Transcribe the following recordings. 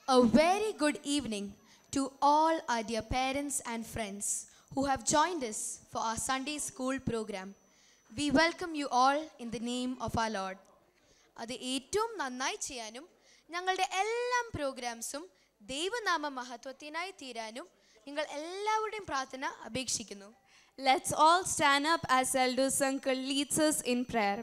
A very good evening to all our dear parents and friends who have joined us for our Sunday school program. We welcome you all in the name of our Lord. അത് ഏറ്റവും നന്നായി ചെയ്യാനും ഞങ്ങളുടെ എല്ലാ പ്രോഗ്രാംസും ദൈവനാമ മഹത്വത്തിനായി തീരാനും നിങ്ങൾ എല്ലാവരുടെയും പ്രാർത്ഥന അപേക്ഷിക്കുന്നു Let's all stand up as Elders Uncle leads us in prayer.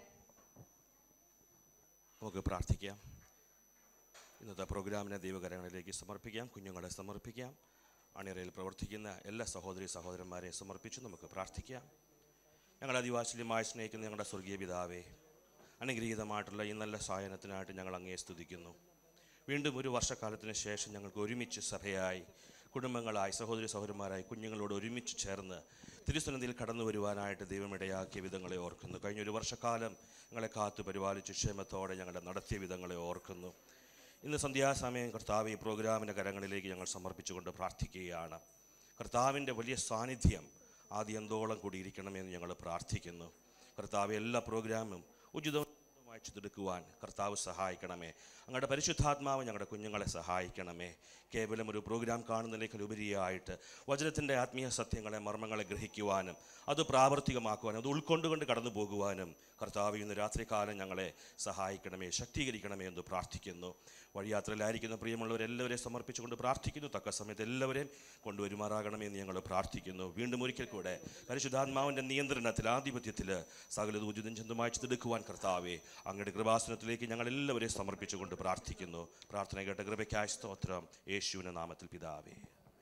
നമുക്ക് പ്രാർത്ഥിക്കാം ഇന്നത്തെ പ്രോഗ്രാമിനെ ദൈവകരങ്ങളിലേക്ക് സമർപ്പിക്കാം കുഞ്ഞുങ്ങളെ സമർപ്പിക്കാം അണിയറയിൽ പ്രവർത്തിക്കുന്ന എല്ലാ സഹോദരി സഹോദരന്മാരെ സമർപ്പിച്ച് നമുക്ക് പ്രാർത്ഥിക്കാം ഞങ്ങൾ അതിവാത്സല്യമായി സ്നേഹിക്കുന്ന ഞങ്ങളുടെ സ്വർഗീയ പിതാവേ അനുഗ്രഹീതമായിട്ടുള്ള ഈ നല്ല സായനത്തിനായിട്ട് ഞങ്ങൾ അങ്ങേ സ്തുതിക്കുന്നു വീണ്ടും ഒരു വർഷക്കാലത്തിന് ശേഷം ഞങ്ങൾക്ക് ഒരുമിച്ച് സഭയായി കുടുംബങ്ങളായി സഹോദരി സഹോദരന്മാരായി കുഞ്ഞുങ്ങളോട് ഒരുമിച്ച് ചേർന്ന് തിരുസന്നിധിയിൽ കടന്നു വരുവാനായിട്ട് ദൈവം ഇടയാക്കിയ വിധങ്ങളെ ഓർക്കുന്നു കഴിഞ്ഞ ഒരു വർഷക്കാലം ഞങ്ങളെ കാത്തു പരിപാലിച്ച് ക്ഷേമത്തോടെ ഞങ്ങളെ നടത്തിയ വിധങ്ങളെ ഓർക്കുന്നു ഇന്ന് സന്ധ്യാസമയം കർത്താവ് ഈ പ്രോഗ്രാമിൻ്റെ കരങ്ങളിലേക്ക് ഞങ്ങൾ സമർപ്പിച്ചുകൊണ്ട് പ്രാർത്ഥിക്കുകയാണ് കർത്താവിൻ്റെ വലിയ സാന്നിധ്യം ആദ്യന്തോളം കൂടിയിരിക്കണമെന്ന് ഞങ്ങൾ പ്രാർത്ഥിക്കുന്നു കർത്താവ് എല്ലാ പ്രോഗ്രാമും ഉചിതമായി ചെയ്തെടുക്കുവാൻ കർത്താവ് സഹായിക്കണമേ അങ്ങയുടെ പരിശുദ്ധാത്മാവ് ഞങ്ങളുടെ കുഞ്ഞുങ്ങളെ സഹായിക്കണമേ കേവലം ഒരു പ്രോഗ്രാം കാണുന്നതിനേക്കാൾ ഉപരിയായിട്ട് വചനത്തിൻ്റെ ആത്മീയ സത്യങ്ങളെ മർമ്മങ്ങളെ ഗ്രഹിക്കുവാനും അത് പ്രാവർത്തികമാക്കുവാനും അത് ഉൾക്കൊണ്ടുകൊണ്ട് കടന്നു പോകുവാനും കർത്താവ് ഇന്ന് രാത്രികാലം ഞങ്ങളെ സഹായിക്കണമേ ശക്തീകരിക്കണമേ എന്ന് പ്രാർത്ഥിക്കുന്നു വഴിയാത്രയിലായിരിക്കുന്ന പ്രിയമുള്ളവരെല്ലാവരെയും സമർപ്പിച്ചുകൊണ്ട് പ്രാർത്ഥിക്കുന്നു തക്ക സമയത്ത് എല്ലാവരെയും കൊണ്ടുവരുമാറാകണമേ എന്ന് ഞങ്ങൾ പ്രാർത്ഥിക്കുന്നു വീണ്ടും ഒരിക്കൽ കൂടെ പരിശുദ്ധാത്മാവിൻ്റെ നിയന്ത്രണത്തിൽ ആധിപത്യത്തിൽ സകല ഉചിതം ചെന്തുമായി ചെടുക്കുവാൻ കർത്താവെ അങ്ങയുടെ കൃപാസനത്തിലേക്ക് ഞങ്ങൾ എല്ലാവരെയും സമർപ്പിച്ചുകൊണ്ട് പ്രാർത്ഥിക്കുന്നു പ്രാർത്ഥന കേട്ട കൃപയ്ക്കായ സ്തോത്രം യേശുവിൻ്റെ നാമത്തിൽ പിതാവേ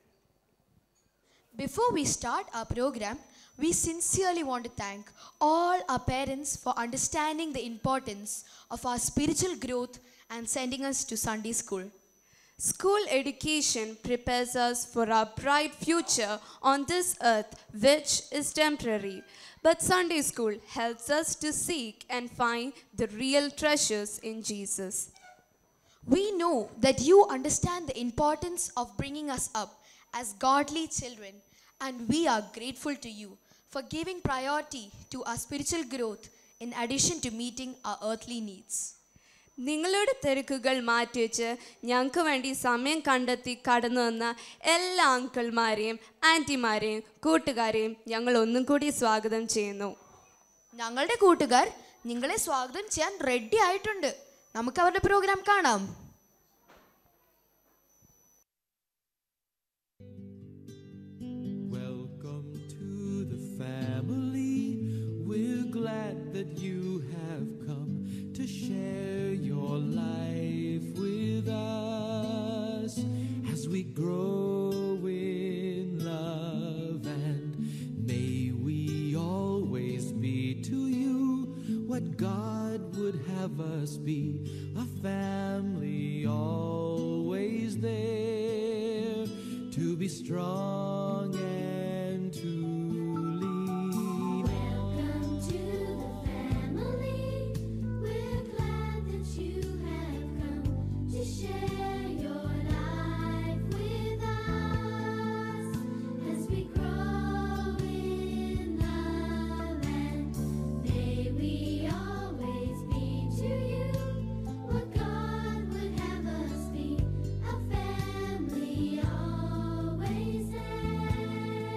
Before we start our program, we sincerely want to thank all our parents for understanding the importance of our spiritual growth and sending us to Sunday school. School education prepares us for our bright future on this earth, which is temporary. But Sunday school helps us to seek and find the real treasures in Jesus. We know that you understand the importance of bringing us up as godly children, and we are grateful to you for giving priority to our spiritual growth in addition to meeting our earthly needs. നിങ്ങളുടെ തിരക്കുകൾ മാറ്റിവെച്ച് ഞങ്ങൾക്ക് വേണ്ടി സമയം കണ്ടെത്തി കടന്നു വന്ന എല്ലാ അങ്കിൾമാരെയും ആൻറ്റിമാരെയും കൂട്ടുകാരെയും ഞങ്ങൾ ഒന്നും കൂടി സ്വാഗതം ചെയ്യുന്നു ഞങ്ങളുടെ കൂട്ടുകാർ നിങ്ങളെ സ്വാഗതം ചെയ്യാൻ റെഡി ആയിട്ടുണ്ട് നമുക്ക് അവരുടെ പ്രോഗ്രാം കാണാം Welcome to the family. We're glad that you have come to share your life with us as we grow in love and may we always be to you what God would have us be a family always there to be strong and to lean on. Welcome to the family. We're glad that you have come to share your life with us as we grow in love and may we always be to you what God would have us be a family always there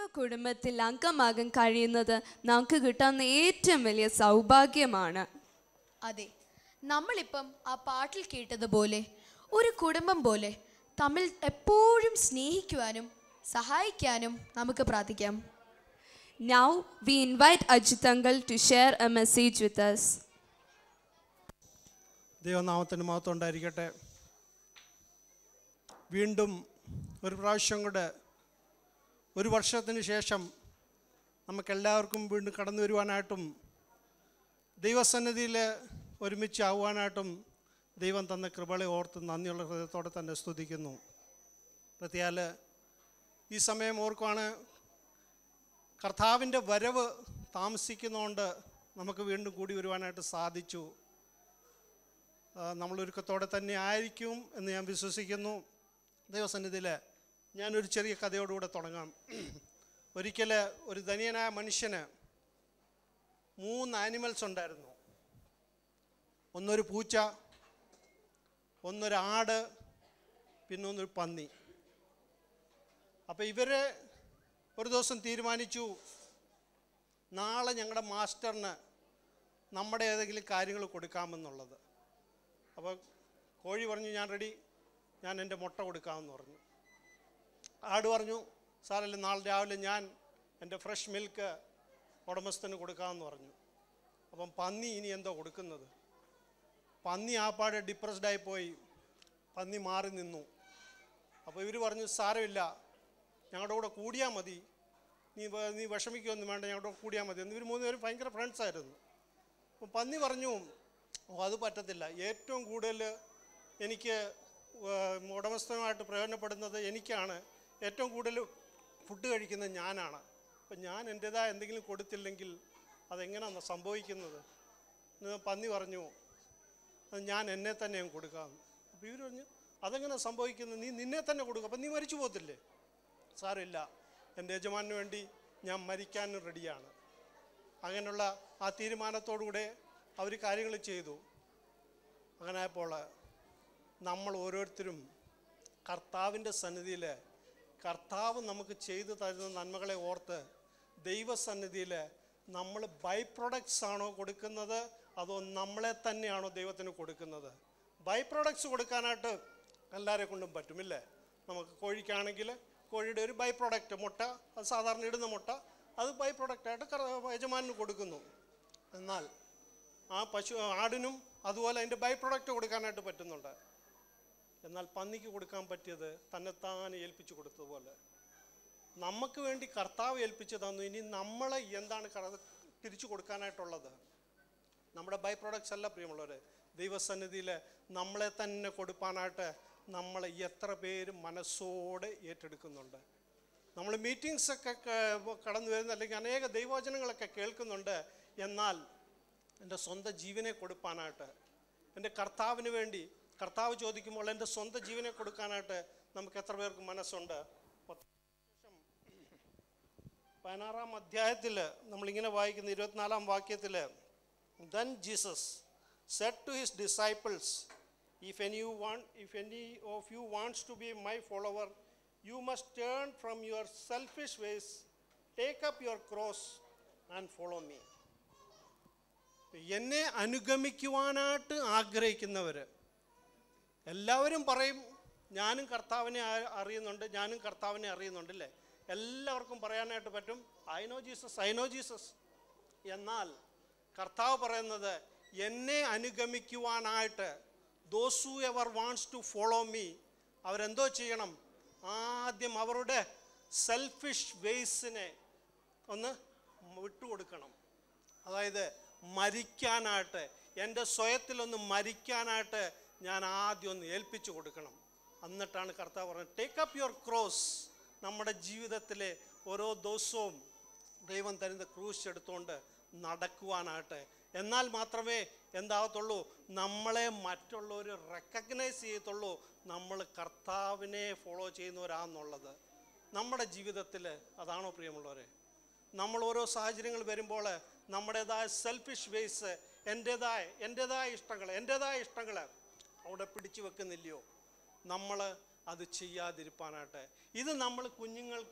ദൈവ കുടുംബത്തിൽ അംഗമാകാൻ കഴിയുന്നത് നമുക്ക് കിട്ടാവുന്ന ഏറ്റവും വലിയ സൗഭാഗ്യമാണ് അതെ നമ്മളിപ്പം ആ പാട്ടിൽ കേട്ടതുപോലെ ഒരു കുടുംബം പോലെ തമ്മിൽ എപ്പോഴും സ്നേഹിക്കുവാനും സഹായിക്കാനും നമുക്ക് പ്രാർത്ഥിക്കാം Now we invite Ajit Uncle to share a message with us. ദൈവനാമത്തിന് മഹത്വം ഉണ്ടായിരിക്കട്ടെ വീണ്ടും ഒരു പ്രാവശ്യം കൂടെ ഒരു വർഷത്തിന് ശേഷം നമുക്കെല്ലാവർക്കും വീണ്ടും കടന്നു വരുവാനായിട്ടും ദൈവസന്നിധിയിൽ ഒരുമിച്ച് ആവുവാനായിട്ടും ദൈവം തന്ന കൃപളെ ഓർത്ത് നന്ദിയുള്ള ഹൃദയത്തോടെ തന്നെ സ്തുതിക്കുന്നു പ്രത്യാൽ ഈ സമയം ഓർക്കുവാണ് കർത്താവിൻ്റെ വരവ് താമസിക്കുന്നതുകൊണ്ട് നമുക്ക് വീണ്ടും കൂടി വരുവാനായിട്ട് സാധിച്ചു ആ, നമ്മളൊരുക്കത്തോടെ തന്നെ ആയിരിക്കും എന്ന് ഞാൻ വിശ്വസിക്കുന്നു ദൈവസന്നിധിയിൽ ഞാനൊരു ചെറിയ കഥയോടുകൂടെ തുടങ്ങാം ഒരിക്കൽ ഒരു ധനിയനായ മനുഷ്യന് മൂന്ന് ആനിമൽസ് ഉണ്ടായിരുന്നു ഒന്നൊരു പൂച്ച ഒന്നൊരു ആട് പിന്നെ ഒന്നൊരു പന്നി അപ്പോൾ ഇവർ ഒരു ദിവസം തീരുമാനിച്ചു നാളെ ഞങ്ങളുടെ മാസ്റ്ററിന് നമ്മുടെ ഏതെങ്കിലും കാര്യങ്ങൾ കൊടുക്കാമെന്നുള്ളത് അപ്പോൾ കോഴി പറഞ്ഞു ഞാൻ റെഡി ഞാൻ എൻ്റെ മുട്ട കൊടുക്കാമെന്ന് പറഞ്ഞു ആട് പറഞ്ഞു സാറല്ലേ നാളെ രാവിലെ ഞാൻ എൻ്റെ ഫ്രഷ് മിൽക്ക് ഉടമസ്ഥന് കൊടുക്കാമെന്ന് പറഞ്ഞു അപ്പം പന്നി ഇനി എന്തോ കൊടുക്കുന്നത് പന്നി ആപ്പാടെ ഡിപ്രസ്ഡ് ആയി പോയി പന്നി മാറി നിന്നു അപ്പോൾ ഇവർ പറഞ്ഞു സാരമില്ല ഞങ്ങളുടെ കൂടെ കൂടിയാൽ മതി നീ വ- നീ വിഷമിക്കൊന്നും വേണ്ട ഞങ്ങളുടെ കൂടെ കൂടിയാൽ മതി എന്ന് ഇവർ മൂന്നുപേരും ഭയങ്കര ഫ്രണ്ട്സ് ആയിരുന്നു അപ്പം പന്നി പറഞ്ഞു ഓ അത് പറ്റത്തില്ല ഏറ്റവും കൂടുതൽ എനിക്ക് ഏർ, ഉടമസ്ഥനുമായിട്ട് പ്രയോജനപ്പെടുന്നത് എനിക്കാണ് ഏറ്റവും കൂടുതൽ ഫുഡ് കഴിക്കുന്നത് ഞാനാണ് അപ്പം ഞാൻ എൻ്റേതായ എന്തെങ്കിലും കൊടുത്തില്ലെങ്കിൽ അതെങ്ങനെയാണ് സംഭവിക്കുന്നത് എന്ന് പന്നി പറഞ്ഞു അത് ഞാൻ എന്നെ തന്നെ അങ്ങ് കൊടുക്കാം അപ്പോൾ ഇവർ പറഞ്ഞു അതെങ്ങനെ സംഭവിക്കുന്നത് നീ നിന്നെ തന്നെ കൊടുക്കും അപ്പം നീ മരിച്ചു പോകത്തില്ലേ സാരമില്ല എൻ്റെ യജമാനു വേണ്ടി ഞാൻ മരിക്കാനും റെഡിയാണ് അങ്ങനെയുള്ള ആ തീരുമാനത്തോടുകൂടെ അവർ കാര്യങ്ങൾ ചെയ്തു അങ്ങനെ ആയപ്പോൾ നമ്മൾ ഓരോരുത്തരും കർത്താവിൻ്റെ സന്നിധിയിൽ കർത്താവ് നമുക്ക് ചെയ്തു തരുന്ന നന്മകളെ ഓർത്ത് ദൈവസന്നിധിയിൽ നമ്മൾ ബൈ പ്രൊഡക്ട്സ് ആണോ കൊടുക്കുന്നത് അതോ നമ്മളെ തന്നെയാണോ ദൈവത്തിന് കൊടുക്കുന്നത് ബൈ പ്രൊഡക്ട്സ് കൊടുക്കാനായിട്ട് എല്ലാവരെ കൊണ്ടും പറ്റുമില്ലേ നമുക്ക് കോഴിക്കാണെങ്കിൽ കോഴിയുടെ ഒരു ബൈ പ്രൊഡക്റ്റ് മുട്ട അത് സാധാരണ ഇടുന്ന മുട്ട അത് ബൈ പ്രൊഡക്റ്റായിട്ട് യജമാനന് കൊടുക്കുന്നു എന്നാൽ ആ പശു ആടിനും അതുപോലെ അതിൻ്റെ ബൈ പ്രൊഡക്റ്റ് കൊടുക്കാനായിട്ട് പറ്റുന്നുണ്ട് എന്നാൽ പന്നിക്ക് കൊടുക്കാൻ പറ്റിയത് തന്നെത്താനെ ഏൽപ്പിച്ചു കൊടുത്തതുപോലെ നമുക്ക് വേണ്ടി കർത്താവ് ഏൽപ്പിച്ചു തന്നു ഇനി നമ്മളെ എന്താണ് കറ- തിരിച്ചു കൊടുക്കാനായിട്ടുള്ളത് നമ്മുടെ ബൈ പ്രൊഡക്ട്സ് അല്ല പ്രിയമുള്ളവരെ ദൈവസന്നിധിയിൽ നമ്മളെ തന്നെ കൊടുക്കാനായിട്ട് നമ്മളെ എത്ര പേര് മനസ്സോടെ ഏറ്റെടുക്കുന്നുണ്ട് നമ്മൾ മീറ്റിങ്സ് ഒക്കെ ക- കടന്നു വരുന്ന അല്ലെങ്കിൽ അനേക ദൈവവചനങ്ങളൊക്കെ കേൾക്കുന്നുണ്ട് എന്നാൽ എൻ്റെ സ്വന്തം ജീവനെ കൊടുക്കാനായിട്ട് എൻ്റെ കർത്താവിന് വേണ്ടി കർത്താവ് ചോദിക്കുമ്പോൾ എൻ്റെ സ്വന്തം ജീവനെ കൊടുക്കാനായിട്ട് നമുക്ക് എത്ര പേർക്ക് മനസ്സുണ്ട് പതിനാറാം അധ്യായത്തിൽ നമ്മളിങ്ങനെ വായിക്കുന്ന ഇരുപത്തിനാലാം വാക്യത്തിൽ then Jesus said to his disciples if any you want if any of you wants to be my follower you must turn from your selfish ways take up your cross and follow me എന്നെ അനുഗമിക്കുവാനായിട്ട് ആഗ്രഹിക്കുന്നവർ എല്ലാവരും പറയും ഞാനും കർത്താവിനെ ആ- അറിയുന്നുണ്ട് ഞാനും കർത്താവിനെ അറിയുന്നുണ്ട് അല്ലേ എല്ലാവർക്കും പറയാനായിട്ട് പറ്റും I know Jesus I know Jesus എന്നാൽ കർത്താവ് പറയുന്നത് എന്നെ അനുഗമിക്കുവാനായിട്ട് those whoever wants to follow me അവരെന്തോ ചെയ്യണം ആദ്യം അവരുടെ സെൽഫിഷ് വേസിനെ ഒന്ന് വിട്ടുകൊടുക്കണം അതായത് മരിക്കാനായിട്ട് എൻ്റെ സ്വയത്തിലൊന്ന് മരിക്കാനായിട്ട് ഞാൻ ആദ്യം ഒന്ന് ഏൽപ്പിച്ചു കൊടുക്കണം എന്നിട്ടാണ് കർത്താവ് പറഞ്ഞത് ടേക്ക് അപ്പ് യുവർ ക്രോസ് നമ്മുടെ ജീവിതത്തിലെ ഓരോ ദിവസവും ദൈവം തരുന്ന ക്രൂശ് എടുത്തുകൊണ്ട് നടക്കുവാനായിട്ട് എന്നാൽ മാത്രമേ എന്താകത്തുള്ളൂ നമ്മളെ മറ്റുള്ളവർ റെക്കഗ്നൈസ് ചെയ്യത്തുള്ളൂ നമ്മൾ കർത്താവിനെ ഫോളോ ചെയ്യുന്നവരാന്നുള്ളത് നമ്മുടെ ജീവിതത്തിൽ അതാണോ പ്രിയമുള്ളവരെ നമ്മൾ ഓരോ സാഹചര്യങ്ങൾ വരുമ്പോൾ നമ്മുടേതായ സെൽഫിഷ് വേസ് എൻ്റേതായ എൻ്റേതായ ഇഷ്ടങ്ങൾ എൻ്റേതായ ഇഷ്ടങ്ങൾ അവിടെ പിടിച്ചു വെക്കുന്നില്ലയോ നമ്മൾ അത് ചെയ്യാതിരിക്കാനായിട്ട് ഇത് നമ്മൾ കുഞ്ഞുങ്ങൾക്കും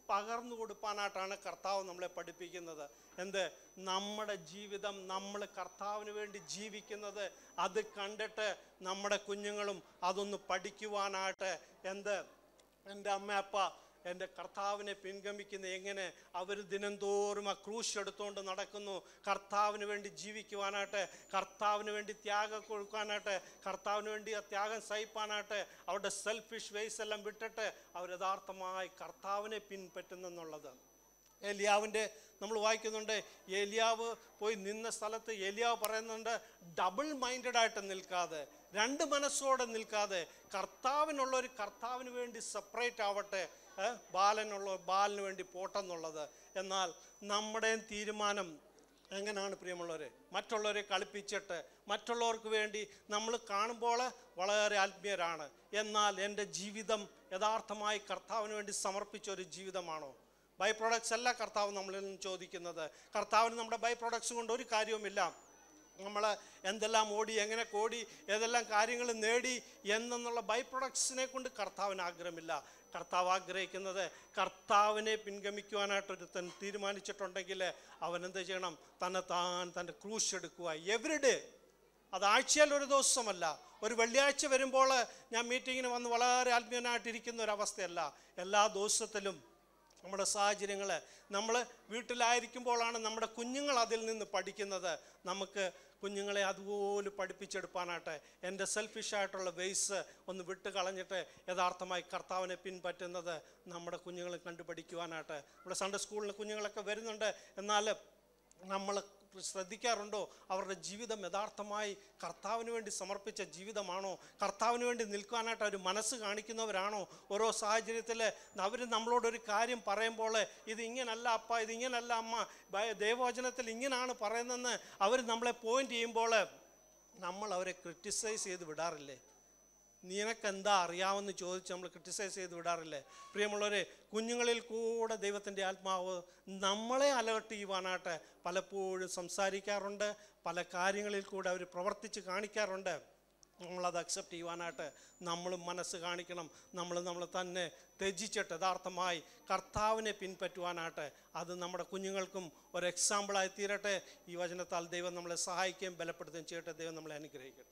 പകർന്നു കൊടുക്കാനായിട്ടാണ് കർത്താവ് നമ്മളെ പഠിപ്പിക്കുന്നത് എന്ത് നമ്മുടെ ജീവിതം നമ്മൾ കർത്താവിന് വേണ്ടി ജീവിക്കുന്നത് അത് കണ്ടിട്ട് നമ്മുടെ കുഞ്ഞുങ്ങളും അതൊന്ന് പഠിക്കുവാനായിട്ട് എന്ത് എൻ്റെ അമ്മ അപ്പ എൻ്റെ കർത്താവിനെ പിൻഗമിക്കുന്ന എങ്ങനെ അവർ ദിനംതോറും ആ ക്രൂശ് എടുത്തുകൊണ്ട് നടക്കുന്നു കർത്താവിന് വേണ്ടി ജീവിക്കുവാനായിട്ട് കർത്താവിന് വേണ്ടി ത്യാഗം കൊടുക്കാനായിട്ട് കർത്താവിന് വേണ്ടി ആ ത്യാഗം സഹിപ്പാനായിട്ട് അവരുടെ സെൽഫിഷ് വേസ് എല്ലാം വിട്ടിട്ട് അവർ യഥാർത്ഥമായി കർത്താവിനെ പിൻപറ്റുന്നെന്നുള്ളത് ഏലിയാവിൻ്റെ നമ്മൾ വായിക്കുന്നുണ്ട് ഏലിയാവ് പോയി നിന്ന സ്ഥലത്ത് ഏലിയാവ് പറയുന്നുണ്ട് ഡബിൾ മൈൻഡഡ് ആയിട്ട് നിൽക്കാതെ രണ്ട് മനസ്സോടെ നിൽക്കാതെ കർത്താവിനുള്ള ഒരു കർത്താവിന് വേണ്ടി സെപ്പറേറ്റ് ആവട്ടെ ഏ, ബാലനുള്ള ബാലിന് വേണ്ടി പോട്ടെന്നുള്ളത് എന്നാൽ നമ്മുടെ തീരുമാനം എങ്ങനെയാണ് പ്രിയമുള്ളവരെ മറ്റുള്ളവരെ കളിപ്പിച്ചിട്ട് മറ്റുള്ളവർക്ക് വേണ്ടി നമ്മൾ കാണുമ്പോൾ വളരെ ആത്മീയരാണ് എന്നാൽ എൻ്റെ ജീവിതം യഥാർത്ഥമായി കർത്താവിന് വേണ്ടി സമർപ്പിച്ച ഒരു ജീവിതമാണോ ബൈ പ്രോഡക്ട്സ് അല്ല കർത്താവ് നമ്മളിൽ നിന്ന് ചോദിക്കുന്നത് കർത്താവിന് നമ്മുടെ ബൈ പ്രോഡക്ട്സ് കൊണ്ട് ഒരു കാര്യവുമില്ല നമ്മൾ എന്തെല്ലാം ഓടി എങ്ങനെ കോടി ഏതെല്ലാം കാര്യങ്ങൾ നേടി എന്നുള്ള ബൈ പ്രൊഡക്ട്സിനെ കൊണ്ട് കർത്താവിന് ആഗ്രഹമില്ല കർത്താവ് ആഗ്രഹിക്കുന്നത് കർത്താവിനെ പിൻഗമിക്കുവാനായിട്ട് ഒരുത്തൻ തീരുമാനിച്ചിട്ടുണ്ടെങ്കിൽ അവൻ എന്ത് ചെയ്യണം തന്നെ താൻ തൻ്റെ ക്രൂശ് എടുക്കുക എവറി ഡേ അത് ആഴ്ചയിൽ ഒരു ദിവസമല്ല ഒരു വെള്ളിയാഴ്ച വരുമ്പോൾ ഞാൻ മീറ്റിങ്ങിന് വന്ന് വളരെ ആത്മീയനായിട്ടിരിക്കുന്ന ഒരു അവസ്ഥയല്ല എല്ലാ ദിവസത്തിലും നമ്മുടെ സാഹചര്യങ്ങൾ നമ്മൾ വീട്ടിലായിരിക്കുമ്പോഴാണ് നമ്മുടെ കുഞ്ഞുങ്ങൾ അതിൽ നിന്ന് പഠിക്കുന്നത് നമുക്ക് കുഞ്ഞുങ്ങളെ അതുപോലെ പഠിപ്പിച്ചെടുക്കാനായിട്ട് എൻ്റെ സെൽഫിഷായിട്ടുള്ള വേസ് ഒന്ന് വിട്ട് കളഞ്ഞിട്ട് യഥാർത്ഥമായി കർത്താവിനെ പിൻപറ്റുന്നത് നമ്മുടെ കുഞ്ഞുങ്ങളെ കണ്ടുപഠിക്കുവാനായിട്ട് നമ്മുടെ സൺഡേ സ്കൂളിൽ കുഞ്ഞുങ്ങളൊക്കെ വരുന്നുണ്ട് എന്നാൽ നമ്മൾ ശ്രദ്ധിക്കാറുണ്ടോ അവരുടെ ജീവിതം യഥാർത്ഥമായി കർത്താവിന് വേണ്ടി സമർപ്പിച്ച ജീവിതമാണോ കർത്താവിന് വേണ്ടി നിൽക്കാനായിട്ട് അവർ മനസ്സ് കാണിക്കുന്നവരാണോ ഓരോ സാഹചര്യത്തിൽ അവർ നമ്മളോടൊരു കാര്യം പറയുമ്പോൾ ഇത് ഇങ്ങനല്ല അപ്പ ഇത് ഇങ്ങനല്ല അമ്മ ബൈ- ദൈവവചനത്തിൽ ഇങ്ങനെയാണ് പറയുന്നതെന്ന് അവർ നമ്മളെ പോയിന്റ് ചെയ്യുമ്പോൾ നമ്മൾ അവരെ ക്രിറ്റിസൈസ് ചെയ്ത് വിടാറില്ലേ നിനക്ക് എന്താ അറിയാമെന്ന് ചോദിച്ച് നമ്മൾ ക്രിട്ടിസൈസ് ചെയ്ത് വിടാറില്ലേ പ്രിയമുള്ളവരെ കുഞ്ഞുങ്ങളിൽ കൂടെ ദൈവത്തിൻ്റെ ആത്മാവ് നമ്മളെ അലേർട്ട് ചെയ്യുവാനായിട്ട് പലപ്പോഴും സംസാരിക്കാറുണ്ട് പല കാര്യങ്ങളിൽ കൂടെ അവർ പ്രവർത്തിച്ച് കാണിക്കാറുണ്ട് നമ്മളത് അക്സെപ്റ്റ് ചെയ്യുവാനായിട്ട് നമ്മൾ മനസ്സ് കാണിക്കണം നമ്മൾ നമ്മൾ തന്നെ ത്യജിച്ചിട്ട് യഥാർത്ഥമായി കർത്താവിനെ പിൻപറ്റുവാനായിട്ട് അത് നമ്മുടെ കുഞ്ഞുങ്ങൾക്കും ഒരു എക്സാമ്പിളായി തീരട്ടെ ഈ വചനത്താൽ ദൈവം നമ്മളെ സഹായിക്കുകയും ബലപ്പെടുത്തുകയും ചെയ്യട്ടെ ദൈവം നമ്മളെ അനുഗ്രഹിക്കട്ടെ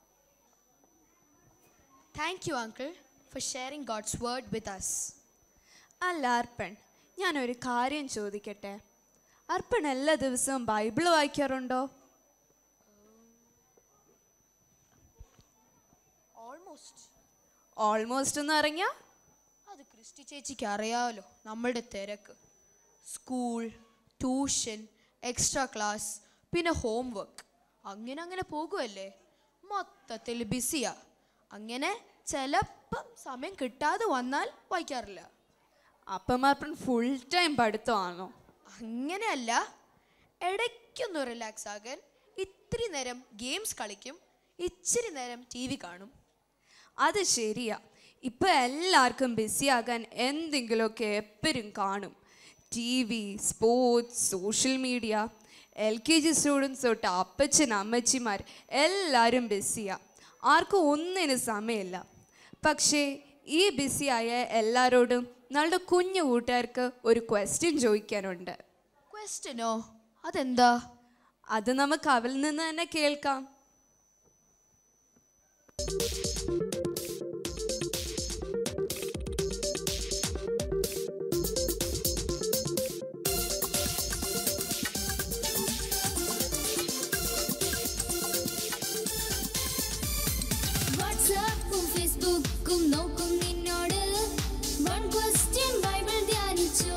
Thank you, Uncle, for sharing God's word with us. അല്ല അർപ്പൺ ഞാനൊരു കാര്യം ചോദിക്കട്ടെ അർപ്പൺ എല്ലാ ദിവസവും ബൈബിൾ വായിക്കാറുണ്ടോ ഓൾമോസ്റ്റ് ഓൾമോസ്റ്റ് എന്ന് പറഞ്ഞാ അത് ക്രിസ്റ്റി ചേച്ചിക്ക് അറിയാമല്ലോ നമ്മളുടെ തിരക്ക് സ്കൂൾ ട്യൂഷൻ എക്സ്ട്രാ ക്ലാസ് പിന്നെ ഹോംവർക്ക് അങ്ങനെ അങ്ങനെ പോകുമല്ലേ മൊത്തത്തിൽ ബിസിയാ അങ്ങനെ ചിലപ്പം സമയം കിട്ടാതെ വന്നാൽ വായിക്കാറില്ല അപ്പം അർപ്പൺ ഫുൾ ടൈം പഠിത്തമാണോ അങ്ങനെയല്ല ഇടയ്ക്കൊന്ന് റിലാക്സ് ആകാൻ ഇത്തിരി നേരം ഗെയിംസ് കളിക്കും ഇച്ചിരി നേരം ടി വി കാണും അത് ശരിയാ ഇപ്പൊ എല്ലാവർക്കും ബിസി ആകാൻ എന്തെങ്കിലുമൊക്കെ എപ്പോഴും കാണും T V sports social media L K G students തൊട്ട് അപ്പച്ചൻ അമ്മച്ചിമാർ എല്ലാവരും ബിസിയാ ആർക്കും ഒന്നിനും സമയമില്ല പക്ഷേ ഈ ബിസിയായ എല്ലാവരോടും നമ്മളുടെ കുഞ്ഞു കൂട്ടുകാർക്ക് ഒരു ക്വസ്റ്റ്യൻ ചോദിക്കാനുണ്ട് ക്വസ്റ്റ്യനോ അതെന്താ അത് നമുക്ക് അവരിൽ നിന്ന് തന്നെ കേൾക്കാം വാട്സാപ്പും ഫേസ്ബുക്കും നോക്കും നിന്നോട് വൺ ക്വസ്റ്റ്യൻ ബൈബിൾ ധ്യാനിച്ചോ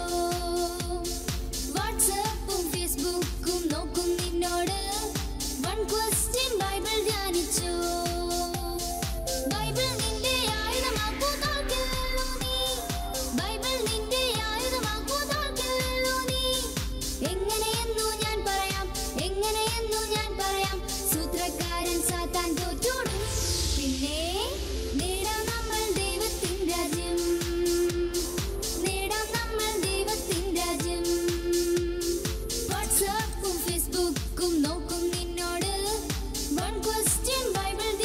വാട്സാപ്പും ഫേസ്ബുക്കും നോക്കും നിന്നോട് വൺ ക്വസ്റ്റ്യൻ ബൈബിൾ ധ്യാനിച്ചോ ബൈബിൾ നിന്റെ ആയുധമാക്കൂ തോൽക്കില്ലല്ലോ നീ ബൈബിൾ നിന്റെ ആയുധമാക്കൂ തോൽക്കില്ലല്ലോ നീ എങ്ങനെയെന്നു ഞാൻ പറയാം എങ്ങനെയെന്നു ഞാൻ പറയാം സൂത്രക്കാരൻ സാത്താൻ തോറ്റോടും പിന്നെ നേടാം നമ്മൾ ദൈവത്തിൻ രാജ്യം നേടാം നമ്മൾ ദൈവത്തിൻ രാജ്യം വാട്സാപ്പും ഫേസ്ബുക്കും നോക്കും നിന്നോട് one question Bible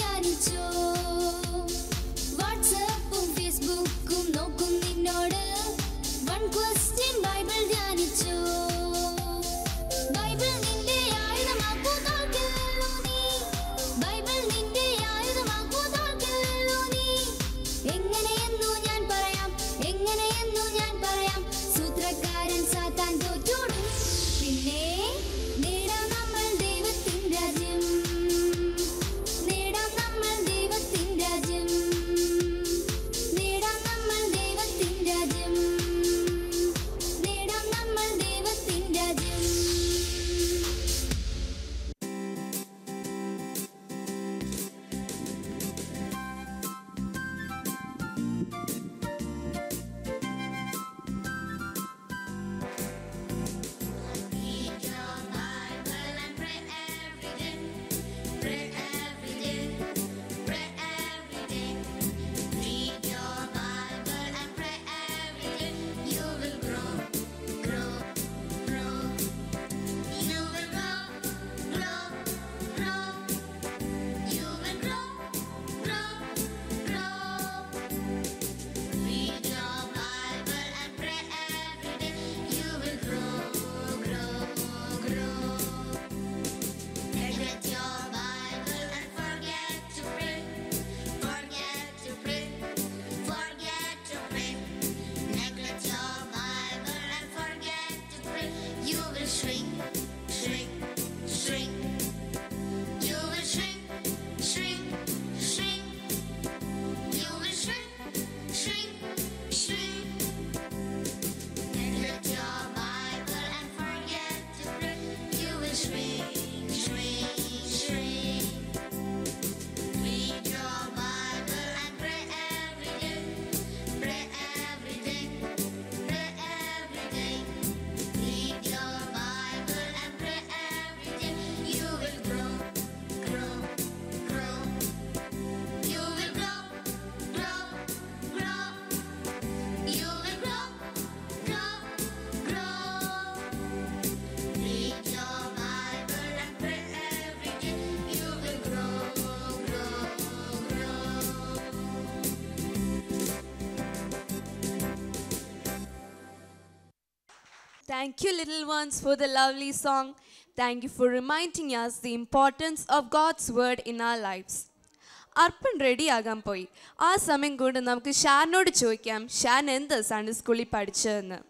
Thank you, little ones, for the lovely song. Thank you for reminding us the importance of God's word in our lives. Arpan ready ആകാൻ പോയി ആ സമയം കൊണ്ട് നമുക്ക് ഷാനോട് ചോദിക്കാം ഷാൻ എന്ത് സൺഡേ സ്കൂളിൽ പഠിച്ചതെന്ന്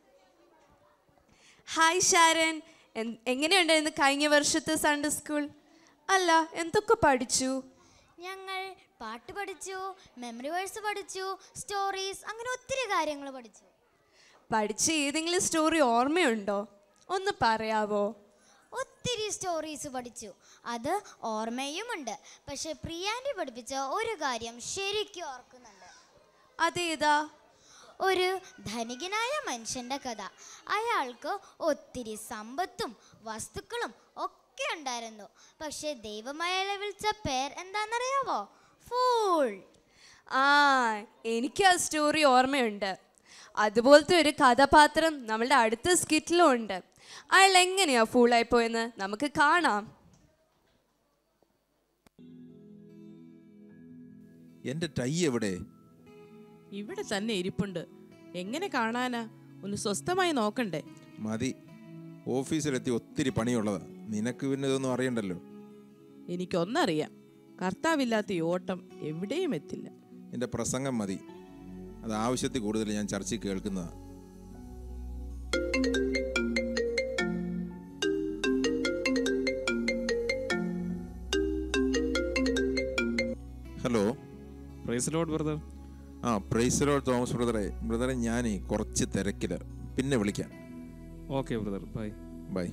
ഹായ് ഷാരൻ എൻ- എങ്ങനെയുണ്ടായിരുന്നു കഴിഞ്ഞ വർഷത്തെ സൺഡേ സ്കൂൾ അല്ല എന്തൊക്കെ പഠിച്ചു ഞങ്ങൾ പാട്ട് പഠിച്ചു മെമ്മറി വേഴ്സ് പഠിച്ചു സ്റ്റോറീസ് അങ്ങനെ ഒത്തിരി കാര്യങ്ങൾ പഠിച്ചു പഠിച്ച ഏതെങ്കിലും സ്റ്റോറി ഓർമ്മയുണ്ടോ ഒന്ന് പറയാവോ ഒത്തിരി സ്റ്റോറീസ് പഠിച്ചു അത് ഓർമ്മയുമുണ്ട് പക്ഷെ പ്രിയാൻറ്റി പഠിപ്പിച്ച ഒരു കാര്യം ശരിക്കും ഓർക്കുന്നുണ്ട് അതേതാ ഒരു ധനികനായ മനുഷ്യന്റെ കഥ അയാൾക്ക് ഒത്തിരി സമ്പത്തും വസ്തുക്കളും ഒക്കെ ഉണ്ടായിരുന്നു പക്ഷെ ദൈവം അയാളെ വിളിച്ച പേർ എന്താണെന്നറിയാവോ ഫൂൾ ആ എനിക്ക് ആ സ്റ്റോറി ഓർമ്മയുണ്ട് അതുപോലത്തെ ഒരു കഥാപാത്രം നമ്മളുടെ അടുത്ത സ്കിറ്റിലും ഉണ്ട് അയാൾ എങ്ങനെയാ ഫൂളായി പോയെന്ന് നമുക്ക് കാണാം എൻ്റെ ടൈ എവിടെ ഇവിടെ തന്നെ ഇരിപ്പുണ്ട് എങ്ങനെ കാണാനാ ഒന്ന് സ്വസ്ഥമായി നോക്കണ്ടേ മതി ഓഫീസിലെത്തി ഒത്തിരി പണിയുള്ളതാ നിനക്ക് പിന്നെ ഇതൊന്നും അറിയണ്ടല്ലോ എനിക്കൊന്നറിയാം കർത്താവില്ലാത്ത ഈ ഓട്ടം എവിടെയും എത്തില്ല എൻ്റെ പ്രസംഗം മതി അത് ആവശ്യത്തിൽ കൂടുതൽ ഞാൻ ചർച്ചയിൽ കേൾക്കുന്നതാണ് ഹലോ പ്രൈസ് ലോഡ് ബ്രദർ ആ പ്രൈസലോ തോമസ് ബ്രദറെ ബ്രദറെ ഞാനേ കുറച്ച് തിരക്കില്ല പിന്നെ വിളിക്കാം ഓക്കെ ബ്രദർ ബൈ ബൈ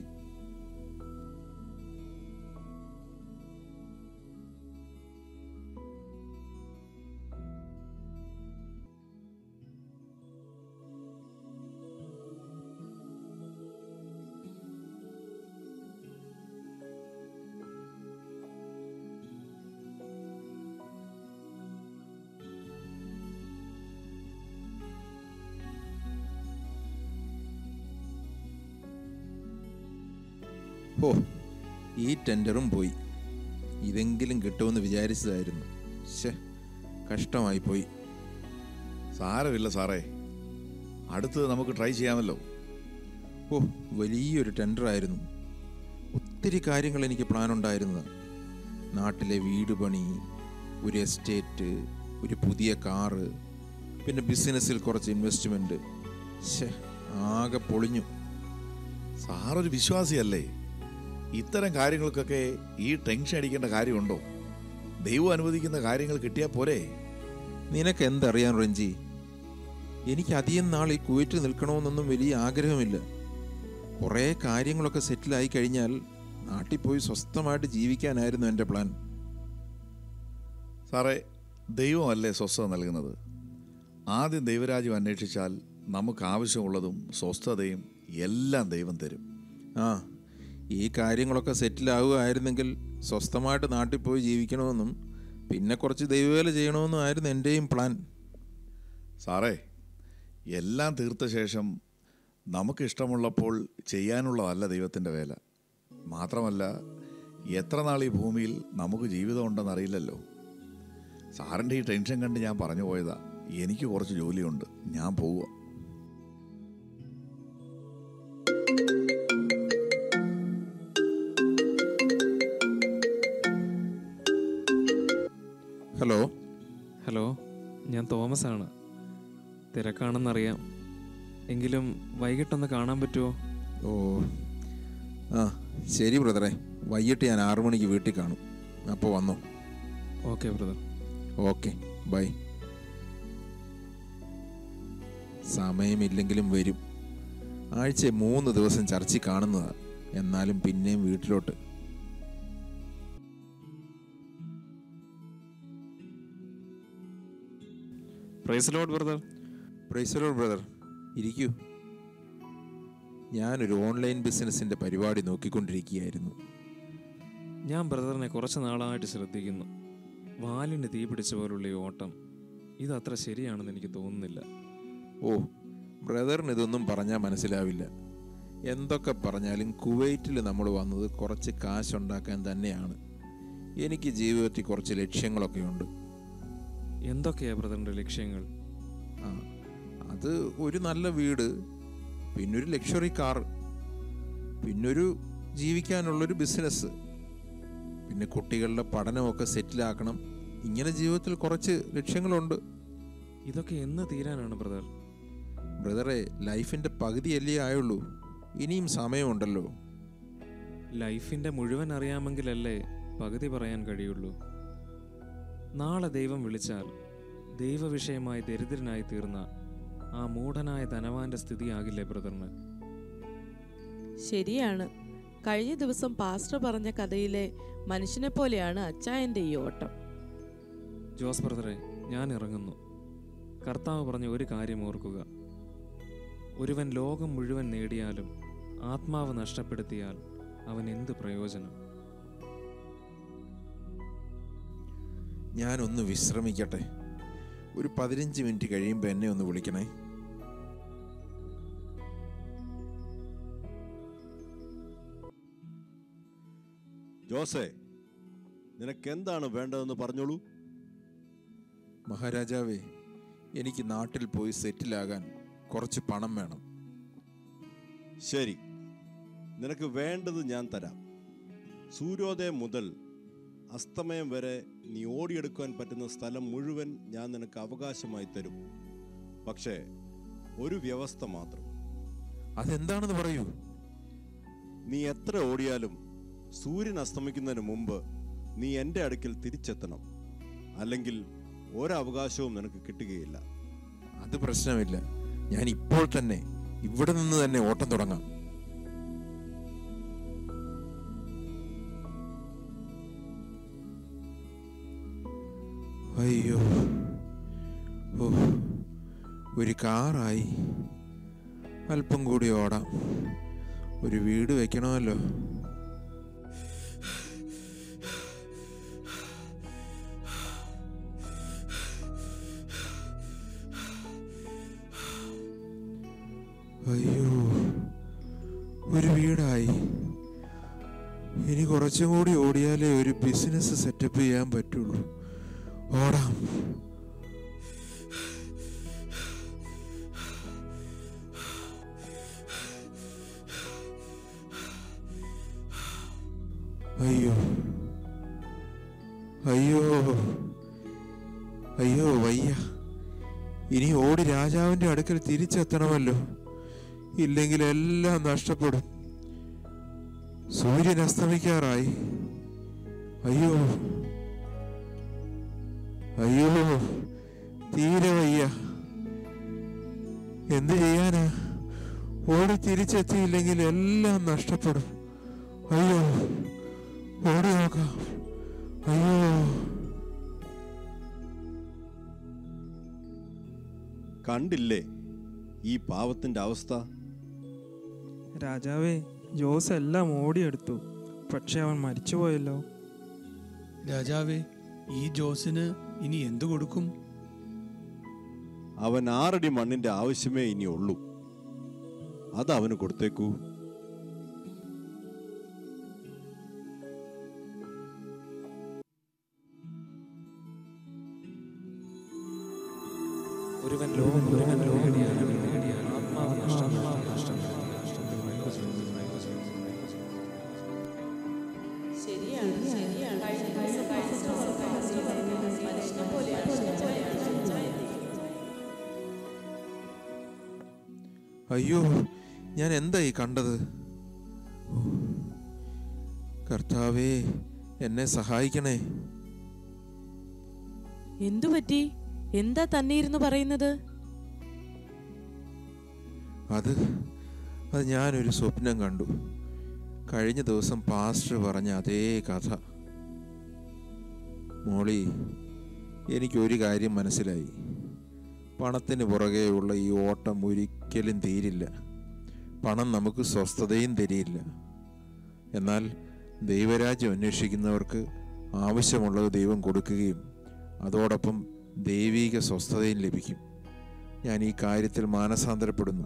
ഓ ഈ ടെൻഡറും പോയി ഇതെങ്കിലും കിട്ടുമെന്ന് വിചാരിച്ചതായിരുന്നു ശേ കഷ്ടമായി പോയി സാരമില്ല സാറേ അടുത്തത് നമുക്ക് ട്രൈ ചെയ്യാമല്ലോ ഓ വലിയൊരു ടെൻഡറായിരുന്നു ഒത്തിരി കാര്യങ്ങൾ എനിക്ക് പ്ലാൻ ഉണ്ടായിരുന്നത് നാട്ടിലെ വീട് പണി ഒരു എസ്റ്റേറ്റ് ഒരു പുതിയ കാറ് പിന്നെ ബിസിനസ്സിൽ കുറച്ച് ഇൻവെസ്റ്റ്മെൻറ്റ് ശേ ആകെ പൊളിഞ്ഞു സാറൊരു വിശ്വാസിയല്ലേ ഇത്തരം കാര്യങ്ങൾക്കൊക്കെ ഈ ടെൻഷൻ അടിക്കേണ്ട കാര്യമുണ്ടോ ദൈവം അനുവദിക്കുന്ന കാര്യങ്ങൾ കിട്ടിയാൽ പോരെ നിനക്ക് എന്തറിയാൻ റഞ്ജി എനിക്ക് അധികം നാൾ ഈ കുവൈറ്റിൽ നിൽക്കണമെന്നൊന്നും വലിയ ആഗ്രഹമില്ല കുറേ കാര്യങ്ങളൊക്കെ സെറ്റിലായി കഴിഞ്ഞാൽ നാട്ടിൽ പോയി സ്വസ്ഥമായിട്ട് ജീവിക്കാനായിരുന്നു എൻ്റെ പ്ലാൻ സാറേ ദൈവമല്ലേ സ്വസ്ഥത നൽകുന്നത് ആദ്യം ദൈവരാജ്യം അന്വേഷിച്ചാൽ നമുക്ക് ആവശ്യമുള്ളതും സ്വസ്ഥതയും എല്ലാം ദൈവം തരും ആ ഈ കാര്യങ്ങളൊക്കെ സെറ്റിലാവുകയായിരുന്നെങ്കിൽ സ്വസ്ഥമായിട്ട് നാട്ടിൽ പോയി ജീവിക്കണമെന്നും പിന്നെ കുറച്ച് ദൈവവേല ചെയ്യണമെന്നും ആയിരുന്നു എൻ്റെയും പ്ലാൻ സാറേ എല്ലാം തീർത്ത ശേഷം നമുക്ക് ഇഷ്ടമുള്ളപ്പോൾ ചെയ്യാനുള്ളതല്ല ദൈവത്തിൻ്റെ വേല മാത്രമല്ല എത്ര നാൾ ഈ ഭൂമിയിൽ നമുക്ക് ജീവിതം ഉണ്ടെന്നറിയില്ലല്ലോ സാറിൻ്റെ ഈ ടെൻഷൻ കണ്ട് ഞാൻ പറഞ്ഞു പോയതാ എനിക്ക് കുറച്ച് ജോലിയുണ്ട് ഞാൻ പോവുക ഹലോ ഹലോ ഞാൻ തോമസ് ആണ് തിരക്കാണെന്നറിയാം എങ്കിലും വൈകിട്ടൊന്ന് കാണാൻ പറ്റുമോ ഓ ആ ശരി ബ്രദറെ വൈകിട്ട് ഞാൻ ആറു മണിക്ക് വീട്ടിൽ കാണും അപ്പോൾ വന്നോ ഓക്കെ ബ്രദർ ഓക്കെ ബൈ സമയമില്ലെങ്കിലും വരും ആഴ്ച മൂന്ന് ദിവസം ചർച്ചിൽ കാണുന്നതാ എന്നാലും പിന്നെയും വീട്ടിലോട്ട് പ്രൈസ് ലോഡ് ബ്രദർ പ്രൈസലോ ബ്രദർ ഇരിക്കൂ ഞാനൊരു ഓൺലൈൻ ബിസിനസ്സിൻ്റെ പരിപാടി നോക്കിക്കൊണ്ടിരിക്കുകയായിരുന്നു ഞാൻ ബ്രദറിനെ കുറച്ച് നാളായിട്ട് ശ്രദ്ധിക്കുന്നു വാലിന് തീ പിടിച്ച പോലുള്ള ഈ ഓട്ടം ഇത് അത്ര ശരിയാണെന്ന് എനിക്ക് തോന്നുന്നില്ല ഓ ബ്രദറിന് ഇതൊന്നും പറഞ്ഞാൽ മനസ്സിലാവില്ല എന്തൊക്കെ പറഞ്ഞാലും കുവൈറ്റിൽ നമ്മൾ വന്നത് കുറച്ച് കാശുണ്ടാക്കാൻ തന്നെയാണ് എനിക്ക് ജീവിതത്തിൽ കുറച്ച് ലക്ഷ്യങ്ങളൊക്കെ ഉണ്ട് എന്തൊക്കെയാ ബ്രദറിൻ്റെ ലക്ഷ്യങ്ങൾ ആ അത് ഒരു നല്ല വീട് പിന്നൊരു ലക്ഷറി കാർ പിന്നൊരു ജീവിക്കാനുള്ളൊരു ബിസിനസ് പിന്നെ കുട്ടികളുടെ പഠനമൊക്കെ സെറ്റിലാക്കണം ഇങ്ങനെ ജീവിതത്തിൽ കുറച്ച് ലക്ഷ്യങ്ങളുണ്ട് ഇതൊക്കെ എന്ന് തീരാനാണ് ബ്രദർ ബ്രദറെ ലൈഫിൻ്റെ പകുതിയല്ലേ ആയുള്ളൂ ഇനിയും സമയമുണ്ടല്ലോ ലൈഫിൻ്റെ മുഴുവൻ അറിയാമെങ്കിലല്ലേ പകുതി പറയാൻ കഴിയുള്ളൂ നാളെ ദൈവം വിളിച്ചാൽ ദൈവവിഷയമായി ദരിദ്രനായി തീർന്ന ആ മൂഢനായ ധനവാന്റെ സ്ഥിതിയാകില്ലേ ബ്രദറിന് ശരിയാണ് കഴിഞ്ഞ ദിവസം പാസ്റ്റർ പറഞ്ഞ കഥയിലെ മനുഷ്യനെ പോലെയാണ് അച്ചായൻ്റെ ഈ ഓട്ടം ജോസ് ബ്രദറെ ഞാൻ ഇറങ്ങുന്നു കർത്താവ് പറഞ്ഞ ഒരു കാര്യം ഓർക്കുക ഒരുവൻ ലോകം മുഴുവൻ നേടിയാലും ആത്മാവ് നഷ്ടപ്പെടുത്തിയാൽ അവൻ എന്ത് പ്രയോജനം ഞാനൊന്ന് വിശ്രമിക്കട്ടെ ഒരു പതിനഞ്ച് മിനിറ്റ് കഴിയുമ്പോൾ എന്നെ ഒന്ന് വിളിക്കണേ ജോസേ നിനക്ക് എന്താണ് വേണ്ടതെന്ന് പറഞ്ഞോളൂ മഹാരാജാവേ എനിക്ക് നാട്ടിൽ പോയി സെറ്റിലാകാൻ കുറച്ച് പണം വേണം ശരി നിനക്ക് വേണ്ടത് ഞാൻ തരാം സൂര്യോദയം മുതൽ അസ്തമയം വരെ നീ ഓടിയെടുക്കാൻ പറ്റുന്ന സ്ഥലം മുഴുവൻ ഞാൻ നിനക്ക് അവകാശമായി തരും പക്ഷേ ഒരു വ്യവസ്ഥ മാത്രം അതെന്താണെന്ന് പറയൂ നീ എത്ര ഓടിയാലും സൂര്യൻ അസ്തമിക്കുന്നതിന് മുമ്പ് നീ എൻ്റെ അടുക്കൽ തിരിച്ചെത്തണം അല്ലെങ്കിൽ ഒരവകാശവും നിനക്ക് കിട്ടുകയില്ല അത് പ്രശ്നമില്ല ഞാൻ ഇപ്പോൾ തന്നെ ഇവിടെ നിന്ന് തന്നെ ഓട്ടം തുടങ്ങാം അയ്യോ ഓ ഒരു കാറായി അല്പം കൂടി ഓടാം ഒരു വീട് വെക്കണമല്ലോ അയ്യോ ഒരു വീടായി ഇനി കുറച്ചും കൂടി ഓടിയാലേ ഒരു ബിസിനസ് സെറ്റപ്പ് ചെയ്യാൻ പറ്റുള്ളൂ ഓടാം അയ്യോ അയ്യോ അയ്യോ വയ്യ ഇനി ഓടി രാജാവിന്റെ അടുക്കൽ തിരിച്ചെത്തണമല്ലോ ഇല്ലെങ്കിൽ എല്ലാം നഷ്ടപ്പെടും സൂര്യൻ അസ്തമിക്കാറായി അയ്യോ അയ്യോ തീരെ വയ്യ എന്ത് ചെയ്യാനാ ഓടി തിരിച്ചെത്തിയില്ലെങ്കിൽ എല്ലാം നഷ്ടപ്പെടും അയ്യോ ഓടി നോക്കാം അയ്യോ കണ്ടില്ലേ ഈ പാവത്തിന്റെ അവസ്ഥ രാജാവേ ജോസ് എല്ലാം ഓടിയെടുത്തു പക്ഷെ അവൻ മരിച്ചുപോയല്ലോ രാജാവേ ഈ ജോസിന് ഇനി എന്തു കൊടുക്കും അവൻ ആറടി മണ്ണിന്റെ ആവശ്യമേ ഇനി ഉള്ളൂ അത് അവന് കൊടുത്തേക്കൂ ഒരുവൻ ലോകം മുഴുവൻ നേടിയാലും ആത്മാവ് നഷ്ടപ്പെടും ശരിയാണ് ശരിയാണ് കഴിഞ്ഞ ദിവസം പാസ്റ്റർ പറഞ്ഞ മനുഷ്യനെ പോലെയാണ് അച്ചായൻ. അയ്യോ ഞാൻ എന്തായി കണ്ടത് ഓ, കർത്താവേ എന്നെ സഹായിക്കണേ എന്തു പറ്റി എന്താ തന്നെ ഇരുന്ന് പറയുന്നത് അത് അത് ഞാനൊരു സ്വപ്നം കണ്ടു കഴിഞ്ഞ ദിവസം പാസ്റ്റർ പറഞ്ഞ അതേ കഥ മോളി എനിക്കൊരു കാര്യം മനസ്സിലായി പണത്തിന് പുറകെയുള്ള ഈ ഓട്ടം ഒരിക്കലും തീരില്ല പണം നമുക്ക് സ്വസ്ഥതയും തരിയില്ല എന്നാൽ ദൈവരാജ്യം അന്വേഷിക്കുന്നവർക്ക് ആവശ്യമുള്ളത് ദൈവം കൊടുക്കുകയും അതോടൊപ്പം ദൈവീക സ്വസ്ഥതയും ലഭിക്കും ഞാൻ ഈ കാര്യത്തിൽ മാനസാന്തരപ്പെടുന്നു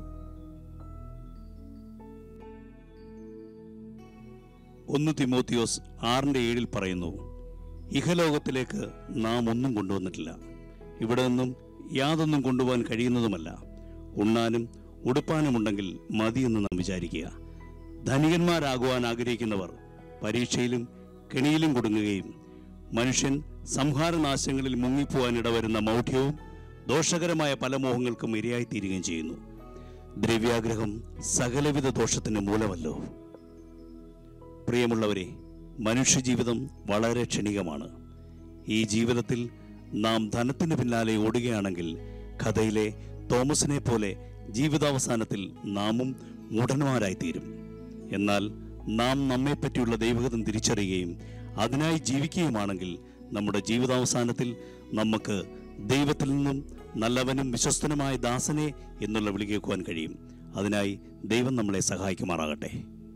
ഒന്ന് തിമോത്തിയോസ് ആറിൻ്റെ ഏഴിൽ പറയുന്നു ഇഹലോകത്തിലേക്ക് നാം ഒന്നും കൊണ്ടുവന്നിട്ടില്ല ഇവിടെ നിന്നും യാതൊന്നും കൊണ്ടുപോകാൻ കഴിയുന്നതുമല്ല ഉണ്ണാനും ഉടുപ്പാനുമുണ്ടെങ്കിൽ മതിയെന്ന് നാം വിചാരിക്കുക ധനികന്മാരാകുവാൻ ആഗ്രഹിക്കുന്നവർ പരീക്ഷയിലും കെണിയിലും കുടുങ്ങുകയും മനുഷ്യൻ സംഹാരനാശങ്ങളിൽ മുങ്ങിപ്പോവാൻ ഇടവരുന്ന മൗഢ്യവും ദോഷകരമായ പല മോഹങ്ങൾക്കും ഇരയായിത്തീരുകയും ചെയ്യുന്നു ദ്രവ്യാഗ്രഹം സകലവിധ ദോഷത്തിന് മൂലമല്ലോ പ്രിയമുള്ളവരെ മനുഷ്യജീവിതം വളരെ ക്ഷണികമാണ് ഈ ജീവിതത്തിൽ നാം ധനത്തിന് പിന്നാലെ ഓടുകയാണെങ്കിൽ കഥയിലെ തോമസിനെ പോലെ ജീവിതാവസാനത്തിൽ നാമും മൂഢന്മാരായിത്തീരും എന്നാൽ നാം നമ്മെപ്പറ്റിയുള്ള ദൈവഗതം തിരിച്ചറിയുകയും അതിനായി ജീവിക്കുകയുമാണെങ്കിൽ നമ്മുടെ ജീവിതാവസാനത്തിൽ നമുക്ക് ദൈവത്തിൽ നിന്നും നല്ലവനും വിശ്വസ്തനുമായ ദാസനെ എന്നുള്ള വിളി കേൾക്കുവാൻ കഴിയും അതിനായി ദൈവം നമ്മളെ സഹായിക്കുമാറാകട്ടെ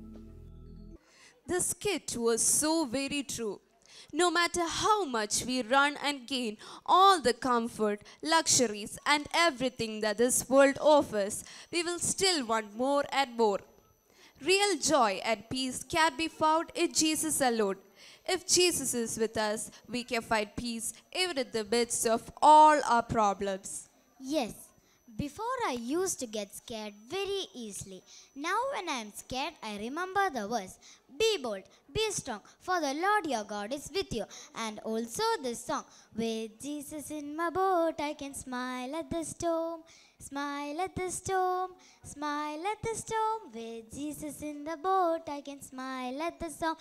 The skit was so very true. No matter how much we run and gain all the comfort, luxuries, and everything that this world offers, we will still want more and more. Real joy and peace can be found in Jesus alone. If Jesus is with us, we can find peace even in the midst of all our problems. Yes, before I used to get scared very easily. Now, when I am scared, I remember the verse Be bold, be strong, for the Lord your God is with you. And also this song With Jesus in my boat, I can smile at the storm. Smile at the storm, smile at the storm. With Jesus in the boat, I can smile at the storm.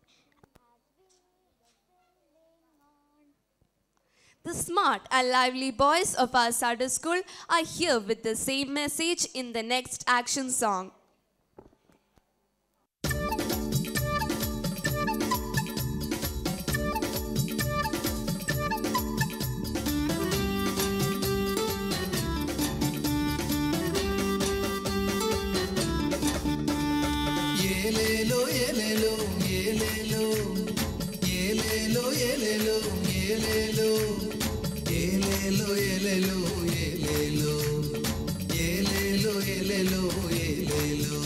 The smart and lively boys of our Sunday school are here with the same message in the next action song. ఏలేలో ఏలేలో ఏలేలో ఏలేలో ఏలేలో ఏలేలో ఏలేలో ఏలేలో ఏలేలో ఏలేలో ఏలేలో ఏలేలో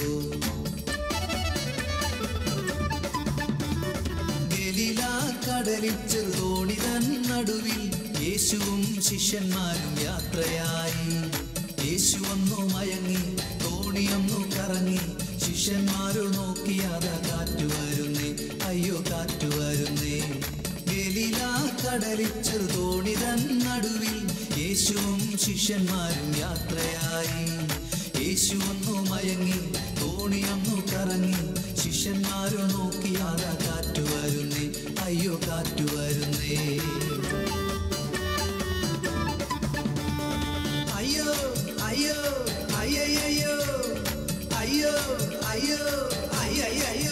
ഗലീല കടലിൽ ചെറുതോണി തൻ നടുവിൽ യേശുവും ശിഷ്യന്മാരും യാത്രയായി യേശു ഒന്നു മയങ്ങി തോണിയൊന്നു കറങ്ങി ശിഷ്യന്മാരു നോക്കിയാതാ കാറ്റു വരുന്നേ അയ്യോ കാറ്റു വരുന്നേ ഗലീല കടലിൽ ചെറുതോണി തൻ നടുവിൽ യേശുവും ശിഷ്യന്മാരും യാത്രയായി യേശു ഒന്നു മയങ്ങി തോണിയൊന്നു കറങ്ങി ശിഷ്യന്മാരോ നോക്കിയാതാ കാറ്റു വരുന്നേ അയ്യോ കാറ്റു വരുന്നേ അയ്യോ അയ്യോ അയ്യയ്യോ അയ്യോ അയ്യോ അയ്യയ്യോ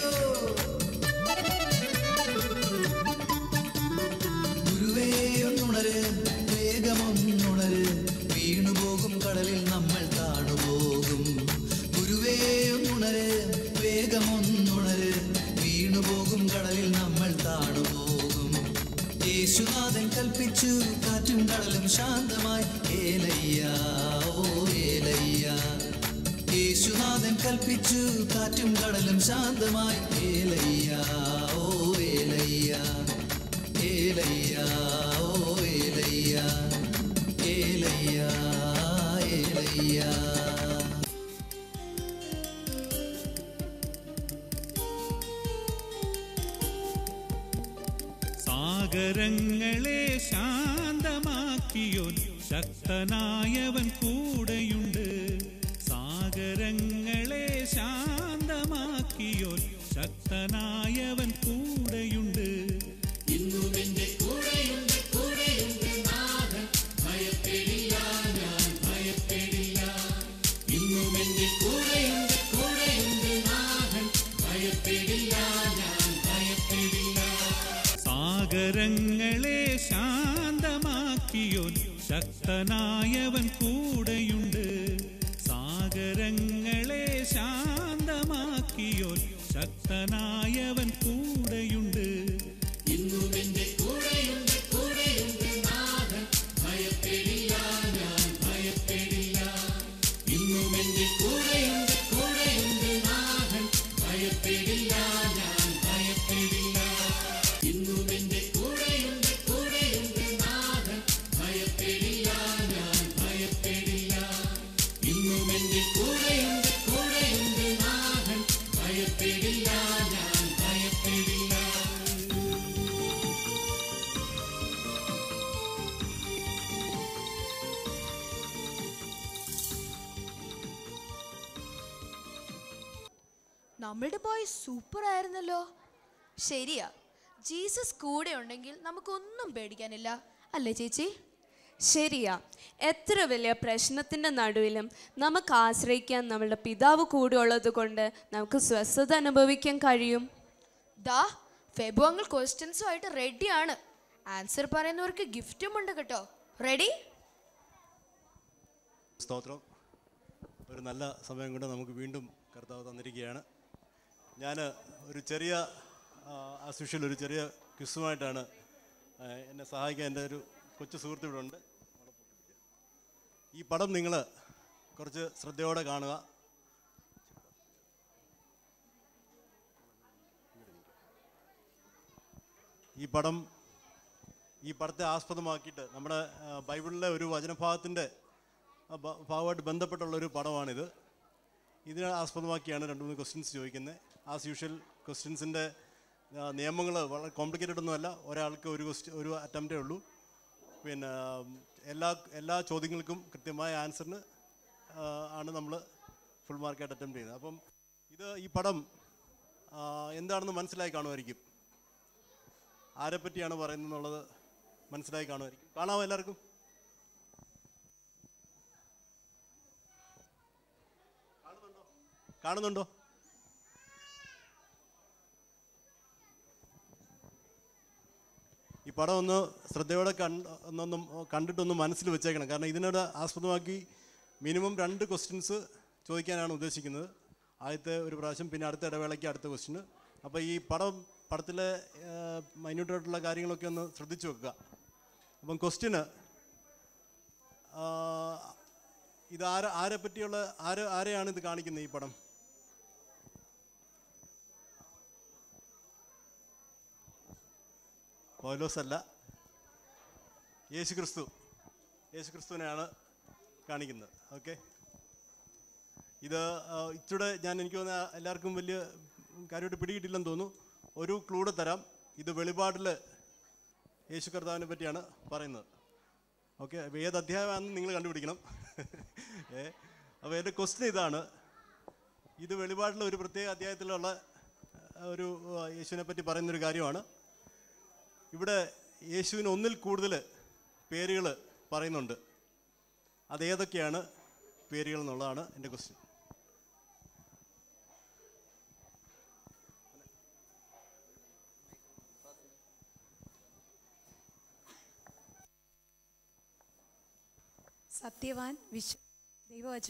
ഗുരുവേ ഒന്നുണര് വേഗമൊന്നുണര് വീണുപോകും കടലിൽ നമ്മൾ താണുപോകും ഗുരുവേ ഒന്നുണര് വേഗമൊന്നുണര് വീണുപോകും കടലിൽ നമ്മൾ താണുപോകും യേശുനാഥൻ കൽപ്പിച്ചു കാറ്റും കടലും ശാന്തമായി ഏലയ്യ ഓ ഏലയ്യ യേശുനാഥൻ കൽപ്പിച്ചു കാറ്റും കടലും ശാന്തമായി ഏലയ്യ ഓ ഏലയ്യ ഏലയ്യ ഓ ഏലയ്യ ഏലയ്യ ഏലയ്യ സാഗരങ്ങളെ ശാന്തമാക്കിയോൻ ശക്തനായവൻ കൂടെയുണ്ട് സാഗരങ്ങളെ ശാന്തമാക്കിയോൻ ശക്തനായവൻ കൂടെയുണ്ട് ഇന്നും എന്റെ കൂടെയുണ്ട് കൂടെയുണ്ട് നാഥൻ ഭയപ്പെടില്ല ഞാൻ ഭയപ്പെടില്ല ഇന്നും എന്റെ കൂടെയുണ്ട് കൂടെയുണ്ട് നാഥൻ ഭയപ്പെടില്ല ഞാൻ ഭയപ്പെടില്ല സാഗരങ്ങളെ ശാന്തമാക്കിയോൻ ശക്തനായവൻ കൂടെയുണ്ട് സാഗരങ്ങളെ ശാന്തമാക്കിയോൻ ശക്തനായവൻ കൂടെയുണ്ട് ഇന്നും എന്റെ കൂടെയുണ്ട് കൂടെയുണ്ട് നാഥൻ ഭയപ്പെടില്ല ഞാൻ ഭയപ്പെടില്ല ഇന്നും എന്റെ കൂടെയുണ്ട് കൂടെയുണ്ട് നാഥൻ ഭയപ്പെടില്ല ഞാൻ ഭയപ്പെടില്ല ഇന്നും എന്റെ കൂടെയുണ്ട് കൂടെയുണ്ട് നാഥൻ ഭയപ്പെടില്ല ഞാൻ ഭയപ്പെടില്ല ഇന്നും എന്റെ കൂടെ ഭയപ്പെടില്ല ഞാൻ ഭയപ്പെടില്ല നമ്മളുടെ ബോയ് സൂപ്പർ ആയിരുന്നല്ലോ ശരിയാ ജീസസ് കൂടെ ഉണ്ടെങ്കിൽ നമുക്കൊന്നും പേടിക്കാനില്ല അല്ലേ ചേച്ചി ശരിയാ എത്ര വലിയ പ്രശ്നത്തിൻ്റെ നടുവിലും നമുക്ക് ആശ്രയിക്കാൻ നമ്മളുടെ പിതാവ് കൂടെ ഉള്ളത് കൊണ്ട് നമുക്ക് സ്വസ്ഥത അനുഭവിക്കാൻ കഴിയും ദാ ഫെബു അങ്കിൾ ക്വസ്റ്റ്യൻസും ആയിട്ട് റെഡിയാണ് ആൻസർ പറയുന്നവർക്ക് ഗിഫ്റ്റും ഉണ്ട് കേട്ടോ റെഡി സ്തോത്രം ഒരു നല്ല സമയം കൊണ്ട് നമുക്ക് വീണ്ടും കർത്താവ് തന്നിരിക്കുകയാണ് ഞാൻ ഒരു ചെറിയ ആസ് യൂഷ്വൽ ഒരു ചെറിയ ക്വിസുമായിട്ടാണ് ആ, എന്നെ സഹായിക്കാൻ എൻ്റെ ഒരു കൊച്ചു സുഹൃത്ത് ഇവിടെ ഉണ്ട് ഈ പടം നിങ്ങൾ കുറച്ച് ശ്രദ്ധയോടെ കാണുക ഈ പടം ഈ പടത്തെ ആസ്പദമാക്കിയിട്ട് നമ്മുടെ ആ, ബൈബിളിലെ ഒരു വചനഭാഗത്തിൻ്റെ ആ ഭ- ഭാഗമായിട്ട് ബന്ധപ്പെട്ടുള്ള ഒരു പടമാണിത് ഇതിനെ ആസ്പദമാക്കിയാണ് രണ്ട് മൂന്ന് ക്വസ്റ്റ്യൻസ് ചോദിക്കുന്നത് ആസ് യൂഷ്വൽ ക്വസ്റ്റ്യൻസിൻ്റെ നിയമങ്ങൾ വളരെ കോംപ്ലിക്കേറ്റഡ് ഒന്നുമല്ല ഒരാൾക്ക് ഒരു ക്വസ്റ്റ്യൻ ഒരു അറ്റംപ്റ്റേ ഉള്ളൂ പിന്നെ ഉം, എല്ലാ എല്ലാ ചോദ്യങ്ങൾക്കും കൃത്യമായ ആൻസറിന് ആണ് നമ്മൾ ഫുൾ മാർക്കായിട്ട് അറ്റംപ്റ്റ് ചെയ്യുന്നത് അപ്പം ഇത് ഈ പടം ആ, എന്താണെന്ന് മനസ്സിലായി കാണുമായിരിക്കും ആരെപ്പറ്റിയാണ് പറയുന്നത് എന്നുള്ളത് മനസ്സിലായി കാണുമായിരിക്കും കാണാമോ എല്ലാവർക്കും കാണുന്നുണ്ടോ ഈ പടം ഒന്ന് ശ്രദ്ധയോടെ കണ്ട് ഒന്നൊന്നും കണ്ടിട്ടൊന്ന് മനസ്സിൽ വെച്ചേക്കണം കാരണം ഇതിനോട് ആസ്പദമാക്കി മിനിമം രണ്ട് ക്വസ്റ്റ്യൻസ് ചോദിക്കാനാണ് ഉദ്ദേശിക്കുന്നത് ആദ്യത്തെ ഒരു പ്രാവശ്യം പിന്നെ അടുത്ത ഇടവേളയ്ക്ക് അടുത്ത ക്വസ്റ്റ്യന് അപ്പോൾ ഈ പടം പടത്തിലെ മൈന്യൂട്ടായിട്ടുള്ള കാര്യങ്ങളൊക്കെ ഒന്ന് ശ്രദ്ധിച്ചു വെക്കുക അപ്പം ക്വസ്റ്റ്യന് ഇത് ആരെ ആരെ പറ്റിയുള്ള ആര് ആരെയാണ് ഇത് കാണിക്കുന്നത് ഈ പടം പൗലോസ് അല്ല യേശു ക്രിസ്തു യേശു ക്രിസ്തുവിനെയാണ് കാണിക്കുന്നത് ഓക്കെ ഇത് ആ, ഇച്ചിടെ ഞാൻ എനിക്ക് തോന്നുന്ന എല്ലാവർക്കും വലിയ കാര്യമായിട്ട് പിടികിട്ടില്ലെന്ന് തോന്നുന്നു ഒരു ക്ലൂടെ തരാം ഇത് വെളിപാടിൽ യേശു കർത്താവിനെ പറ്റിയാണ് പറയുന്നത് ഓക്കെ അപ്പോൾ ഏത് അധ്യായമാണെന്ന് നിങ്ങൾ കണ്ടുപിടിക്കണം ഏ അപ്പോൾ എൻ്റെ ക്വസ്റ്റ്യൻ ഇതാണ് ഇത് വെളിപാടിലെ ഒരു പ്രത്യേക അധ്യായത്തിലുള്ള ആ, ഒരു ആ, യേശുവിനെ പറ്റി പറയുന്നൊരു കാര്യമാണ് ഇവിടെ യേശുവിന് ഒന്നിൽ കൂടുതൽ പേരുകൾ പറയുന്നുണ്ട് അതേതൊക്കെയാണ് പേരുകൾ എന്നുള്ളതാണ് എൻ്റെ ക്വസ്റ്റ്യൻ സത്യവാൻ വിശ്വ ദൈവവചന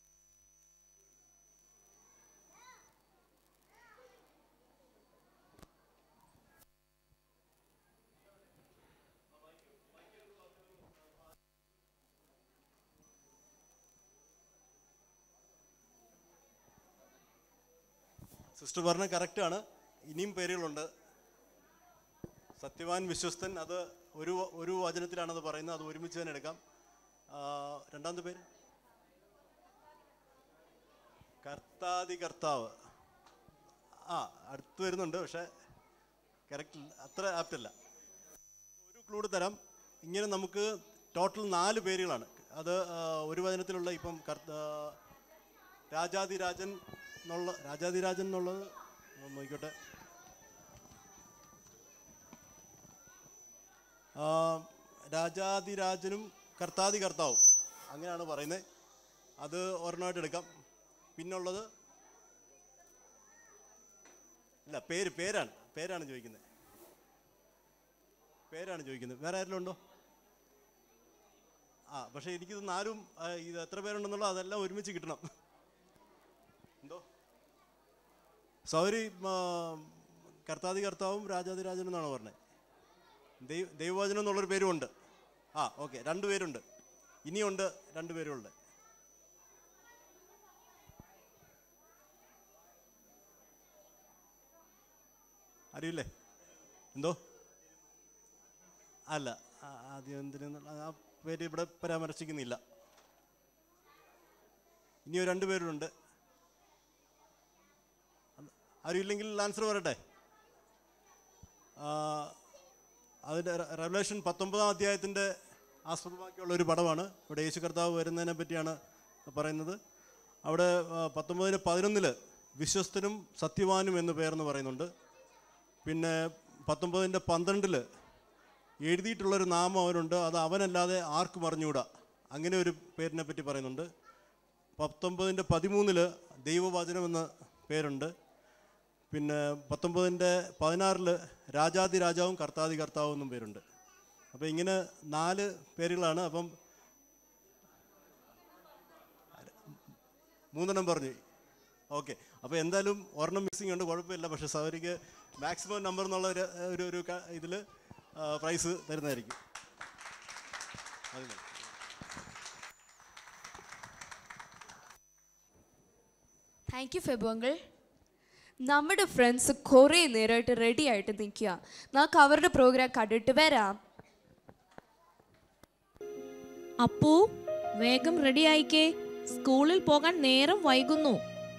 സിസ്റ്റർ പറഞ്ഞ കറക്റ്റാണ് ഇനിയും പേരുകളുണ്ട് സത്യവാൻ വിശ്വസ്തൻ അത് ഒരു ഒരു വചനത്തിലാണത് പറയുന്നത് അത് ഒരുമിച്ച് തന്നെ എടുക്കാം ആ, രണ്ടാമത്തെ പേര് കർത്താതി കർത്താവ് ആ അടുത്ത് വരുന്നുണ്ട് പക്ഷേ കറക്റ്റ് അത്ര ആപ്റ്റല്ല ഒരു ക്ലൂഡ് തരാം ഇങ്ങനെ നമുക്ക് ടോട്ടൽ നാല് പേരുകളാണ് അത് ആ, ഒരു വചനത്തിലുള്ള ഇപ്പം കർത്ത രാജാതിരാജൻ എന്നുള്ള രാജാതിരാജൻ എന്നുള്ളത് ഒന്ന് നോക്കിക്കോട്ടെ ആ, രാജാതിരാജനും കർത്താതി കർത്താവും അങ്ങനെയാണ് പറയുന്നത് അത് ഒരെണ്ണമായിട്ട് എടുക്കാം പിന്നുള്ളത് ഇല്ല പേര് പേരാണ് പേരാണ് ചോദിക്കുന്നത് പേരാണ് ചോദിക്കുന്നത് വേറെ ആരെങ്കിലും ഉണ്ടോ ആ പക്ഷേ എനിക്കിത് നാലും ആ, ഇത് എത്ര പേരുണ്ടെന്നുള്ളത് അതെല്ലാം ഒരുമിച്ച് കിട്ടണം എന്തോ സൗരി കർത്താതി കർത്താവും രാജാതിരാജനും എന്നാണ് പറഞ്ഞത് ദൈവ ദൈവവചനം എന്നുള്ളൊരു പേരും ഉണ്ട് ആ ഓക്കെ രണ്ട് പേരുണ്ട് ഇനിയുണ്ട് രണ്ട് പേരുണ്ട് അറിയില്ലേ എന്തോ അല്ല ആ, ആദ്യം എന്തിന് ആ പേര് ഇവിടെ പരാമർശിക്കുന്നില്ല ഇനിയും രണ്ട് പേരുണ്ട് ആരും ഇല്ലെങ്കിൽ ആൻസർ പറയട്ടെ ആ, അതിൻ്റെ റെവലേഷൻ പത്തൊമ്പതാം അധ്യായത്തിൻ്റെ ആസ്പദമാക്കിയുള്ള ഒരു പടമാണ് ഇവിടെ യേശു കർത്താവ് വരുന്നതിനെ പറ്റിയാണ് പറയുന്നത് അവിടെ ആ, പത്തൊമ്പതിന് പതിനൊന്നില് വിശ്വസ്തനും സത്യവാനും എന്ന് പേരെന്ന് പറയുന്നുണ്ട് പിന്നെ പത്തൊമ്പതിൻ്റെ പന്ത്രണ്ടിൽ എഴുതിയിട്ടുള്ളൊരു നാമം അവനുണ്ട് അത് അവനല്ലാതെ ആർക്കും അറിഞ്ഞുകൂടാ അങ്ങനെ ഒരു പേരിനെ പറ്റി പറയുന്നുണ്ട് പത്തൊമ്പതിൻ്റെ പതിമൂന്നില് ദൈവവചനം എന്ന പേരുണ്ട് പിന്നെ പത്തൊമ്പതിൻ്റെ പതിനാറിൽ രാജാതി രാജാവും കർത്താതി കർത്താവും എന്നും പേരുണ്ട് അപ്പോൾ ഇങ്ങനെ നാല് പേരുകളാണ് അപ്പം മൂന്നെണ്ണം പറഞ്ഞു ഓക്കെ അപ്പോൾ എന്തായാലും ഒരെണ്ണം മിസ്സിംഗ് ഉണ്ട് കുഴപ്പമില്ല പക്ഷേ സൗരിക്ക് മാക്സിമം നമ്പർ എന്നുള്ള ഒരു ഒരു ഒരു ഇതിൽ പ്രൈസ് തരുന്നതായിരിക്കും മതി മതി. താങ്ക് യു ഫെബു അങ്കിൾ നമ്മുടെ ഫ്രണ്ട്സ് കുറേ നേരമായിട്ട് റെഡി ആയിട്ട് നിൽക്കുക നമുക്ക് അവരുടെ പ്രോഗ്രാം കണ്ടിട്ട് വരാം അപ്പു വേഗം റെഡി ആയിക്കേ സ്കൂളിൽ പോകാൻ നേരം വൈകുന്നു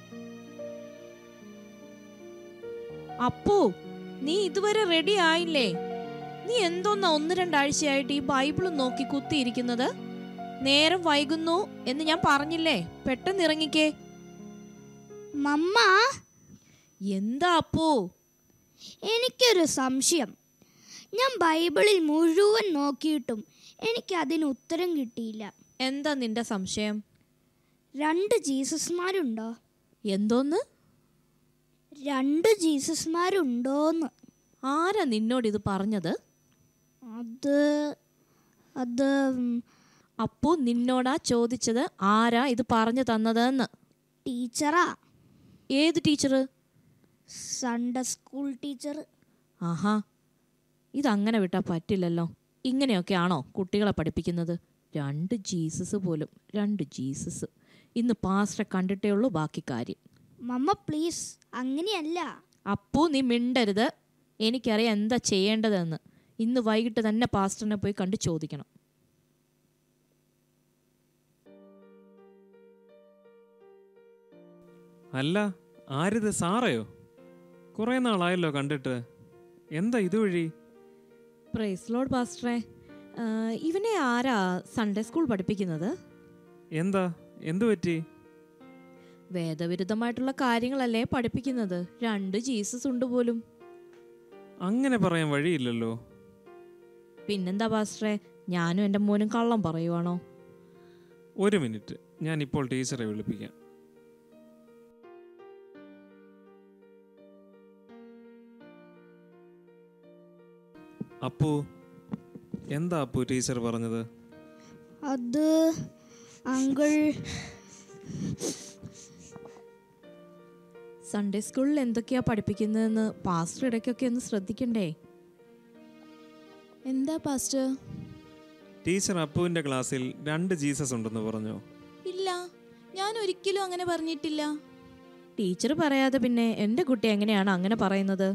അപ്പു നീ ഇതുവരെ റെഡി ആയില്ലേ നീ എന്തോന്നാ ഒന്ന് രണ്ടാഴ്ചയായിട്ട് ഈ ബൈബിൾ നോക്കി കുത്തിയിരിക്കുന്നത് നേരം വൈകുന്നു എന്ന് ഞാൻ പറഞ്ഞില്ലേ പെട്ടെന്ന് ഇറങ്ങിക്കേ മമ്മ എന്താ അപ്പു എനിക്കൊരു സംശയം ഞാൻ ബൈബിളിൽ മുഴുവൻ നോക്കിയിട്ടും എനിക്ക് അതിന് ഉത്തരം കിട്ടിയില്ല എന്താ നിന്റെ സംശയം രണ്ട് ജീസസ്മാരുണ്ടോ എന്തോന്ന് രണ്ട് ജീസസ്മാരുണ്ടോന്ന് ആരാ നിന്നോട് ഇത് പറഞ്ഞത് അത് അത് അപ്പു നിന്നോടാ ചോദിച്ചത് ആരാ ഇത് പറഞ്ഞു തന്നതെന്ന് ടീച്ചറാ ഏത് ടീച്ചർ സൺഡേ സ്കൂൾ ടീച്ചർ ആഹാ ഇതങ്ങനെ വിട്ടാൽ പറ്റില്ലല്ലോ ഇങ്ങനെയൊക്കെയാണോ കുട്ടികളെ പഠിപ്പിക്കുന്നത് രണ്ട് ജീസസ് പോലും രണ്ട് ജീസസ് ഇന്ന് പാസ്റ്ററെ കണ്ടിട്ടേ ഉള്ളൂ ബാക്കി കാര്യം മമ്മ പ്ലീസ് അങ്ങനെയല്ല അപ്പു നീ മിണ്ടരുത് എനിക്കറിയാം എന്താ ചെയ്യേണ്ടതെന്ന് ഇന്ന് വൈകിട്ട് തന്നെ പാസ്റ്ററിനെ പോയി കണ്ട് ചോദിക്കണം അല്ല ആരിത് സാറയോ കുറേ നാളായല്ലോ കണ്ടിട്ട് എന്താ ഇതുവഴി പ്രൈസ് ലോഡ് പാസ്റ്ററെ ആ, ഇവനെ ആരാ സൺഡേ സ്കൂൾ പഠിപ്പിക്കുന്നത് എന്താ എന്തു പറ്റി വേദവിരുദ്ധമായിട്ടുള്ള കാര്യങ്ങളല്ലേ പഠിപ്പിക്കുന്നത് രണ്ട് ജീസസ് ഉണ്ട് പോലും അങ്ങനെ പറയാൻ വഴിയില്ലല്ലോ പിന്നെന്താ പാസ്റ്ററെ ഞാനും എൻ്റെ മോനും കള്ളം പറയുവാണോ ഒരു മിനിറ്റ് ഞാൻ ഇപ്പോൾ ടീച്ചറെ വിളിപ്പിക്കാം അപ്പു എന്താ അപ്പു ടീച്ചർ പറഞ്ഞത് അത് അങ്കിൾ സൺഡേ സ്കൂളിൽ എന്തൊക്കെയാ പഠിപ്പിക്കുന്നതെന്ന് പാസ്റ്റർ ഇടയ്ക്കൊക്കെ ഒന്ന് ശ്രദ്ധിക്കണ്ടേ എന്താ പാസ്റ്റർ ടീച്ചർ അപ്പുവിൻ്റെ ക്ലാസ്സിൽ രണ്ട് ജീസസ് ഉണ്ടെന്ന് പറഞ്ഞോ ഇല്ല ഞാൻ ഒരിക്കലും അങ്ങനെ പറഞ്ഞിട്ടില്ല ടീച്ചർ പറയാതെ പിന്നെ എൻ്റെ കുട്ടി എങ്ങനെയാണ് അങ്ങനെ പറയുന്നത്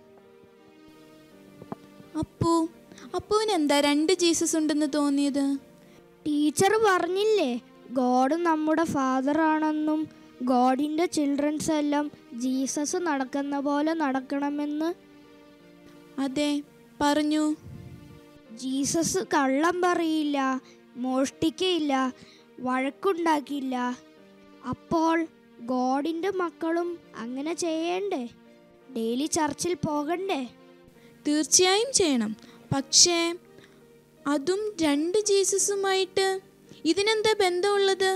അപ്പു അപ്പുവിന് എന്താ രണ്ട് ജീസസ് ഉണ്ടെന്ന് തോന്നിയത് ടീച്ചർ പറഞ്ഞില്ലേ ഗോഡ് നമ്മുടെ ഫാദർ ആണെന്നും ഗോഡിൻ്റെ ചിൽഡ്രൻസ് എല്ലാം ജീസസ് നടക്കുന്ന പോലെ നടക്കണമെന്ന് അതെ പറഞ്ഞു ജീസസ് കള്ളം പറയില്ല മോഷ്ടിക്കയില്ല വഴക്കുണ്ടാക്കില്ല അപ്പോൾ ഗോഡിൻ്റെ മക്കളും അങ്ങനെ ചെയ്യണ്ടേ ഡെയിലി ചർച്ചിൽ പോകണ്ടേ തീർച്ചയായും ചെയ്യണം പക്ഷേ അതും രണ്ട് ജീസസുമായിട്ട് ഇതിനെന്താ ബന്ധമുള്ളത്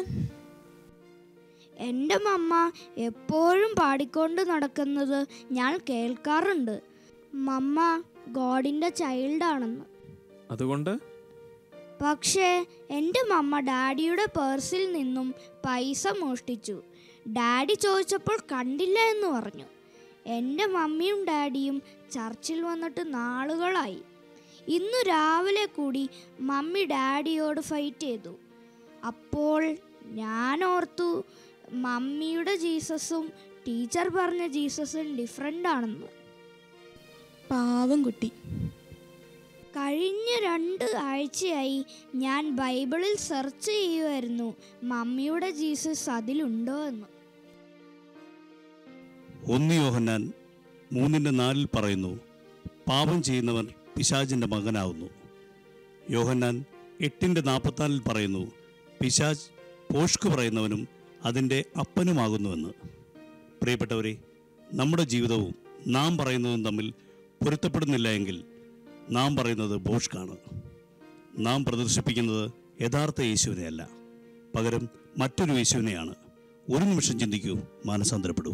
എൻ്റെ മമ്മ എപ്പോഴും പാടിക്കൊണ്ട് നടക്കുന്നത് ഞാൻ കേൾക്കാറുണ്ട് മമ്മ ഗോഡിൻ്റെ ചൈൽഡാണെന്ന് അതുകൊണ്ട് പക്ഷേ എൻ്റെ മമ്മ ഡാഡിയുടെ പേഴ്സിൽ നിന്നും പൈസ മോഷ്ടിച്ചു ഡാഡി ചോദിച്ചപ്പോൾ കണ്ടില്ല എന്ന് പറഞ്ഞു എൻ്റെ മമ്മിയും ഡാഡിയും ചർച്ചിൽ വന്നിട്ട് നാളുകളായി ഇന്നു രാവിലെ കൂടി മമ്മി ഡാഡിയോട് ഫൈറ്റ് ചെയ്തു അപ്പോൾ ഞാൻ ഓർത്തു മമ്മിയുടെ ജീസസും ടീച്ചർ പറഞ്ഞ ജീസസും ഡിഫറെൻ്റ് ആണെന്ന് പാവം കുട്ടി കഴിഞ്ഞ രണ്ട് ആഴ്ചയായി ഞാൻ ബൈബിളിൽ സെർച്ച് ചെയ്യുമായിരുന്നു മമ്മിയുടെ ജീസസ് അതിലുണ്ടോ എന്ന് ഒന്ന് യോഹന്നാൻ മൂന്നിൻ്റെ നാലിൽ പറയുന്നു പാപം ചെയ്യുന്നവൻ പിശാചിൻ്റെ മകനാവുന്നു യോഹന്നാൻ എട്ടിൻ്റെ നാൽപ്പത്തിനാലിൽ പറയുന്നു പിശാജ് പോഷ്ക് പറയുന്നവനും അതിൻ്റെ അപ്പനുമാകുന്നുവെന്ന് പ്രിയപ്പെട്ടവരെ നമ്മുടെ ജീവിതവും നാം പറയുന്നതും തമ്മിൽ പൊരുത്തപ്പെടുന്നില്ല എങ്കിൽ നാം പറയുന്നത് ബോഷ്കാണ് നാം പ്രദർശിപ്പിക്കുന്നത് യഥാർത്ഥ യേശുവിനെയല്ല പകരം മറ്റൊരു യേശുവിനെയാണ് ഒരു നിമിഷം ചിന്തിക്കൂ മാനസാന്തരപ്പെടൂ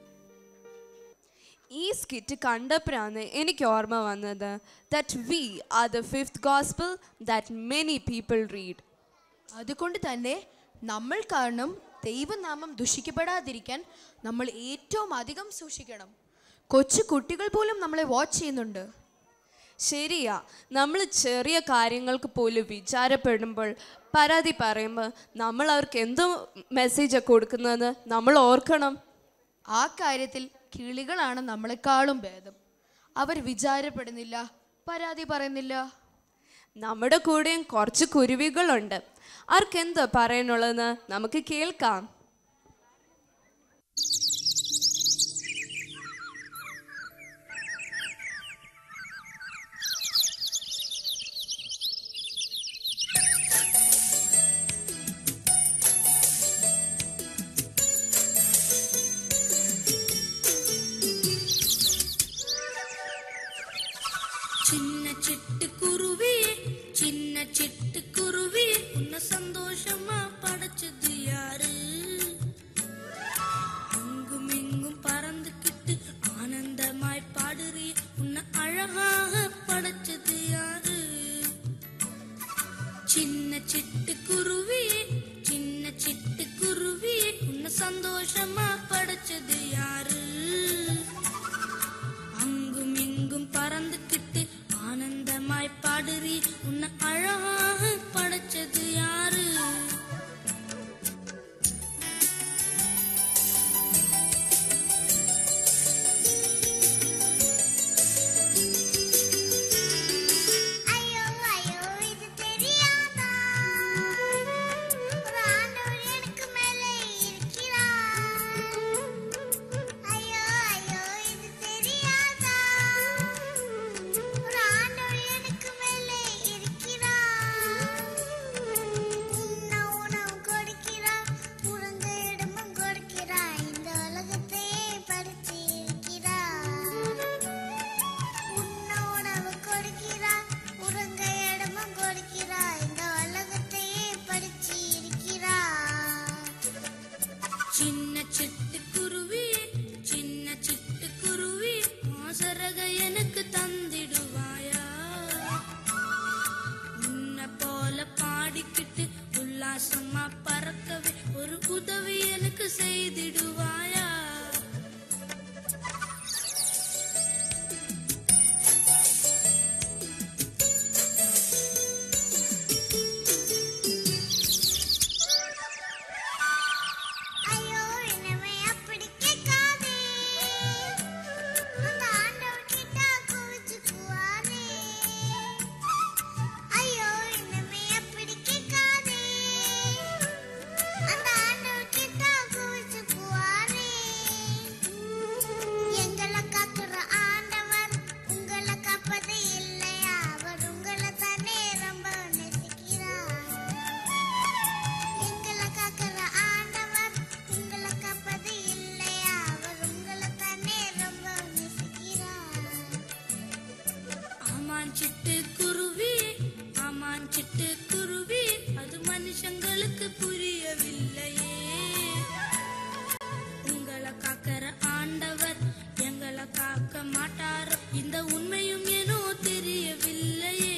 ഈ സ്കിറ്റ് കണ്ടപ്പോഴാണ് എനിക്ക് ഓർമ്മ വന്നത് that we are the fifth gospel that many people read അതുകൊണ്ട് തന്നെ നമ്മൾ കാരണം ദൈവനാമം ദുഷിക്കപ്പെടാതിരിക്കാൻ നമ്മൾ ഏറ്റവും അധികം സൂക്ഷിക്കണം കൊച്ചു കുട്ടികൾ പോലും നമ്മളെ വാച്ച് ചെയ്യുന്നുണ്ട് ശരിയാ നമ്മൾ ചെറിയ കാര്യങ്ങൾക്ക് പോലും വിചാരപ്പെടുമ്പോൾ പരാതി പറയുമ്പോൾ നമ്മൾ അവർക്ക് എന്ത് മെസ്സേജാണ് കൊടുക്കുന്നതെന്ന് നമ്മൾ ഓർക്കണം ആ കാര്യത്തിൽ കിളികളാണ് നമ്മളെക്കാളും ഭേദം അവർ വിചാരപ്പെടുന്നില്ല പരാതി പറയുന്നില്ല നമ്മുടെ കൂടെയും കുറച്ച് കുരുവികളുണ്ട് അവർക്ക് എന്താ പറയാനുള്ളതെന്ന് നമുക്ക് കേൾക്കാം சின்ன சிட்டுக்குருவியே சின்ன சிட்டுக்குருவியே உன்னை சந்தோஷமா படைச்சது யாரு அங்கும் இங்கும் பறந்துக்கிட்டு ஆனந்தமாய் பாடுறிய உன்னை அழகாக படைச்சது யாரு சின்ன சிட்டுக்குருவியே சின்ன சிட்டுக்குருவியே உன்னை சந்தோஷமா படைச்சது யாரு அங்கும் இங்கும் பறந்துக்கிட்டு ஆனந்தமாய் பாடுறி உன்னை அழகாக படைச்சது யாரு ஐயோ ஐயோ இது தெரியாதா ஒரு ஆண்டவர் எனக்கு மேலே இருக்கிறார் ஐயோ ஐயோ இது தெரியாதா ஒரு ஆண்டவர் எனக்கு மேலே இருக்கிறார் உண்ண உணவு கொடுக்கிறார் உறங்க இடமும் கொடுக்கிறார் இந்த உலகத்தையே படைத்து இருக்கிறார் உண்ண உணவு கொடுக்கிறார் உறங்க இடமும் கொடுக்கிறார் இந்த உலகத்தையே படைத்து இருக்கிறார் சின்ன சிட்டுக்குருவி சின்ன சிட்டுக்குருவி ஆசரக எனக்கு தந்திடுவாயா உன்னை போல பாடிக்கிட்டு உல்லாசமா பறக்கவே ஒரு உதவி எனக்கு செய்திடுவாயா ஐயோ இனிமே அப்படி கேட்காதே அந்த ஆண்டவர் கிட்ட கோவிச்சுக்குவாரே ஐயோ இனிமே அப்படி கேட்காதே அந்த ஆண்டவர் கிட்ட கோவிச்சுக்குவாரே எங்களை காக்குற ஆண்டவர் உங்களை காப்பது இல்லையா அவர் உங்களை தானே ரொம்ப நேசிக்கிறார் எங்களை காக்கிற ஆண்டவர் உங்களை காப்பது இல்லையா அவர் உங்களை தானே ரொம்ப நேசிக்கிறார் ஆமான் சிட்டு குருவி ஆமான் சிட்டு குருவி அது மனுஷங்களுக்கு புரியவில்லையே உங்களை காக்கிற ஆண்டவர் எங்களை காக்க மாட்டாரோ இந்த உண்மையும் ஏனோ தெரியவில்லையே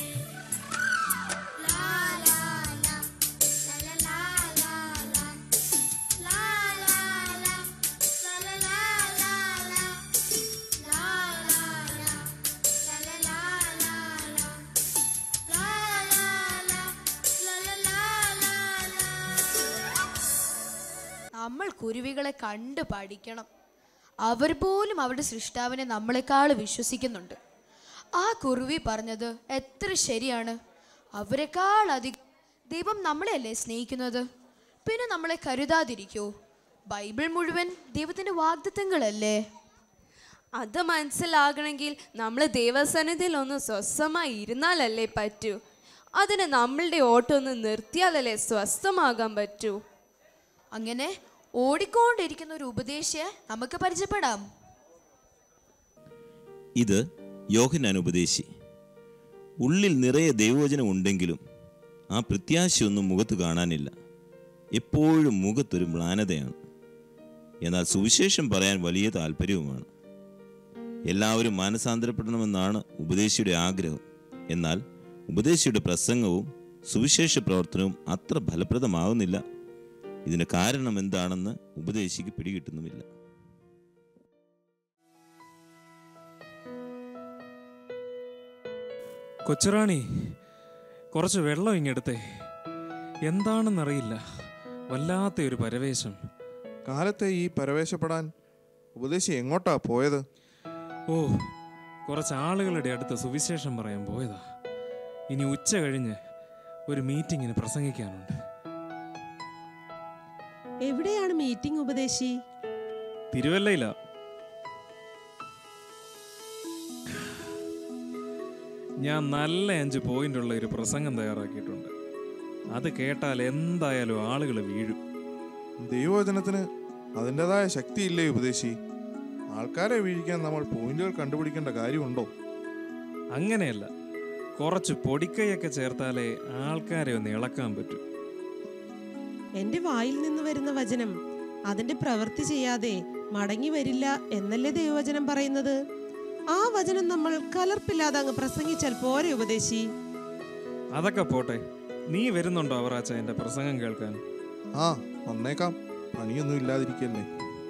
லா லா லா லா லா லா லா லா லா லா லா லா லா லா லா നമ്മൾ കുരുവികളെ കണ്ട് പഠിക്കണം അവർ പോലും അവരുടെ സൃഷ്ടാവിനെ നമ്മളെക്കാൾ വിശ്വസിക്കുന്നുണ്ട് ആ കുരുവി പറഞ്ഞത് എത്ര ശരിയാണ് അവരെക്കാൾ അധികം ദൈവം നമ്മളെയല്ലേ സ്നേഹിക്കുന്നത് പിന്നെ നമ്മളെ കരുതാതിരിക്കോ ബൈബിൾ മുഴുവൻ ദൈവത്തിന്റെ വാഗ്ദത്തങ്ങളല്ലേ അത് മനസ്സിലാകണമെങ്കിൽ നമ്മൾ ദൈവസന്നിധിയിൽ ഒന്ന് സ്വസ്ഥമായി ഇരുന്നാലല്ലേ പറ്റൂ അതിന് നമ്മളുടെ ഓട്ടം ഒന്ന് നിർത്തിയാലല്ലേ സ്വസ്ഥമാകാൻ പറ്റൂ അങ്ങനെ ഓടിക്കൊണ്ടിരിക്കുന്ന ഒരു ഉപദേശിയെ നമുക്ക് പരിചയപ്പെടാം ഇത് യോഹന്നാൻ ഉപദേശി ഉള്ളിൽ നിറയെ ദൈവവചനം ഉണ്ടെങ്കിലും ആ പ്രത്യാശയൊന്നും മുഖത്ത് കാണാനില്ല എപ്പോഴും മുഖത്തൊരു മ്ലാനതയാണ് എന്നാൽ സുവിശേഷം പറയാൻ വലിയ താല്പര്യവുമാണ് എല്ലാവരും മാനസാന്തരപ്പെടണമെന്നാണ് ഉപദേശിയുടെ ആഗ്രഹം എന്നാൽ ഉപദേശിയുടെ പ്രസംഗവും സുവിശേഷ പ്രവർത്തനവും അത്ര ഫലപ്രദമാവുന്നില്ല ഇതിന് കാരണം എന്താണെന്ന് ഉപദേശിക്ക് പിടികിട്ടുന്നുമില്ല കൊച്ചുറാണി കുറച്ച് വെള്ളം ഇങ്ങെടുത്തേ എന്താണെന്നറിയില്ല വല്ലാത്ത ഒരു പരവേശം കാലത്തെ ഈ പരവേശപ്പെടാൻ ഉപദേശി എങ്ങോട്ടാ പോയത് ഓ കുറച്ച് ആളുകളുടെ അടുത്ത് സുവിശേഷം പറയാൻ പോയതാ ഇനി ഉച്ച കഴിഞ്ഞ് ഒരു മീറ്റിങ്ങിന് പ്രസംഗിക്കാനുണ്ട് എവിടെയാണ് മീറ്റിംഗ് ഉപദേശി തിരുവല്ലയില ഞാൻ നല്ല അഞ്ച് പോയിന്റ് ഉള്ള ഒരു പ്രസംഗം തയ്യാറാക്കിയിട്ടുണ്ട് അത് കേട്ടാൽ എന്തായാലും ആളുകൾ വീഴും ദൈവവചനത്തിന് അതിൻ്റെതായ ശക്തിയില്ലേ ഉപദേശി ആൾക്കാരെ വീഴിക്കാൻ നമ്മൾ പോയിന്റുകൾ കണ്ടുപിടിക്കേണ്ട കാര്യമുണ്ടോ അങ്ങനെയല്ല കുറച്ച് പൊടിക്കൈയൊക്കെ ചേർത്താലേ ആൾക്കാരെ ഒന്ന് ഇളക്കാൻ പറ്റൂ എന്റെ വായിൽ നിന്ന് വരുന്ന വചനം അതിന്റെ പ്രവൃത്തി ചെയ്യാതെ മടങ്ങി വരില്ല എന്നല്ലേ ദൈവവചനം പറയുന്നത് ആ വചനം നമ്മൾ കലർപ്പില്ലാതെ അങ്ങ് പ്രസംഗിച്ചാൽ പോരെ ഉപദേശി അതൊക്കെ പോട്ടെ നീ വരുന്നുണ്ടോ അവറാച്ച എൻ്റെ പ്രസംഗം കേൾക്കാൻ ആ വന്നേക്കാം പണിയൊന്നും ഇല്ലാതിരിക്കല്ലേ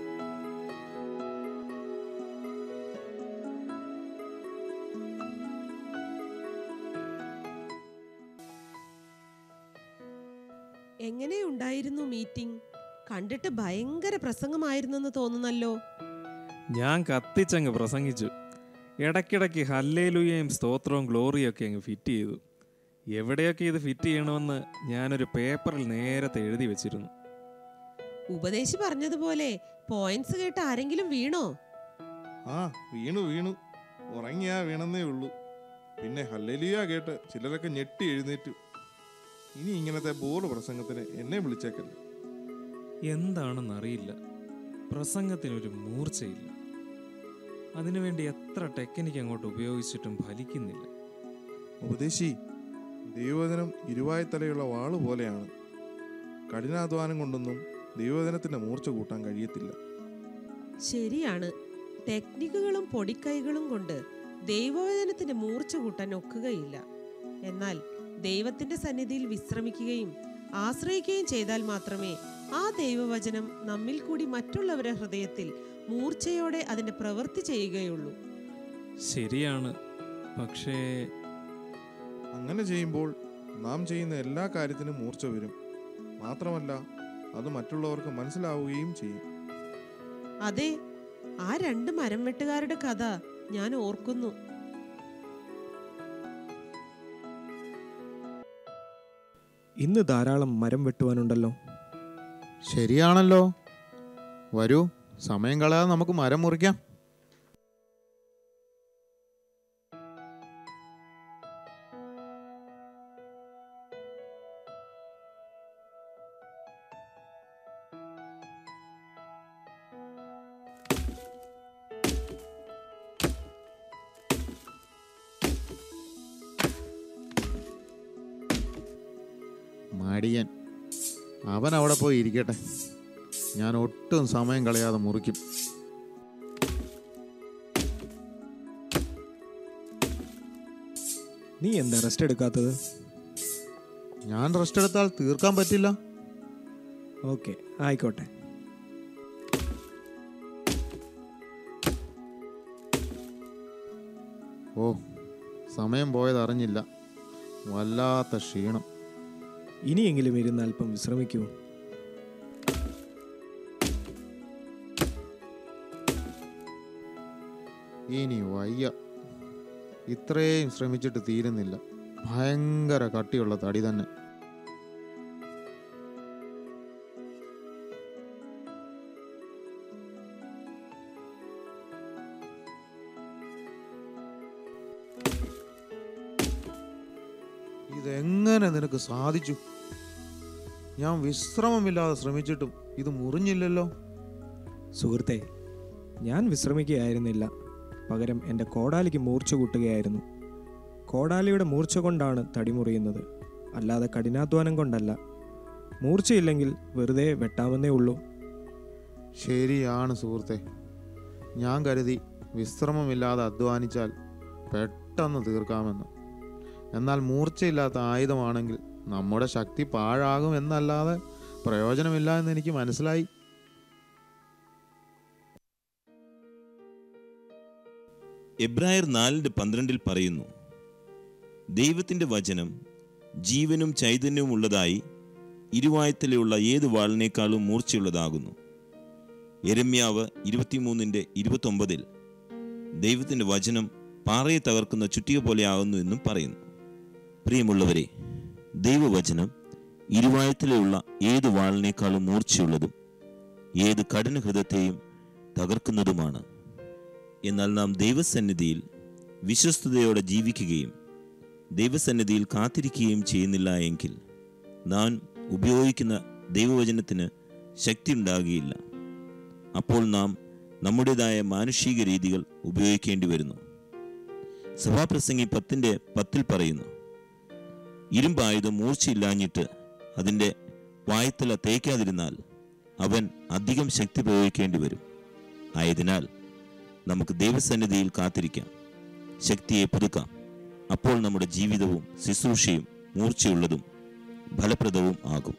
എങ്ങനെയുണ്ടായിരുന്നു മീറ്റിംഗ് കണ്ടിട്ട് ഭയങ്കര പ്രസംഗമായിരുന്നെന്ന് തോന്നുന്നല്ലോ ഞാൻ കത്തിച്ചങ്ങ് പ്രസംഗിച്ചു ഇടയ്ക്കിടയ്ക്ക് ഹല്ലേലുയയും സ്തോത്രവും ഗ്ലോറിയും ഒക്കെ അങ്ങ് ഫിറ്റ് ചെയ്തു എവിടെയൊക്കെ ഇത് ഫിറ്റ് ചെയ്യണമെന്ന് ഞാനൊരു പേപ്പറിൽ നേരത്തെ എഴുതി വെച്ചിരുന്നു ഉപദേശി പറഞ്ഞതുപോലെ പോയിന്റ്സ് കേട്ട് ആരെങ്കിലും വീണോ ആ വീണു വീണു ഉറങ്ങിയാ വീണെന്നേ ഉള്ളൂ പിന്നെ ഹല്ലലിയ കേട്ട് ചിലരൊക്കെ ഞെട്ടി എഴുന്നേറ്റു ഇനി ഇങ്ങനത്തെ ബോർഡ് പ്രസംഗത്തിന് എന്നെ വിളിച്ചേക്കല്ലേ എന്താണെന്നറിയില്ല പ്രസംഗത്തിനൊരു മൂർച്ചയില്ല അതിനുവേണ്ടി എത്ര ടെക്നിക്ക് അങ്ങോട്ട് ഉപയോഗിച്ചിട്ടും ഫലിക്കുന്നില്ല ഉപദേശി ദൈവവചനം ഇരുവായ്ത്തലയുള്ള വാള് പോലെയാണ് കഠിനാധ്വാനം കൊണ്ടൊന്നും ദൈവവചനത്തിന്റെ മൂർച്ച കൂട്ടാൻ കഴിയത്തില്ല ശരിയാണ് ടെക്നിക്കുകളും പൊടിക്കൈകളും കൊണ്ട് ദൈവവചനത്തിന്റെ മൂർച്ച കൂട്ടാൻ ഒക്കുകയില്ല എന്നാൽ ദൈവത്തിന്റെ സന്നിധിയിൽ വിശ്രമിക്കുകയും ആശ്രയിക്കുകയും ചെയ്താൽ മാത്രമേ ആ ദൈവവചനം നമ്മിൽ കൂടി മറ്റുള്ളവരുടെ ഹൃദയത്തിൽ മൂർച്ചയോടെ അതിന്റെ പ്രവൃത്തി ചെയ്യുകയുള്ളൂ ശരിയാണ് പക്ഷേ അങ്ങനെ ചെയ്യുമ്പോൾ നാം ചെയ്യുന്ന എല്ലാ കാര്യത്തിനും മൂർച്ച വരും മാത്രമല്ല അത് മറ്റുള്ളവർക്ക് മനസ്സിലാവുകയും ചെയ്യും അതെ ആ രണ്ട് മരം വെട്ടുകാരുടെ കഥ ഞാൻ ഓർക്കുന്നു ഇന്ന് ധാരാളം മരം വെട്ടുവാനുണ്ടല്ലോ ശരിയാണല്ലോ വരൂ സമയം കളയാതെ നമുക്ക് മരം മുറിക്കാം മടിയൻ അവൻ അവിടെ പോയി ഇരിക്കട്ടെ ഞാൻ ഒട്ടും സമയം കളയാതെ മുറിക്കും നീ എന്താ റെസ്റ്റ് എടുക്കാത്തത് ഞാൻ റെസ്റ്റ് എടുത്താൽ തീർക്കാൻ പറ്റില്ല ഓക്കെ ആയിക്കോട്ടെ ഓ സമയം പോയത് അറിഞ്ഞില്ല വല്ലാത്ത ക്ഷീണം ഇനിയെങ്കിലും ഇരുന്ന് അല്പം വിശ്രമിക്കൂ ഇനി വയ്യ ഇത്രയും ശ്രമിച്ചിട്ട് തീരുന്നില്ല ഭയങ്കര കട്ടിയുള്ള തടി തന്നെ ഇതെങ്ങനെ നിനക്ക് സാധിച്ചു ഞാൻ വിശ്രമമില്ലാതെ ശ്രമിച്ചിട്ടും ഇത് മുറിഞ്ഞില്ലല്ലോ സുഹൃത്തെ ഞാൻ വിശ്രമിക്കുകയായിരുന്നില്ല പകരം എൻ്റെ കോടാലിക്ക് മൂർച്ച കൂട്ടുകയായിരുന്നു കോടാലിയുടെ മൂർച്ച കൊണ്ടാണ് തടി മുറിയുന്നത് അല്ലാതെ കഠിനാധ്വാനം കൊണ്ടല്ല മൂർച്ചയില്ലെങ്കിൽ വെറുതെ വെട്ടാമെന്നേ ഉള്ളൂ ശരിയാണ് സുഹൃത്തെ ഞാൻ കരുതി വിശ്രമമില്ലാതെ അധ്വാനിച്ചാൽ പെട്ടെന്ന് തീർക്കാമെന്ന് എന്നാൽ മൂർച്ചയില്ലാത്ത ആയുധമാണെങ്കിൽ നമ്മുടെ ശക്തി പാഴാകും എന്നല്ലാതെ പ്രയോജനമില്ല എന്ന് എനിക്ക് മനസ്സിലായി എബ്രായർ നാലിൻ്റെ പന്ത്രണ്ടിൽ പറയുന്നു ദൈവത്തിൻ്റെ വചനം ജീവനും ചൈതന്യവും ഉള്ളതായി ഇരുവായത്തിലുള്ള ഏത് വാളിനേക്കാളും മൂർച്ചയുള്ളതാകുന്നു എരമ്യാവ് ഇരുപത്തിമൂന്നിൻ്റെ ഇരുപത്തൊമ്പതിൽ ദൈവത്തിൻ്റെ വചനം പാറയെ തകർക്കുന്ന ചുറ്റിക പോലെയാകുന്നു എന്നും പറയുന്നു പ്രിയമുള്ളവരെ ദൈവവചനം ഇരുവായത്തിലുള്ള ഏത് വാളിനേക്കാളും മൂർച്ചയുള്ളതും ഏത് കഠിനഹൃദത്തെയും തകർക്കുന്നതുമാണ് എന്നാൽ നാം ദൈവസന്നിധിയിൽ വിശ്വസ്തയോടെ ജീവിക്കുകയും ദൈവസന്നിധിയിൽ കാത്തിരിക്കുകയും ചെയ്യുന്നില്ല എങ്കിൽ നാം ഉപയോഗിക്കുന്ന ദൈവവചനത്തിന് ശക്തി ഉണ്ടാകുകയില്ല അപ്പോൾ നാം നമ്മുടേതായ മാനുഷിക രീതികൾ ഉപയോഗിക്കേണ്ടി വരുന്നു സഭാപ്രസംഗി പത്തിൻ്റെ പത്തിൽ പറയുന്നു ഇരുമ്പായുധം മൂർച്ചയില്ലാഞ്ഞിട്ട് അതിൻ്റെ വായത്തല തേക്കാതിരുന്നാൽ അവൻ അധികം ശക്തി പ്രയോഗിക്കേണ്ടി വരും ആയതിനാൽ നമുക്ക് ദൈവസന്നിധിയിൽ കാത്തിരിക്കാം ശക്തിയെ പുതുക്കാം അപ്പോൾ നമ്മുടെ ജീവിതവും ശുശ്രൂഷയും മൂർച്ചയുള്ളതും ഫലപ്രദവും ആകും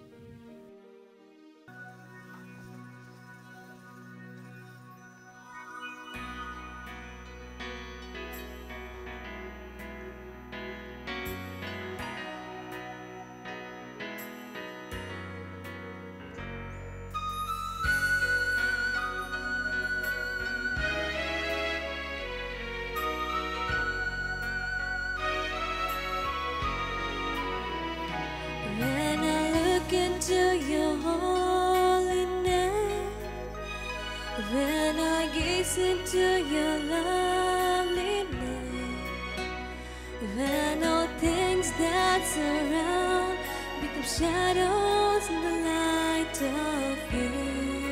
When I look into your holiness, when I gaze into your loveliness, when all things that surround become shadows in the light of you.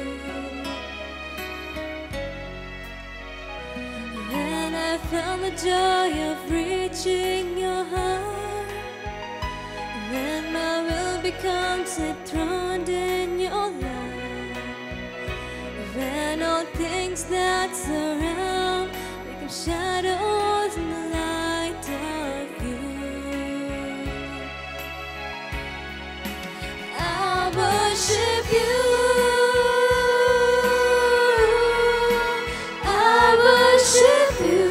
When I found the joy of reaching your heart. When my will becomes enthroned in your love, when all things that surround become shadows in the light of you, I worship you. I worship you.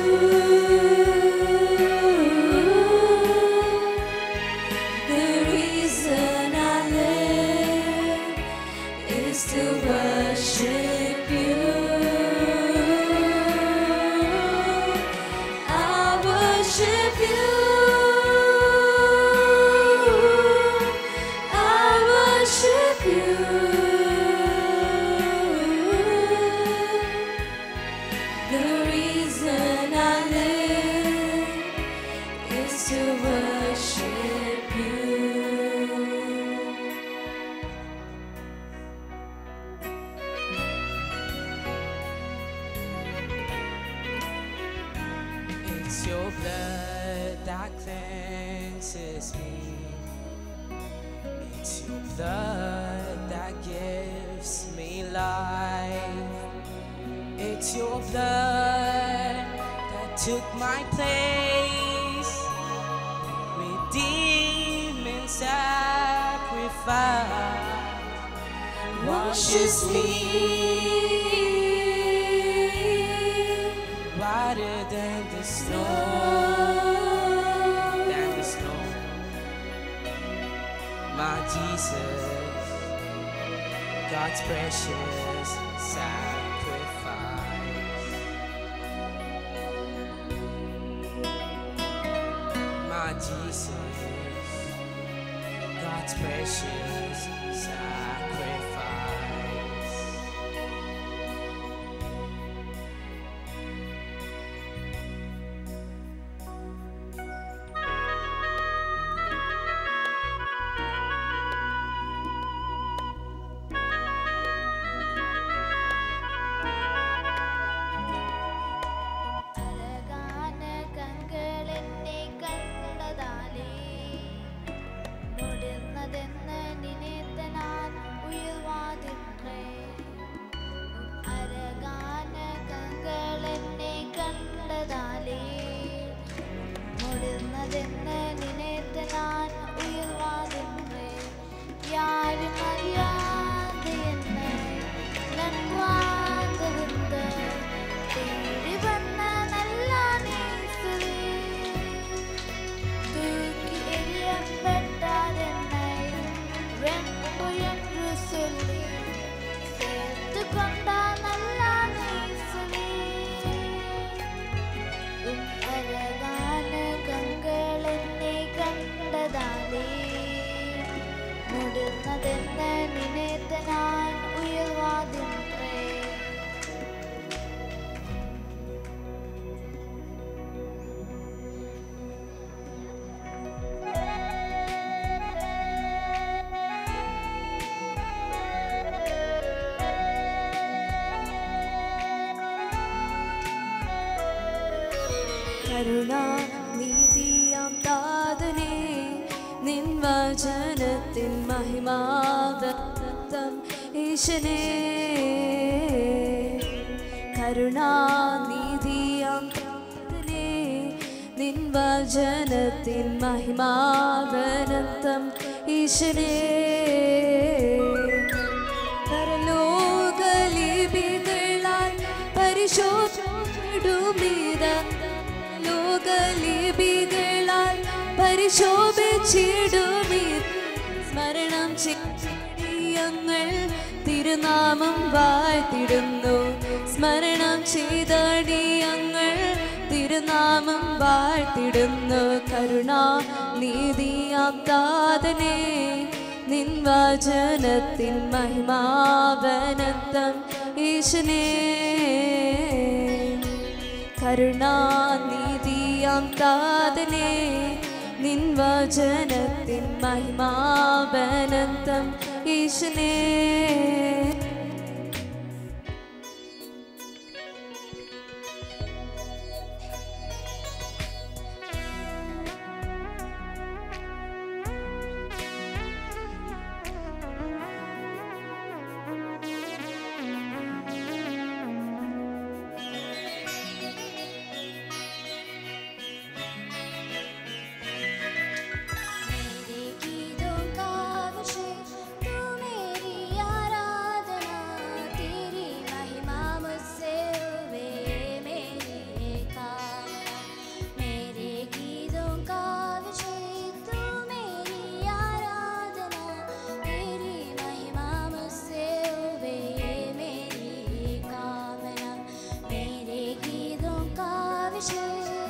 The reason I live is to worship you. I worship you. I worship you. The reason I live is to worship you. It's your blood that cleanses me. It's your blood that gives me life. It's your blood that took my place. Redeeming sacrifice washes me whiter than the snow, than the snow. My Jesus, God's precious sacrifice. My Jesus, God's precious sacrifice. കരുണാനീതിയാം താതനെ നിൻ വചനത്തിൻ മഹിമാവത്തം ഈശനെ കരുണാനീതിയാം താതനെ നിൻ വചനത്തിൻ മഹിമാവനന്തം ഈശനെ പരലോകലിപികളാൽ പരിശോധിടുമിത ലോകലിപികളാൽ പരിശോഭിച്ചിടുമി സ്മരണം ചെയ്യങ്ങൾ തിരുനാമം വാഴ്ത്തിടുന്നു സ്മരണം ചെയ്തടിയങ്ങൾ തിരുനാമം വാഴ്ത്തിടുന്നു കരുണാ നീതിയാം താതനെ നിൻ വചനത്തിൻ മഹിമാവനന്തം ഈശനെ കരുണാനീതിയാം താതനെ നിൻ വചനത്തിൻ മഹിമാവനന്തം ഈശനെ मेरे गीतों का विषय तू मेरी आराधना तेरी महिमा मुझसे हुए मेरी कामना मेरे गीतों का विषय तू मेरी आराधना तेरी महिमा मुझसे हुए मेरी कामना मेरे गीतों का विषय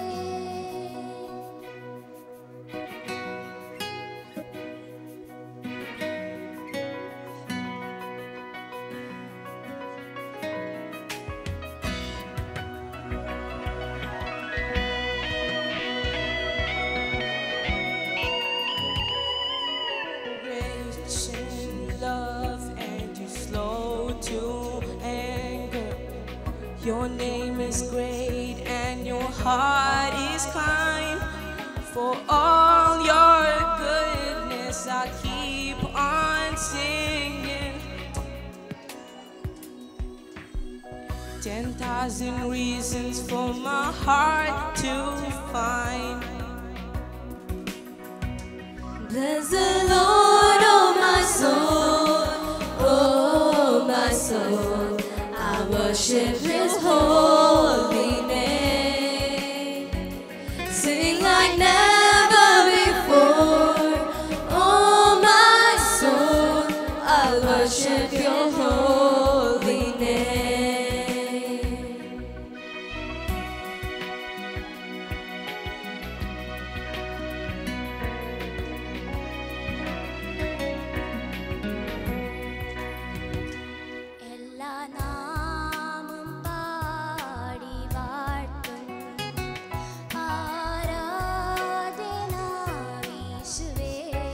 rich in love and you're slow to anger. Your name is great and your heart is kind. For all your goodness, I keep on singing. Ten thousand reasons for my heart to find. Bless the Lord, oh my soul, oh my soul. I worship His holy name. Sing like never before, oh my soul. I worship Your holy name. എല്ലാ നാമം പാടി വാഴ്ത്തും ആരാധനാവീശുവേ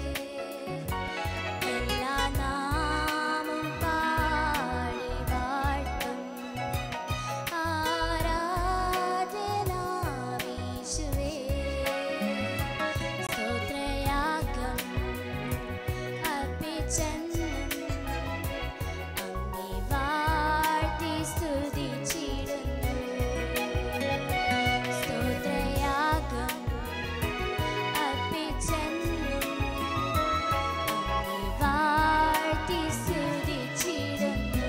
എല്ലാ നാമം പാടി വാഴ്ത്തും ആരാധനാവീശുവേ സ്തോത്രയാഗം അർപ്പിച്ചെന്നും അങ്ങേ വാഴ്ത്തി സ്തുതിച്ചിടുന്നു സ്തോത്രയാഗം അർപ്പിച്ചെന്നും അങ്ങേ വാഴ്ത്തി സ്തുതിച്ചിടുന്നു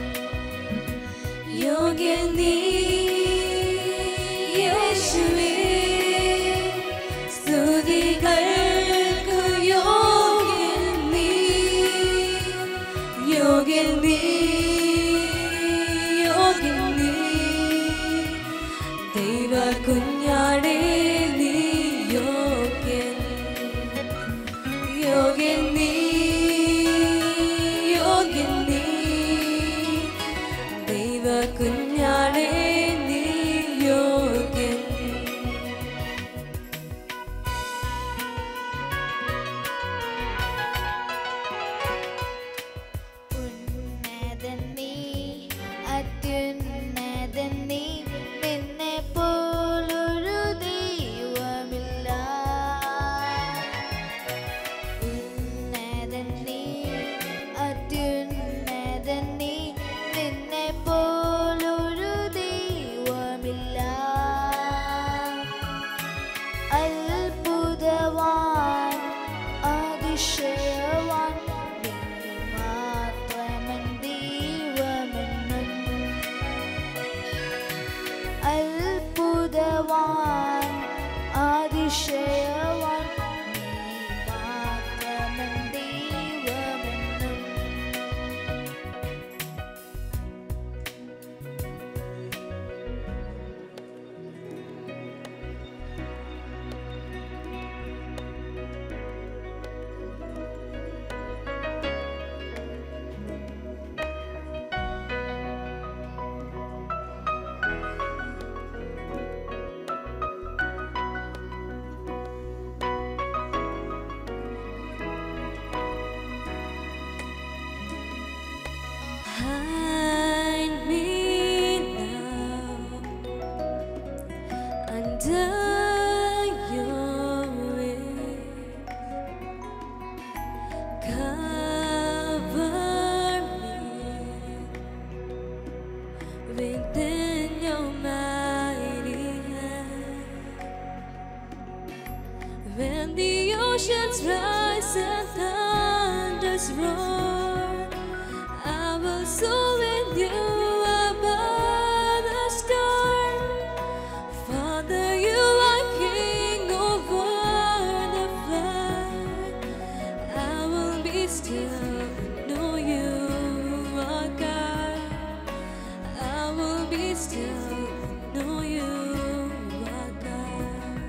യോഗ്യൻ നീ യേശുവേ സ്തുതികൾക്കു യോഗ്യൻ നീ യോഗ്യൻ നീ യോഗ്യൻ നീ ദൈവ കുഞ്ഞാടേ നീ യോഗ്യൻ യോഗ്യൻ നീ യോഗ്യൻ നീ ദൈവ കുഞ്ഞാടേ നീ യോഗ്യൻ ഉന്നതൻ നീ അത്യുന്നതൻ നീ നിന്നെ പോലൊരു ബലവാൻ അതിശയവാൻ നീ മാത്രമൻ ദൈവമെന്നും Hide me now under your wing. Cover me within your mighty hand. When the oceans rise and thunders roar. I will soar with you above the storm. Father, you are king over the flood. I will be still, know you are God. I will be still, know you are God.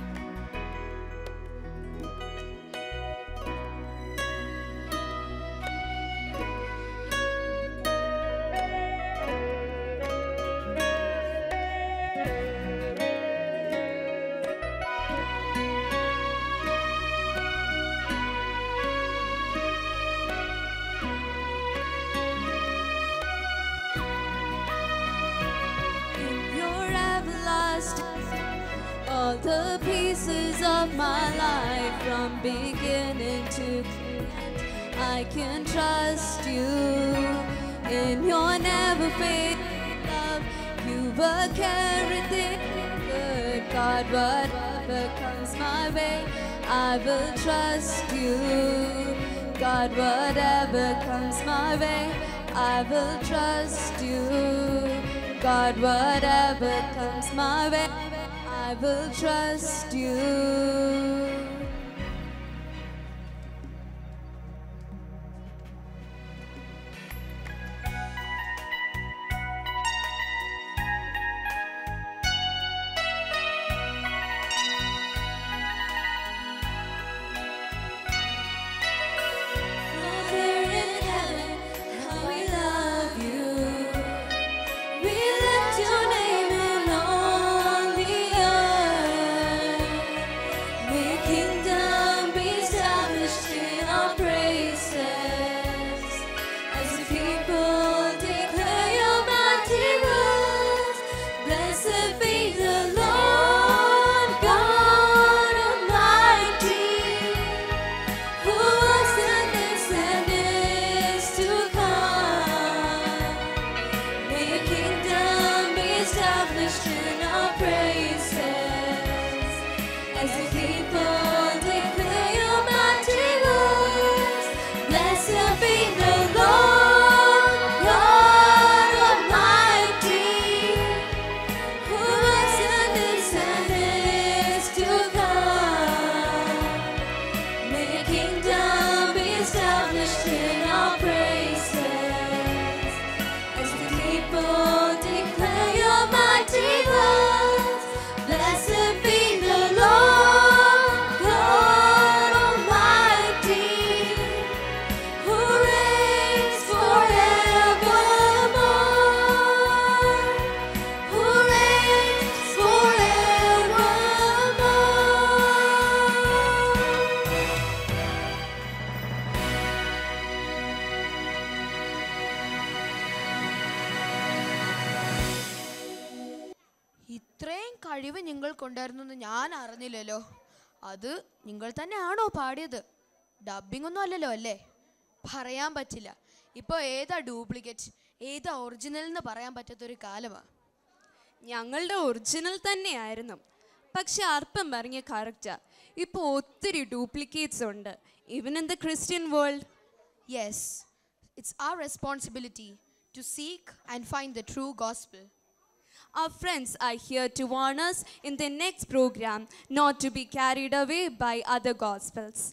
in your everlasting all the pieces of my life from beginning to end I can trust you in your never failing love you will carry it good God whatever comes my way I will trust you God whatever comes my way I will trust you God, whatever comes my way, I will trust you. Father in heaven, how we love you. We lift your name in all the earth. May kingdom be established in our praises. As the people declare your mighty words, blessed be the Lord God Almighty. Who was and is and is to come. May your kingdom be established in our praises. As the people declare your mighty words, blessed be the Lord God Almighty. Who was and is and is to come. May your kingdom be established in our praises. As the people declare your mighty words, blessed be the Lord God Almighty, who reigns forevermore, who reigns forevermore. ഇത്രയും കഴിവ് നിങ്ങൾക്കുണ്ടായിരുന്നു എന്ന് ഞാൻ അറിഞ്ഞില്ലല്ലോ അത് നിങ്ങൾ തന്നെയാണോ പാടിയത് dubbing ഒന്നും അല്ലല്ലോ അല്ലേ പറയാൻ പറ്റില്ല ഇപ്പോൾ ഏതാ ഡ്യൂപ്ലിക്കേറ്റ് ഏതാ ഒറിജിനൽ എന്ന് പറയാൻ പറ്റാത്തൊരു കാലമാണ് ഞങ്ങളുടെ ഒറിജിനൽ തന്നെയായിരുന്നു പക്ഷെ അർപ്പം പറഞ്ഞ കറക്റ്റാ ഇപ്പോൾ ഒത്തിരി ഡ്യൂപ്ലിക്കേറ്റ്സ് ഉണ്ട് even in the Christian world yes it's our responsibility to seek and find the true gospel Our friends are here to warn us in the next program not to be carried away by other gospels.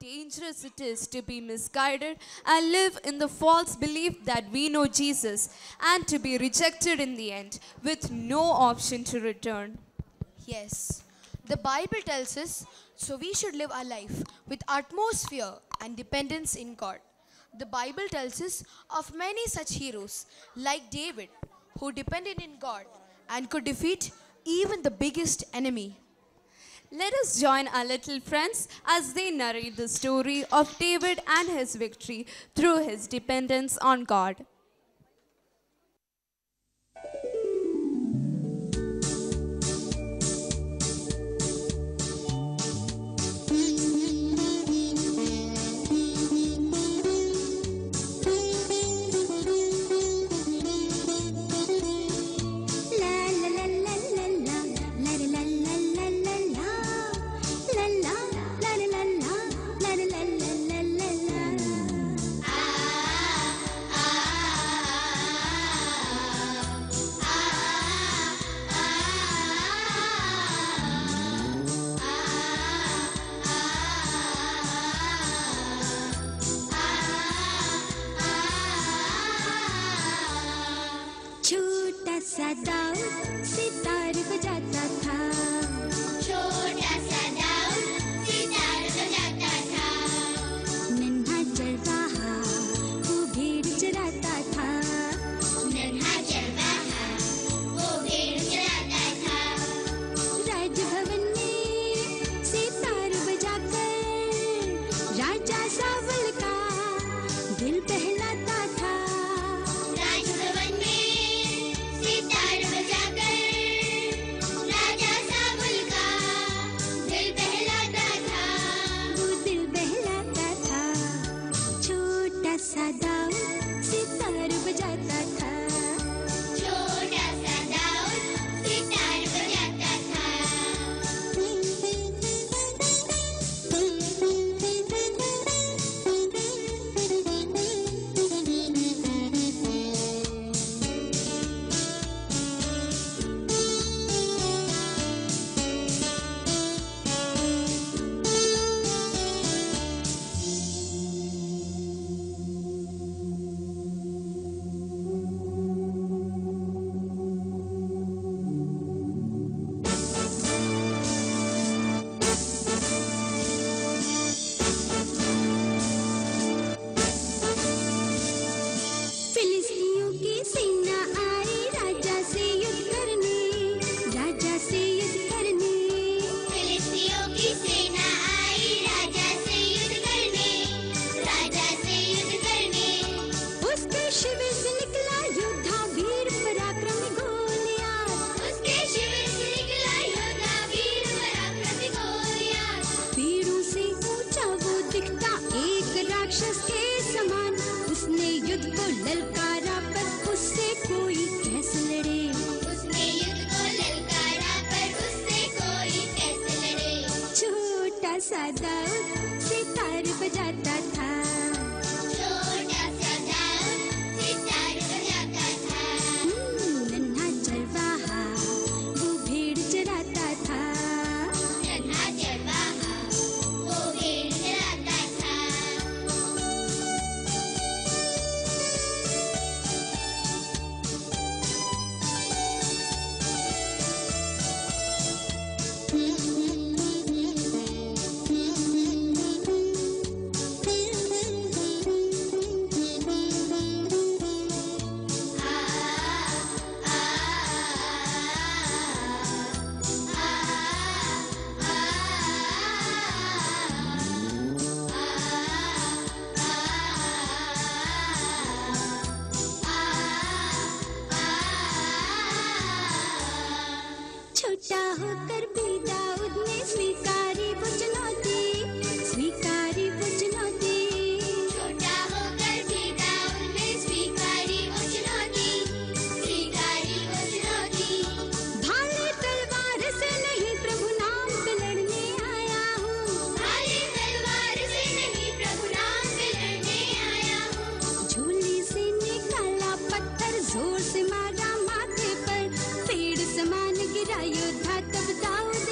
dangerous it is to be misguided and live in the false belief that we know Jesus and to be rejected in the end with no option to return. Yes, the Bible tells us so we should live our life with utmost fear and dependence in God. The Bible tells us of many such heroes like David who depended in God and could defeat even the biggest enemy. Let us join our little friends as they narrate the story of David and his victory through his dependence on God. छोटा सा दाऊ सितार बजाता था छोटा सा दाऊ सितार बजाता था नन्हा चरवाहा वो भेड़ चराता था नन्हा चरवाहा वो भेड़ चराता था राजभवन में सितार बजाकर राजा सावल का दिल बहलाता था राजभवन में सितार बजाकर राजा सावल का दिल बहलाता था वो दिल बहलाता था छोटा सा दाऊ सितार बजाता था छोटा सा दाऊ सितार बजाता फिलिस्तीनियों की सेना आई राजा से युद्ध करने राजा से युद्ध करने फिलिस्तीनियों की सेना आई राजा से युद्ध करने राजा से युद्ध करने उसके शिविर से निकला योद्धा वीर पराक्रमी गोलियात उसके शिविर से निकला योद्धा वीर पराक्रमी गोलियात पेड़ों से ऊंचा वो दिखता एक राक्षस के समान उसने युद्ध को ललकारा पर उससे कोई कैसे लड़े उसने युद्ध को ललकारा पर उससे कोई कैसे लड़े छोटा सा दाऊद सितार बजाता था छोटा सा दाऊद सितार बजाता था नन्हा चरवाहा वो भेड़ चराता था नन्हा चरवाहा वो भेड़ चराता था छोटा होकर भी दाऊद ने स्वीकारी वो चुनौती स्वीकारी वो चुनौती छोटा होकर भी दाऊद ने स्वीकारी वो चुनौती स्वीकारी वो चुनौती भाले तलवार से नहीं प्रभु नाम पे लड़ने आया हूँ भाले तलवार से नहीं प्रभु नाम पे लड़ने आया हूँ झोली से निकाला पत्थर जोर से मारा माथे पर पेड़ समान गिरा योद्धा तब दाऊद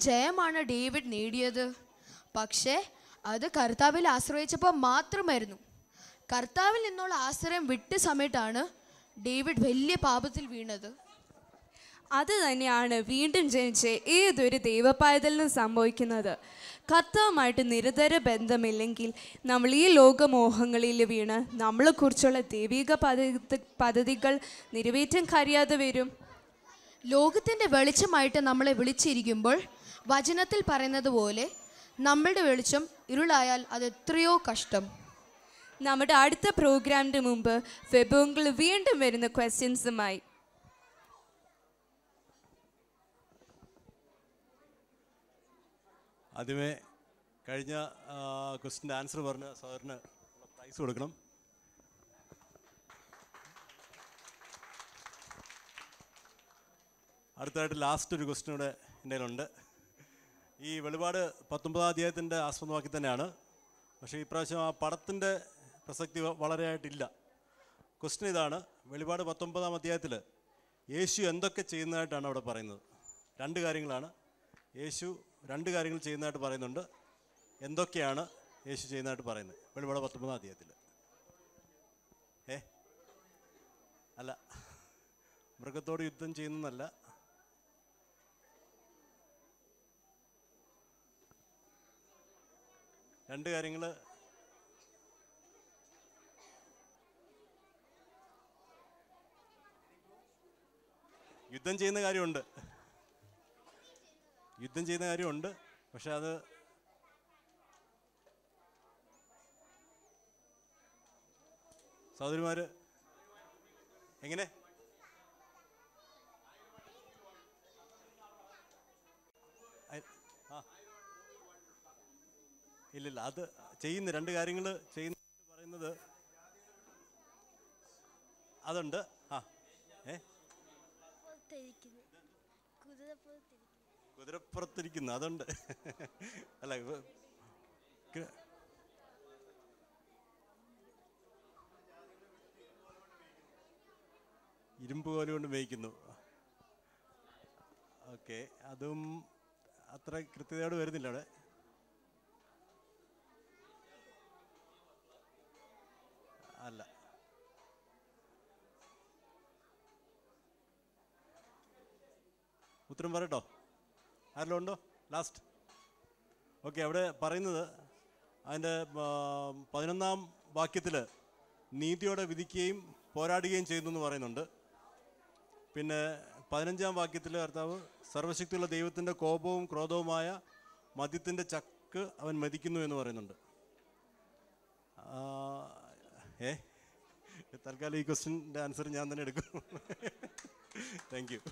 ജയമാണ് ഡേവിഡ് നേടിയത് പക്ഷേ അത് കർത്താവിൽ ആശ്രയിച്ചപ്പോൾ മാത്രമായിരുന്നു കർത്താവിൽ നിന്നുള്ള ആശ്രയം വിട്ട സമയത്താണ് ഡേവിഡ് വലിയ പാപത്തിൽ വീണത് അത് തന്നെയാണ് വീണ്ടും ജനിച്ച ഏതൊരു ദൈവപായതലിനും സംഭവിക്കുന്നത് കർത്താവുമായിട്ട് നിരന്തര ബന്ധമില്ലെങ്കിൽ നമ്മൾ ഈ ലോകമോഹങ്ങളിൽ വീണ് നമ്മളെക്കുറിച്ചുള്ള ദൈവിക പദ്ധതി പദ്ധതികൾ നിറവേറ്റാൻ കഴിയാതെ വരും ലോകത്തിൻ്റെ വെളിച്ചമായിട്ട് നമ്മളെ വിളിച്ചിരിക്കുമ്പോൾ വചനത്തിൽ പറയുന്നത് പോലെ നമ്മളുടെ വെളിച്ചം ഇരുളായാൽ അത് എത്രയോ കഷ്ടം നമ്മുടെ അടുത്ത പ്രോഗ്രാമിന് മുമ്പ് ഫെബോങ്കിൽ വീണ്ടും വരുന്ന ക്വസ്റ്റ്യൻസുമായി ആദ്യമേ കഴിഞ്ഞ ക്വസ്റ്റിൻ്റെ ആൻസർ പറഞ്ഞ സാറിന് പ്രൈസ് കൊടുക്കണം അടുത്തതായിട്ട് ലാസ്റ്റ് ഒരു ക്വസ്റ്റ്യൻ കൂടെ എൻ്റെ കയ്യിലുണ്ട് ഈ വെളിപാട് പത്തൊമ്പതാം അധ്യായത്തിൻ്റെ ആസ്പദമാക്കി തന്നെയാണ് പക്ഷേ ഇപ്രാവശ്യം ആ പടത്തിൻ്റെ പ്രസക്തി വ- വളരെയായിട്ടില്ല ക്വസ്റ്റ്യൻ ഇതാണ് വെളിപാട് പത്തൊമ്പതാം അധ്യായത്തിൽ യേശു എന്തൊക്കെ ചെയ്യുന്നതായിട്ടാണ് അവിടെ പറയുന്നത് രണ്ട് കാര്യങ്ങളാണ് യേശു രണ്ട് കാര്യങ്ങൾ ചെയ്യുന്നതായിട്ട് പറയുന്നുണ്ട് എന്തൊക്കെയാണ് യേശു ചെയ്യുന്നതായിട്ട് പറയുന്നത് വെളിപാട് പത്തൊമ്പതാം അധ്യായത്തിൽ ഏ അല്ല മൃഗത്തോട് യുദ്ധം ചെയ്യുന്നതല്ല രണ്ട് കാര്യങ്ങൾ യുദ്ധം ചെയ്യുന്ന കാര്യമുണ്ട് യുദ്ധം ചെയ്യുന്ന കാര്യമുണ്ട് പക്ഷെ അത് സഹോദരിമാര് എങ്ങനെ അയ്- ആ. ഇല്ലില്ല അത് ചെയ്യുന്ന രണ്ട് കാര്യങ്ങൾ ചെയ്യുന്ന പറയുന്നത് അതുണ്ട് ആ ഏ കുതിരപ്പുറത്തിരിക്കുന്നു അതുണ്ട് അല്ല ഇവ- ക- ഇരുമ്പ് കോല് കൊണ്ട് മേയ്ക്കുന്നു ഓക്കെ അതും അത്ര കൃത്യതയോട് വരുന്നില്ല അവിടെ അല്ല ഉത്തരം പറയട്ടോ ആരെല്ലാം ഉണ്ടോ ലാസ്റ്റ് ഓക്കെ അവിടെ പറയുന്നത് അതിൻ്റെ പതിനൊന്നാം വാക്യത്തിൽ നീതിയോടെ വിധിക്കുകയും പോരാടുകയും ചെയ്യുന്നു എന്ന് പറയുന്നുണ്ട് പിന്നെ പതിനഞ്ചാം വാക്യത്തിൽ കർത്താവ് സർവശക്തിയുള്ള ദൈവത്തിൻ്റെ കോപവും ക്രോധവുമായ മദ്യത്തിൻ്റെ ചക്ക് അവൻ മതിക്കുന്നു എന്ന് പറയുന്നുണ്ട് ആ, ഏ തൽക്കാലം ഈ ക്വസ്റ്റിൻ്റെ ആൻസർ ഞാൻ തന്നെ എടുക്കും താങ്ക് യു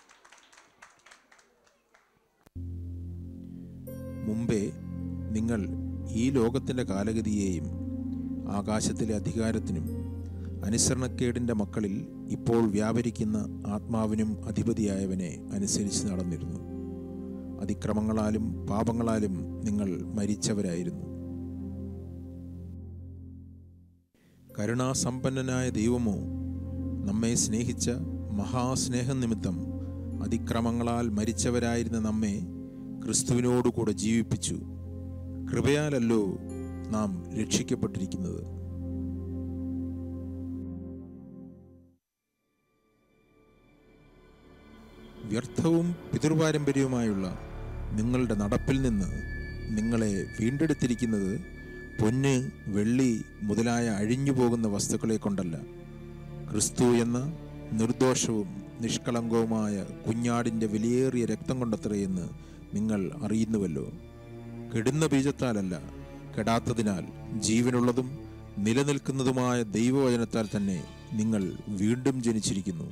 മുമ്പേ നിങ്ങൾ ഈ ലോകത്തിൻ്റെ കാലഗതിയെയും ആകാശത്തിലെ അധികാരത്തിനും അനുസരണക്കേടിൻ്റെ മക്കളിൽ ഇപ്പോൾ വ്യാപരിക്കുന്ന ആത്മാവിനും അധിപതിയായവനെ അനുസരിച്ച് നടന്നിരുന്നു അതിക്രമങ്ങളാലും പാപങ്ങളാലും നിങ്ങൾ മരിച്ചവരായിരുന്നു കരുണാസമ്പന്നനായ ദൈവമോ നമ്മെ സ്നേഹിച്ച മഹാസ്നേഹം നിമിത്തം അതിക്രമങ്ങളാൽ മരിച്ചവരായിരുന്ന നമ്മെ ക്രിസ്തുവിനോടുകൂടെ ജീവിപ്പിച്ചു കൃപയാലല്ലോ നാം രക്ഷിക്കപ്പെട്ടിരിക്കുന്നത് വ്യർത്ഥവും പിതൃപാരമ്പര്യവുമായുള്ള നിങ്ങളുടെ നടപ്പിൽ നിന്ന് നിങ്ങളെ വീണ്ടെടുത്തിരിക്കുന്നത് പൊന്ന് വെള്ളി മുതലായ അഴിഞ്ഞുപോകുന്ന വസ്തുക്കളെ കൊണ്ടല്ല ക്രിസ്തു എന്ന നിർദോഷവും നിഷ്കളങ്കവുമായ കുഞ്ഞാടിൻ്റെ വിലയേറിയ രക്തം കൊണ്ടത്രയെന്ന് നിങ്ങൾ അറിയുന്നുവല്ലോ കെടുന്ന ബീജത്താലല്ല കെടാത്തതിനാൽ ജീവനുള്ളതും നിലനിൽക്കുന്നതുമായ ദൈവവചനത്താൽ തന്നെ നിങ്ങൾ വീണ്ടും ജനിച്ചിരിക്കുന്നു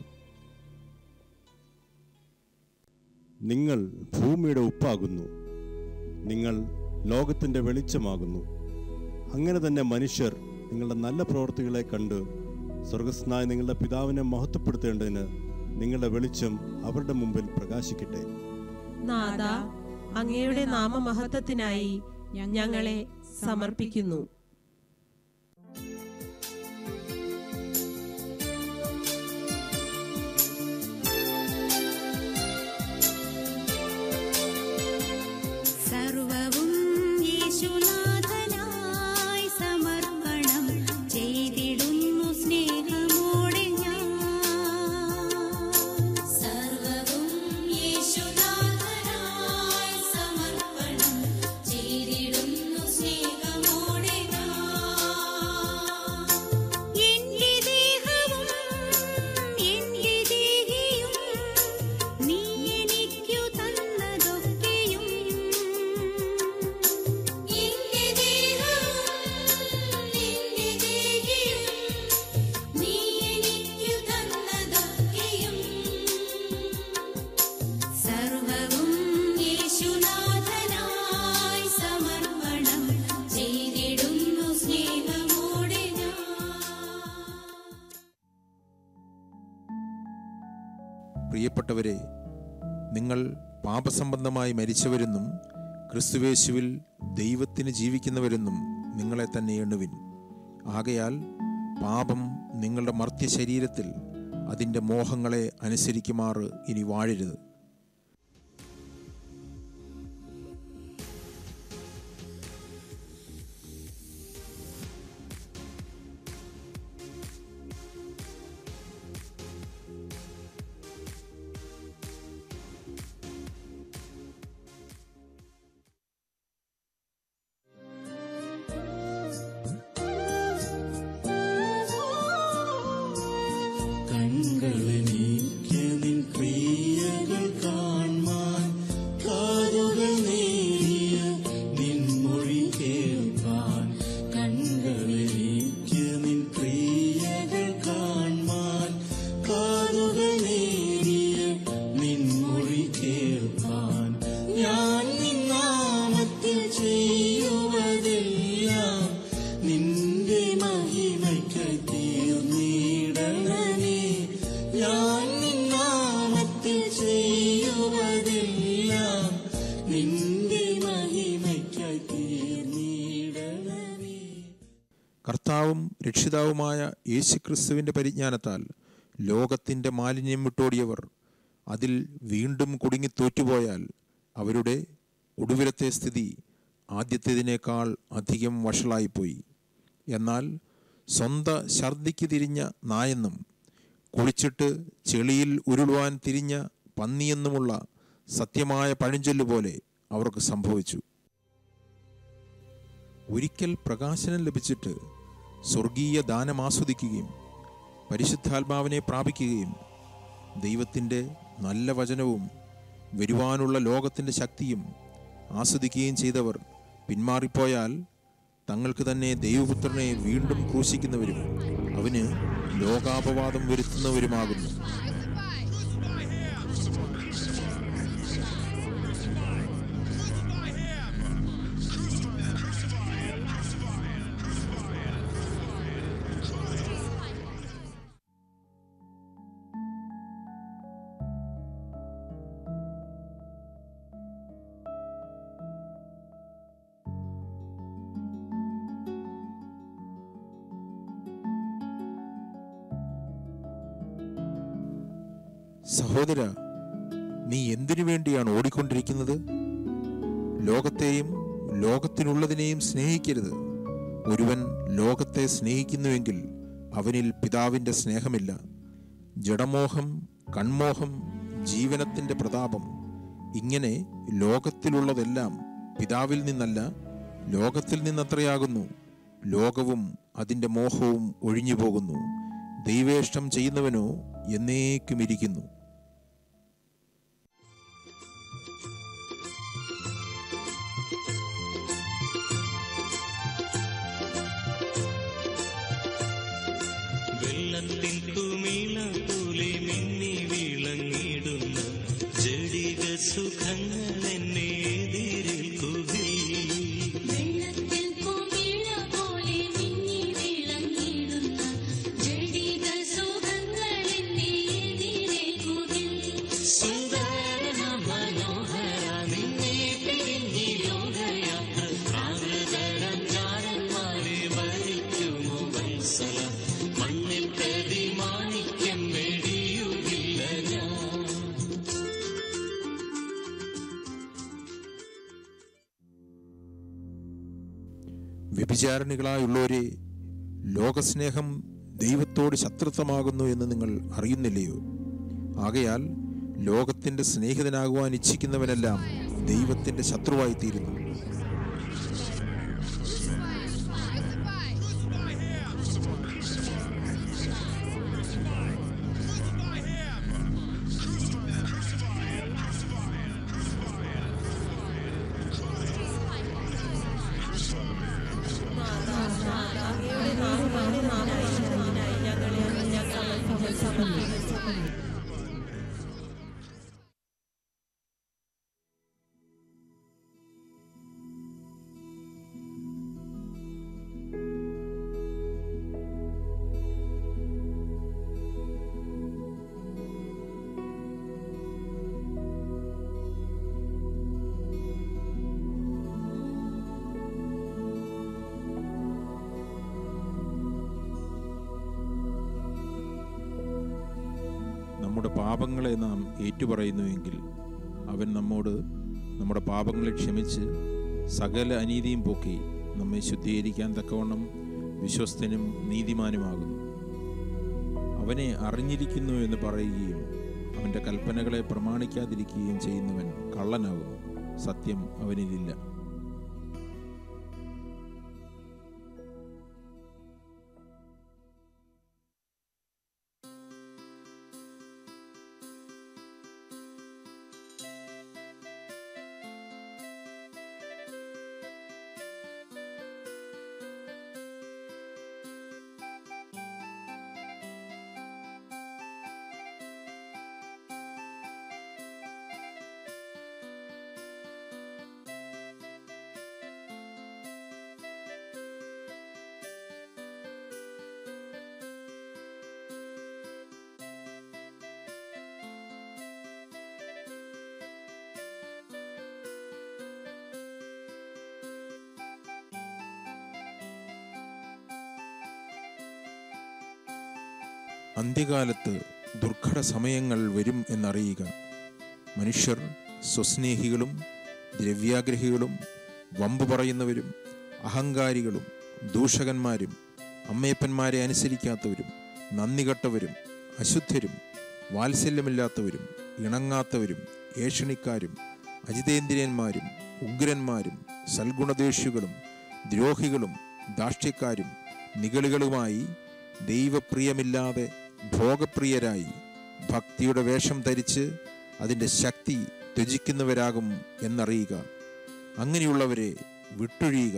നിങ്ങൾ ഭൂമിയുടെ ഉപ്പാകുന്നു നിങ്ങൾ ലോകത്തിൻ്റെ വെളിച്ചമാകുന്നു അങ്ങനെ തന്നെ മനുഷ്യർ നിങ്ങളുടെ നല്ല പ്രവൃത്തികളെ കണ്ട് സ്വർഗസ്നായ നിങ്ങളുടെ പിതാവിനെ മഹത്വപ്പെടുത്തേണ്ടതിന് നിങ്ങളുടെ വെളിച്ചം അവരുടെ മുമ്പിൽ പ്രകാശിക്കട്ടെ നാഥ അങ്ങയുടെ നാമമഹത്വത്തിനായി ഞങ്ങളെ സമർപ്പിക്കുന്നു പ്രിയപ്പെട്ടവരെ നിങ്ങൾ പാപസംബന്ധമായി മരിച്ചവരെന്നും ക്രിസ്തുവേശുവിൽ ദൈവത്തിന് ജീവിക്കുന്നവരെന്നും നിങ്ങളെ തന്നെ എണ്ണുവിൻ ആകയാൽ പാപം നിങ്ങളുടെ മർത്യ ശരീരത്തിൽ അതിൻ്റെ മോഹങ്ങളെ അനുസരിക്കുമാറ് ഇനി വാഴരുത് കൺകളെനിക്ക് നിൻ ക്രിയകൾ കാൺമാൻ കാതുകൾ നേരിയ നിൻ മൊഴി കേൾപ്പാൻ കൺകളെനിക്ക് നിൻ ക്രിയകൾ കാൺമാൻ കാതുകൾ നേരിയ നിൻ മൊഴി കേൾപ്പാൻ ഞാൻ നിൻ നാമത്തിൽ ചെയ്യുവതെല്ലാം നിന്റെ മഹിമയ്ക്കായി തീർന്നിടണമേ ഞാൻ നിൻ നാമത്തിൽ ചെയ്യുവതെല്ലാം നിന്റെ മഹിമയ്ക്കായി തീർന്നിടണമേ കർത്താവും രക്ഷിതാവുമായ യേശുക്രിസ്തുവിൻ്റെ പരിജ്ഞാനത്താൽ ലോകത്തിൻ്റെ മാലിന്യം വിട്ടോടിയവർ അതിൽ വീണ്ടും കുടുങ്ങി തോറ്റുപോയാൽ അവരുടെ ഒടുവിലത്തെ സ്ഥിതി ആദ്യത്തേതിനേക്കാൾ അധികം വഷളായിപ്പോയി എന്നാൽ സ്വന്ത ഛർദിക്ക് തിരിഞ്ഞ നായെന്നും കുളിച്ചിട്ട് ചെളിയിൽ ഉരുളുവാൻ തിരിഞ്ഞ പന്നിയെന്നുമുള്ള സത്യമായ പഴഞ്ചൊല്ല് പോലെ അവർക്ക് സംഭവിച്ചു ഒരിക്കൽ പ്രകാശനം ലഭിച്ചിട്ട് സ്വർഗീയ ദാനം ആസ്വദിക്കുകയും പരിശുദ്ധാത്മാവിനെ പ്രാപിക്കുകയും ദൈവത്തിൻ്റെ നല്ല വചനവും വരുവാനുള്ള ലോകത്തിൻ്റെ ശക്തിയും ആസ്വദിക്കുകയും ചെയ്തവർ പിന്മാറിപ്പോയാൽ തങ്ങൾക്ക് തന്നെ ദൈവപുത്രനെ വീണ്ടും ക്രൂശിക്കുന്നവരും അവന് ലോകാപവാദം വരുത്തുന്നവരുമാകുന്നു സഹോദര നീ എന്തിനു വേണ്ടിയാണ് ഓടിക്കൊണ്ടിരിക്കുന്നത് ലോകത്തെയും ലോകത്തിനുള്ളതിനെയും സ്നേഹിക്കരുത് ഒരുവൻ ലോകത്തെ സ്നേഹിക്കുന്നുവെങ്കിൽ അവനിൽ പിതാവിൻ്റെ സ്നേഹമില്ല ജഡമോഹം കൺമോഹം ജീവനത്തിൻ്റെ പ്രതാപം ഇങ്ങനെ ലോകത്തിലുള്ളതെല്ലാം പിതാവിൽ നിന്നല്ല ലോകത്തിൽ നിന്നത്രയാകുന്നു ലോകവും അതിൻ്റെ മോഹവും ഒഴിഞ്ഞു പോകുന്നു ദൈവേഷ്ടം ചെയ്യുന്നവനോ എന്നേക്കും ഇരിക്കുന്നു വെള്ളത്തിൻ കുമിള പോലെ മിന്നി വിളങ്ങിടുന്ന ജടിക സുഖങ്ങൾ എന്നെ എതിരേൽക്കുകയും വെള്ളത്തിൽ കുമിള പോലെ മിന്നി വിളങ്ങിടുന്ന ജഡിക സുഖങ്ങൾ എന്നെ എതിരേൽക്കുകിൽ. സുന്ദര മനോഹര നിന്നെ പിരിഞ്ഞി ലോകയാത്ര പ്രാകൃതരം ചാരന്മാരെ വരിക്കുമോ വത്സല മണ്ണിൽ പ്രതിമാണിക്യം വെടിയുകില്ല ഞാൻ വ്യഭിചാരണികളായുള്ളവരെ ലോകസ്നേഹം ദൈവത്തോട് ശത്രുത്വമാകുന്നു എന്ന് നിങ്ങൾ അറിയുന്നില്ലയോ ആകയാൽ ലോകത്തിൻ്റെ സ്നേഹിതനാകുവാൻ ഇച്ഛിക്കുന്നവനെല്ലാം ദൈവത്തിൻ്റെ ശത്രുവായി തീരുന്നു നമ്മുടെ പാപങ്ങളെ നാം ഏറ്റുപറയുന്നുവെങ്കിൽ അവൻ നമ്മോട് നമ്മുടെ പാപങ്ങളെ ക്ഷമിച്ച് സകല അനീതിയും പോക്കി നമ്മെ ശുദ്ധീകരിക്കാൻ തക്കവണ്ണം വിശ്വസ്തനും നീതിമാനുമാകുന്നു അവനെ അറിഞ്ഞിരിക്കുന്നു എന്ന് പറയുകയും അവൻ്റെ കൽപ്പനകളെ പ്രമാണിക്കാതിരിക്കുകയും ചെയ്യുന്നവൻ കള്ളനാകുന്നു സത്യം അവനിലില്ല അന്ത്യകാലത്ത് ദുർഘട സമയങ്ങൾ വരും എന്നറിയുക മനുഷ്യർ സ്വസ്നേഹികളും ദ്രവ്യാഗ്രഹികളും വമ്പ് പറയുന്നവരും അഹങ്കാരികളും ദൂഷകന്മാരും അമ്മയപ്പന്മാരെ അനുസരിക്കാത്തവരും നന്ദികെട്ടവരും അശുദ്ധരും വാത്സല്യമില്ലാത്തവരും ഇണങ്ങാത്തവരും ഏഷണിക്കാരും അജിതേന്ദ്രിയന്മാരും ഉഗ്രന്മാരും സൽഗുണദേഷികളും ദ്രോഹികളും ദാഷ്ട്യക്കാരും നിഗളികളുമായി ദൈവപ്രിയമില്ലാതെ ഭോഗപ്രിയരായി ഭക്തിയുടെ വേഷം ധരിച്ച് അതിൻ്റെ ശക്തി ത്യജിക്കുന്നവരാകും എന്നറിയുക അങ്ങനെയുള്ളവരെ വിട്ടൊഴിയുക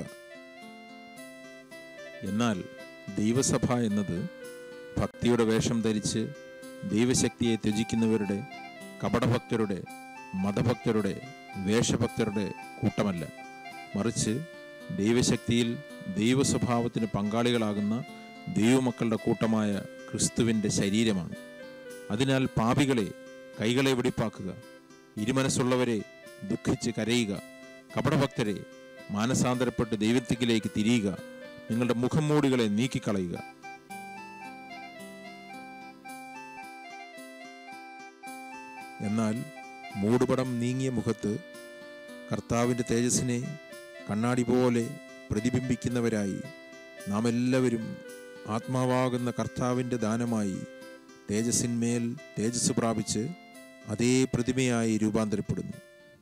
എന്നാൽ ദൈവസഭ എന്നത് ഭക്തിയുടെ വേഷം ധരിച്ച് ദൈവശക്തിയെ ത്യജിക്കുന്നവരുടെ കപടഭക്തരുടെ മതഭക്തരുടെ വേഷഭക്തരുടെ കൂട്ടമല്ല മറിച്ച് ദൈവശക്തിയിൽ ദൈവസ്വഭാവത്തിന് പങ്കാളികളാകുന്ന ദൈവമക്കളുടെ കൂട്ടമായ ക്രിസ്തുവിൻ്റെ ശരീരമാണ് അതിനാൽ പാപികളെ കൈകളെ വെടിപ്പാക്കുക ഇരുമനസ്സുള്ളവരെ ദുഃഖിച്ച് കരയുക കപടഭക്തരെ മാനസാന്തരപ്പെട്ട് ദൈവത്തിലേക്ക് തിരിയുക നിങ്ങളുടെ മുഖം മൂടികളെ നീക്കിക്കളയുക എന്നാൽ മൂടുപടം നീങ്ങിയ മുഖത്ത് കർത്താവിൻ്റെ തേജസ്സിനെ കണ്ണാടി പോലെ പ്രതിബിംബിക്കുന്നവരായി നാം എല്ലാവരും ആത്മാവാകുന്ന കർത്താവിൻ്റെ ദാനമായി തേജസ്സിന്മേൽ തേജസ് പ്രാപിച്ച് അതേ പ്രതിമയായി രൂപാന്തരപ്പെടുന്നു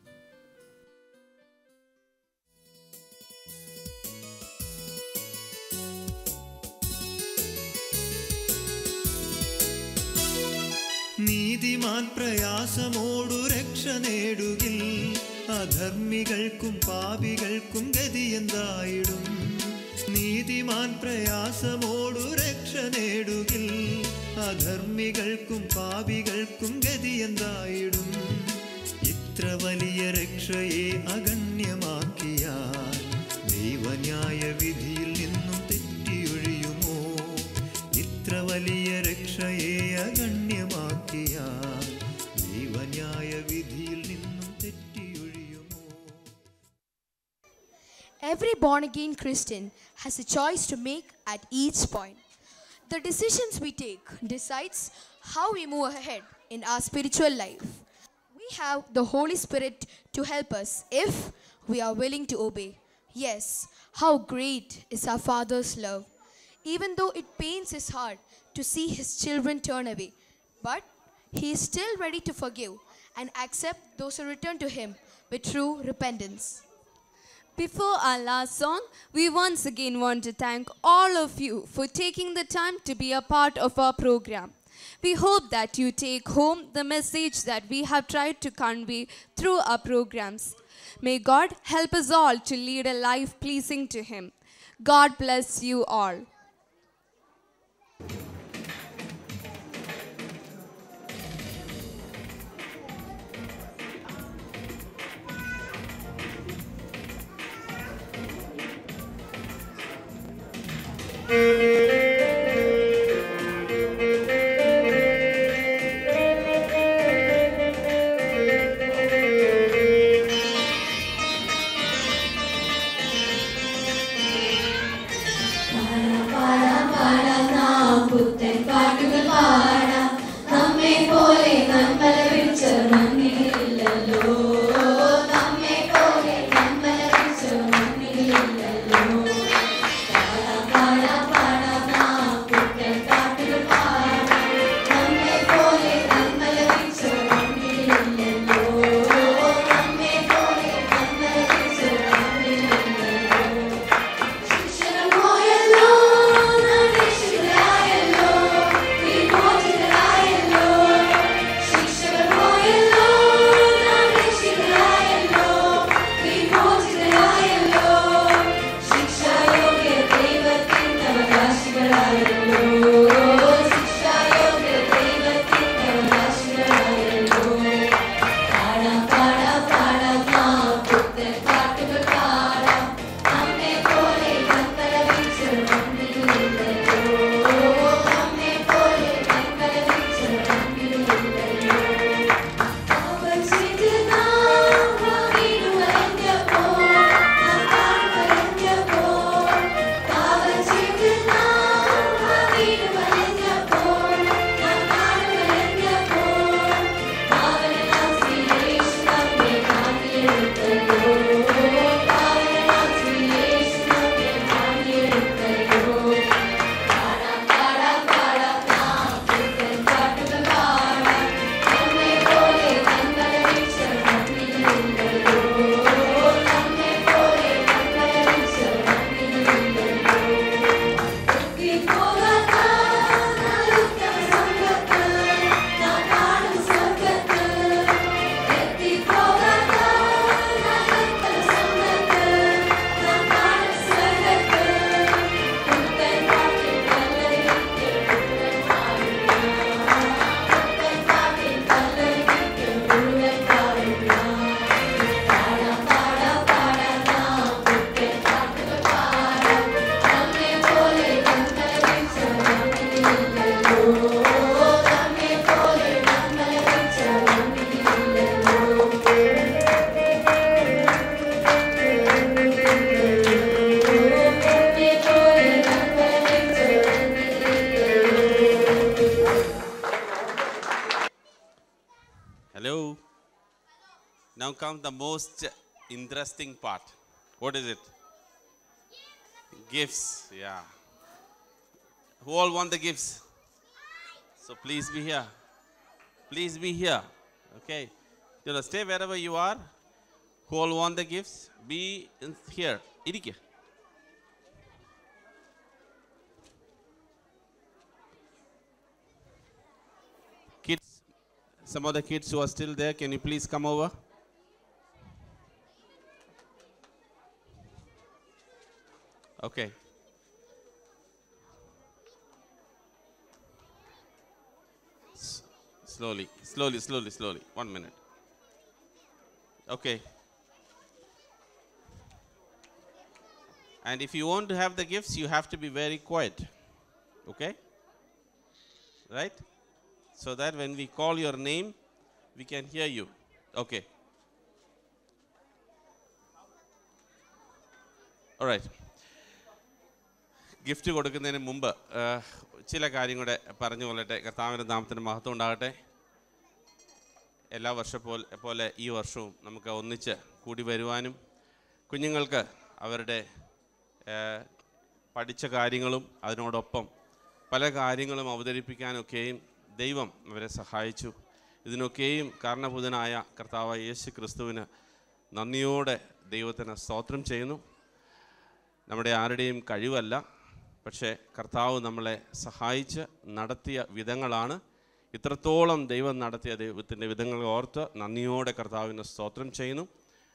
നീതിമാൻ പ്രയാസമോടു രക്ഷ നേടുകിൽ അധർമ്മികൾക്കും പാപികൾക്കും ഗതിയെന്തായിടും നീതിമാൻ പ്രയാസമോടു രക്ഷ നേടുകിൽ അധർമ്മികൾക്കും പാപികൾക്കും ഗതിയെന്തായിടും ഇത്ര വലിയ രക്ഷയെ അഗണ്യമാക്കിയാൽ ദൈവന്യായ വിധിയിൽ നിന്നും തെറ്റിയൊഴിയുമോ ഇത്ര വലിയ രക്ഷയെ അഗണ്യമാക്കിയാൽ ദൈവന്യായ വിധിയിൽ നിന്നും തെറ്റിയൊഴിയുമോ Every born again Christian has a choice to make at each point. The decisions we take decides how we move ahead in our spiritual life. We have the Holy Spirit to help us if we are willing to obey. Yes, how great is our Father's love. Even though it pains his heart to see his children turn away, but he is still ready to forgive and accept those who return to him with true repentance. Before our last song, we once again want to thank all of you for taking the time to be a part of our program. We hope that you take home the message that we have tried to convey through our programs. May God help us all to lead a life pleasing to Him. God bless you all. പാടാം പാടാം നാം പുത്തൻ പാട്ടുകൾ പാടാം നമ്മെ പോലെ comes the most interesting part. What is it? Gifts, yeah. Who all want the gifts? So please be here. Please be here. Okay. You know, stay wherever you are. Who all want the gifts? Be in here. ഇരിക്കുക Kids, some of the kids who are still there, can you please come over? Okay. S- Slowly, slowly, slowly, slowly. One minute. Okay. And if you want to have the gifts, you have to be very quiet. Okay? Right? So that when we call your name, we can hear you. Okay. All right. Gift കൊടുക്കുന്നതിന് മുമ്പ് ആ, ചില കാര്യം കൂടെ പറഞ്ഞു കൊള്ളട്ടെ കർത്താവിൻ്റെ നാമത്തിന് മഹത്വം ഉണ്ടാകട്ടെ എല്ലാ വർഷം പോലെ പോലെ ഈ വർഷവും നമുക്ക് ഒന്നിച്ച് കൂടി വരുവാനും കുഞ്ഞുങ്ങൾക്ക് അവരുടെ ആ, പഠിച്ച കാര്യങ്ങളും അതിനോടൊപ്പം പല കാര്യങ്ങളും അവതരിപ്പിക്കാനൊക്കെയും ദൈവം അവരെ സഹായിച്ചു ഇതിനൊക്കെയും കാരണഭൂതനായ കർത്താവ് യേശു ക്രിസ്തുവിന് നന്ദിയോടെ ദൈവത്തിന് സ്തോത്രം ചെയ്യുന്നു നമ്മുടെ ആരുടെയും കഴിവല്ല പക്ഷേ കർത്താവ് നമ്മളെ സഹായിച്ച് നടത്തിയ വിധങ്ങളാണ് ഇത്രത്തോളം ദൈവം നടത്തിയ ദൈവത്തിൻ്റെ വിധങ്ങൾ ഓർത്ത് നന്ദിയോടെ കർത്താവിന് സ്തോത്രം ചെയ്യുന്നു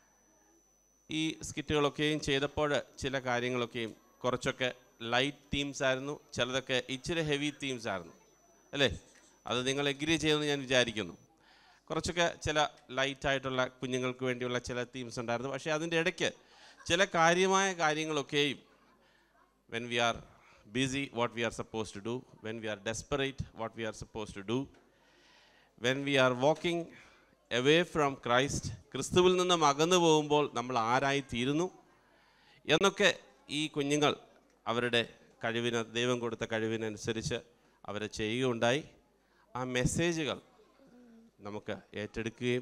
ഈ സ്കിറ്റുകളൊക്കെയും ചെയ്തപ്പോൾ ചില കാര്യങ്ങളൊക്കെയും കുറച്ചൊക്കെ ലൈറ്റ് തീംസ് ആയിരുന്നു ചിലതൊക്കെ ഇച്ചിരി ഹെവി തീംസ് ആയിരുന്നു അല്ലേ അത് നിങ്ങൾ എഗ്രി ചെയ്യുമെന്ന് ഞാൻ വിചാരിക്കുന്നു കുറച്ചൊക്കെ ചില ലൈറ്റായിട്ടുള്ള കുഞ്ഞുങ്ങൾക്ക് വേണ്ടിയുള്ള ചില തീംസ് ഉണ്ടായിരുന്നു പക്ഷേ അതിൻ്റെ ഇടയ്ക്ക് ചില കാര്യമായ കാര്യങ്ങളൊക്കെയും when we are busy what we are supposed to do when we are desperate what we are supposed to do when we are walking away from christ ക്രിസ്തുവിൽ നിന്നും അകന്നു പോകുമ്പോൾ നമ്മൾ ആരായി തീരുന്നു എന്നൊക്കെ ഈ കുഞ്ഞുങ്ങൾ അവരുടെ കഴിവിന് ദൈവം കൊടുത്ത കഴിവിനനുസരിച്ച് അവരെ ചെയ്യുകയുണ്ടായി ആ മെസ്സേജുകൾ നമുക്ക് ഏറ്റെടുക്കുകയും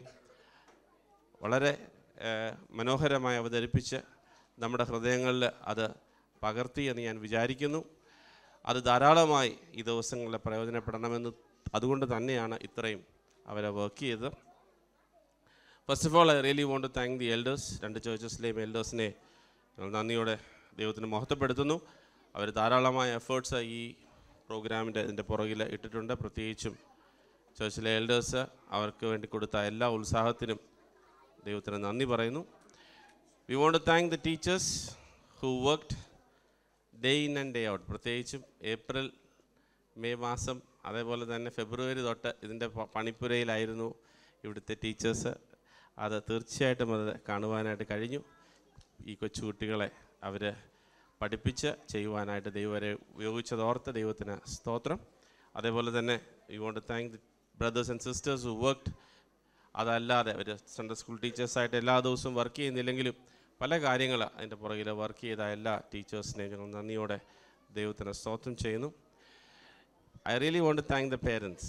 വളരെ ഏഹ്, മനോഹരമായി അവതരിപ്പിച്ച് നമ്മുടെ ഹൃദയങ്ങളിൽ അത് പകർത്തി എന്ന് ഞാൻ വിചാരിക്കുന്നു അത് ധാരാളമായി ഈ ദിവസങ്ങളിൽ പ്രയോജനപ്പെടണമെന്ന് അതുകൊണ്ട് തന്നെയാണ് ഇത്രയും അവരെ വർക്ക് ചെയ്തത് first of all I really want to thank the elders രണ്ട് ചേർച്ചസിലെയും എൽഡേഴ്സിനെ ഞങ്ങൾ നന്ദിയോടെ ദൈവത്തിന് മഹത്വപ്പെടുത്തുന്നു അവർ ധാരാളമായ എഫേർട്സ് ഈ പ്രോഗ്രാമിൻ്റെ ഇതിൻ്റെ പുറകിൽ ഇട്ടിട്ടുണ്ട് പ്രത്യേകിച്ചും ചേർച്ചിലെ എൽഡേഴ്സ് അവർക്ക് വേണ്ടി കൊടുത്ത എല്ലാ ഉത്സാഹത്തിനും ദൈവത്തിന് നന്ദി പറയുന്നു we want to thank the teachers who worked day in and day out പ്രത്യേകിച്ചും ഏപ്രിൽ മെയ് മാസം അതേപോലെ തന്നെ ഫെബ്രുവരി തൊട്ട് ഇതിൻ്റെ പ- പണിപ്പുരയിലായിരുന്നു ഇവിടുത്തെ ടീച്ചേഴ്സ് അത് തീർച്ചയായിട്ടും അത് കാണുവാനായിട്ട് കഴിഞ്ഞു ഈ കൊച്ചുകുട്ടികളെ അവർ പഠിപ്പിച്ച് ചെയ്യുവാനായിട്ട് ദൈവരെ ഉപയോഗിച്ചതോർത്ത് ദൈവത്തിന് സ്തോത്രം അതേപോലെ തന്നെ you want thank the brothers and sisters who worked അതല്ലാതെ ഒരു സൺഡേ സ്കൂൾ ടീച്ചേഴ്സായിട്ട് എല്ലാ ദിവസവും വർക്ക് ചെയ്യുന്നില്ലെങ്കിലും പല കാര്യങ്ങൾ അതിൻ്റെ പുറകിൽ വർക്ക് ചെയ്ത എല്ലാ ടീച്ചേഴ്സിനെയും ഞങ്ങൾ നന്ദിയോടെ ദൈവത്തിന് സ്തോത്രം ചെയ്യുന്നു I really want to thank the parents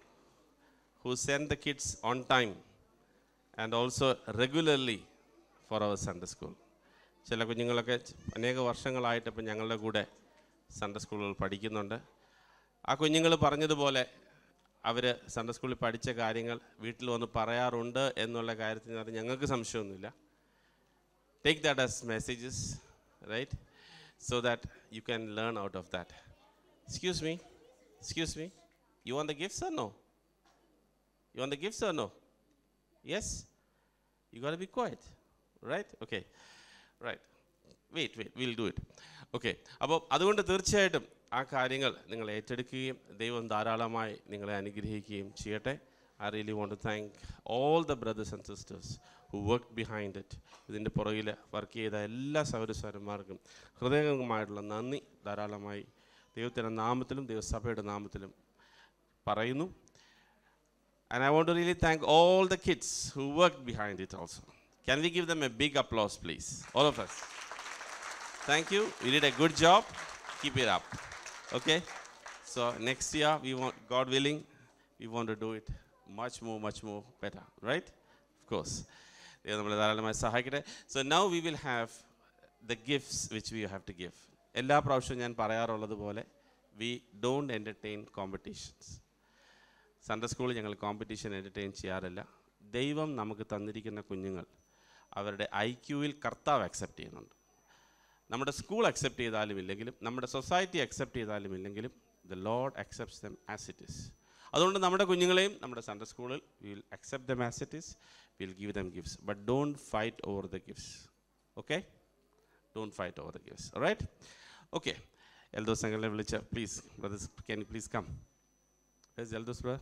who send the kids on time and also regularly for our Sunday school ചില കുഞ്ഞുങ്ങളൊക്കെ ച- അനേക വർഷങ്ങളായിട്ട് ഇപ്പം ഞങ്ങളുടെ കൂടെ സൺഡേ സ്കൂളുകൾ പഠിക്കുന്നുണ്ട് ആ കുഞ്ഞുങ്ങൾ പറഞ്ഞതുപോലെ അവർ സൺഡേ സ്കൂളിൽ പഠിച്ച കാര്യങ്ങൾ വീട്ടിൽ വന്ന് പറയാറുണ്ട് എന്നുള്ള കാര്യത്തിൽ അത് ഞങ്ങൾക്ക് സംശയമൊന്നുമില്ല take that as messages, right? So that you can learn out of that. Excuse me. Excuse me. You want the gifts or no? You want the gifts or no? Yes? You got to be quiet, right? Okay. Right. Wait wait will do it okay അപ്പോൾ അതുകൊണ്ട് തീർച്ചയായിട്ടും ആ കാര്യങ്ങൾ നിങ്ങൾ ഏറ്റെടുക്കുകയും ദൈവം ധാരാളമായി നിങ്ങളെ അനുഗ്രഹിക്കുകയും ചെയ്യട്ടെ I really want to thank all the brothers and sisters who work behind it ഇതിൻ്റെ പുറകിൽ വർക്ക് ചെയ്ത എല്ലാ സൗരസ്വരന്മാർക്കും ഹൃദയംഗമായിട്ടുള്ള നന്ദി ധാരാളമായി ദൈവത്തിൻ്റെ നാമത്തിലും ദൈവസഭയുടെ നാമത്തിലും പറയുന്നു And I want to really thank all the kids who worked behind it also. Can we give them a big applause, please? All of us. Thank you. You did a good job. Keep it up. Okay? So next year, we want, God willing, we want to do it much more, much more better, right? Of course. ദൈവം നമ്മളെ ധാരാളമായി സഹായിക്കട്ടെ so now we will have the gifts which we have to give എല്ലാ പ്രാവശ്യവും ഞാൻ പറയാറുള്ളത് പോലെ we don't entertain competitions Sunday സ്കൂളിൽ ഞങ്ങൾ കോമ്പറ്റീഷൻ എൻ്റർടൈൻ ചെയ്യാറില്ല ദൈവം നമുക്ക് തന്നിരിക്കുന്ന കുഞ്ഞുങ്ങൾ അവരുടെ ഐ ക്യൂവിൽ കർത്താവ് അക്സെപ്റ്റ് ചെയ്യുന്നുണ്ട് നമ്മുടെ സ്കൂൾ അക്സെപ്റ്റ് ചെയ്താലും ഇല്ലെങ്കിലും നമ്മുടെ സൊസൈറ്റി അക്സെപ്റ്റ് ചെയ്താലും ഇല്ലെങ്കിലും the Lord accepts them as it is അതുകൊണ്ട് നമ്മുടെ കുഞ്ഞുങ്ങളെയും നമ്മുടെ സൺഡേ സ്കൂളിൽ will accept them as it is will give them gifts but don't fight over the gifts okay don't fight over the gifts right okay Eldhose സംഘങ്ങളെ വിളിച്ച please brothers can you please come Eldhose brother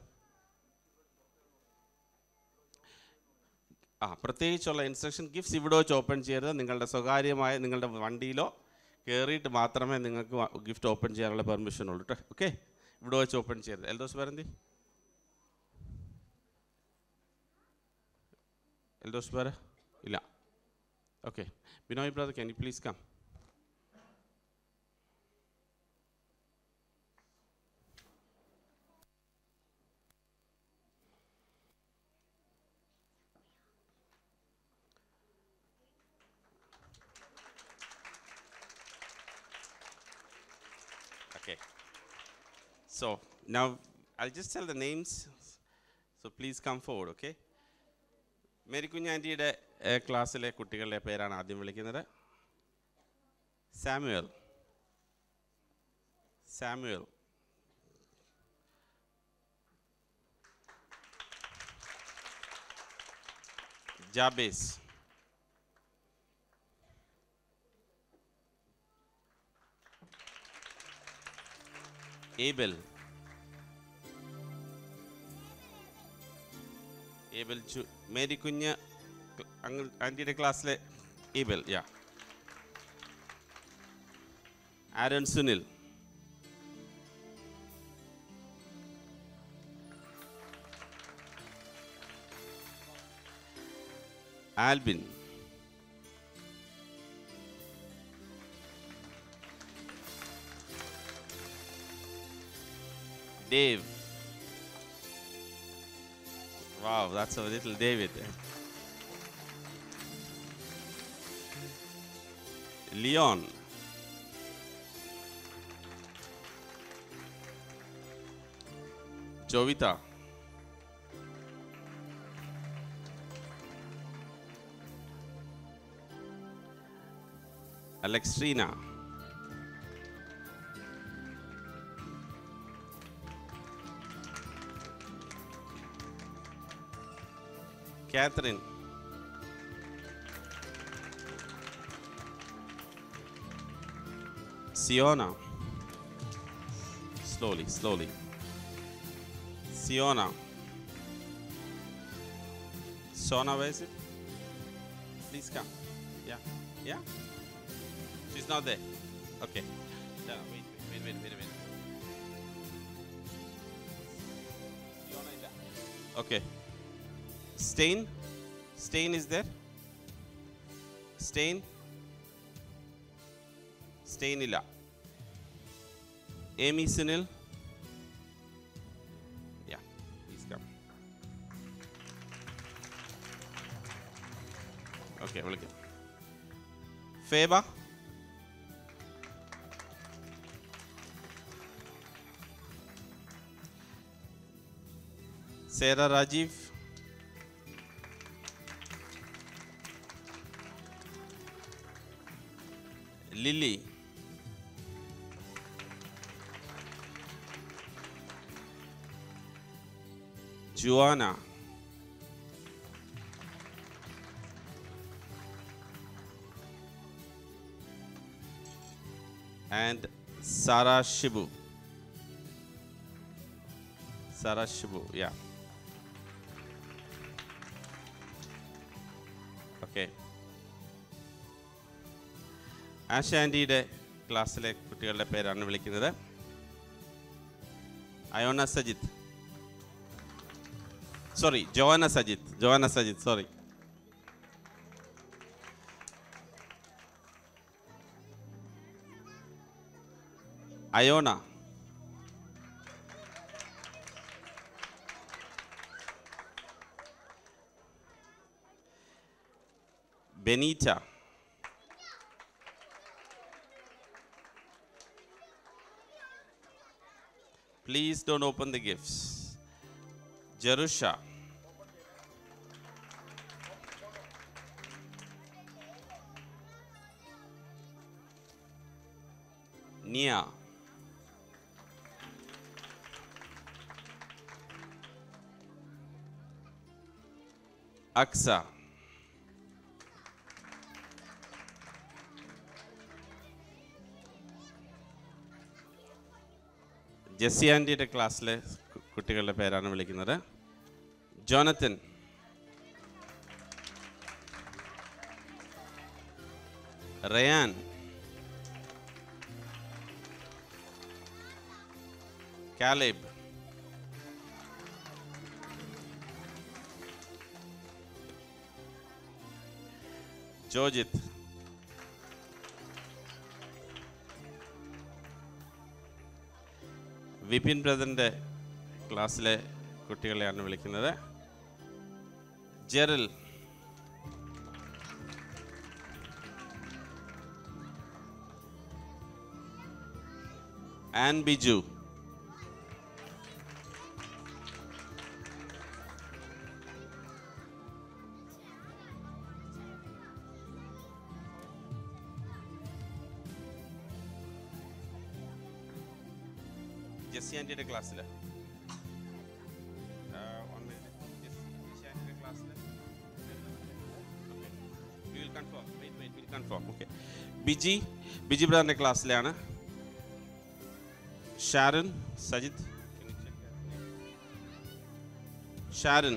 ആ പ്രത്യേകിച്ചുള്ള instruction gifts ഇവിടെ വെച്ച് open ചെയ്യരുത് നിങ്ങളുടെ സ്വകാര്യമായ നിങ്ങളുടെ വണ്ടിയിലോ കയറിയിട്ട് മാത്രമേ നിങ്ങൾക്ക് ഗിഫ്റ്റ് ഓപ്പൺ ചെയ്യാനുള്ള പെർമിഷൻ ഉള്ളൂ കേട്ടോ ഓക്കെ ഇവിടെ വെച്ച് ഓപ്പൺ ചെയ്യരുത് എൽദോസ് പേരെന്തി എൽദോസ് പേര് ഇല്ല okay Binoy brother can you please come Okay. So now I'll just tell the names. So please come forward, okay? Marykunju ആൻറ്റിയുടെ ക്ലാസ്സിലെ കുട്ടികളുടെ പേരാണ് ആദ്യം വിളിക്കുന്നത് Samuel Samuel Jabez Abel Abel ചു മേരി കുഞ്ഞ് അങ്ങ് ആൻറ്റിയുടെ ക്ലാസ്സിലെ ഏബൽ യാ Aaron Sunil Albin Dave. Wow, that's a little David. Leon. Jovita. Alexstrina. Catherine. Siona. Slowly, slowly. Siona. Sona, where is it? Please come. Yeah. Yeah? She's not there. Okay. No, wait, wait, wait, wait, wait. Siona is there. Okay. Stain? Stain is there? Stain? Stain ഇല്ല Amy Sunil? Yeah, please come. Okay, വിളിക്കാം Feba Sarah Rajeev Lily Juana and Sarah Shibu. Sarah Shibu, yeah. Okay. Asha ആൻറ്റിയുടെ ക്ലാസ്സിലെ കുട്ടികളുടെ പേരാണ് വിളിക്കുന്നത് Iona Sajith sorry Jona Sajith Jona Sajith sorry Iona Benita Please don't open the gifts. Jerusha. Nia. Aksa. ജെസ്സി ആൻറ്റിയുടെ ക്ലാസ്സിലെ കു- കുട്ടികളുടെ പേരാണ് വിളിക്കുന്നത് Jonathan Ryan Caleb Jojith Vipin ബ്രദറിൻ്റെ ക്ലാസ്സിലെ കുട്ടികളെയാണ് വിളിക്കുന്നത് ജെറിൽ ആൻ ബിജു ജെസ്സി ആൻറ്റിയുടെ ക്ലാസ്സിൽ ബിജി ബിജി ബ്രദറിൻ്റെ ക്ലാസ്സിലാണ് Sharon Sajith Sharon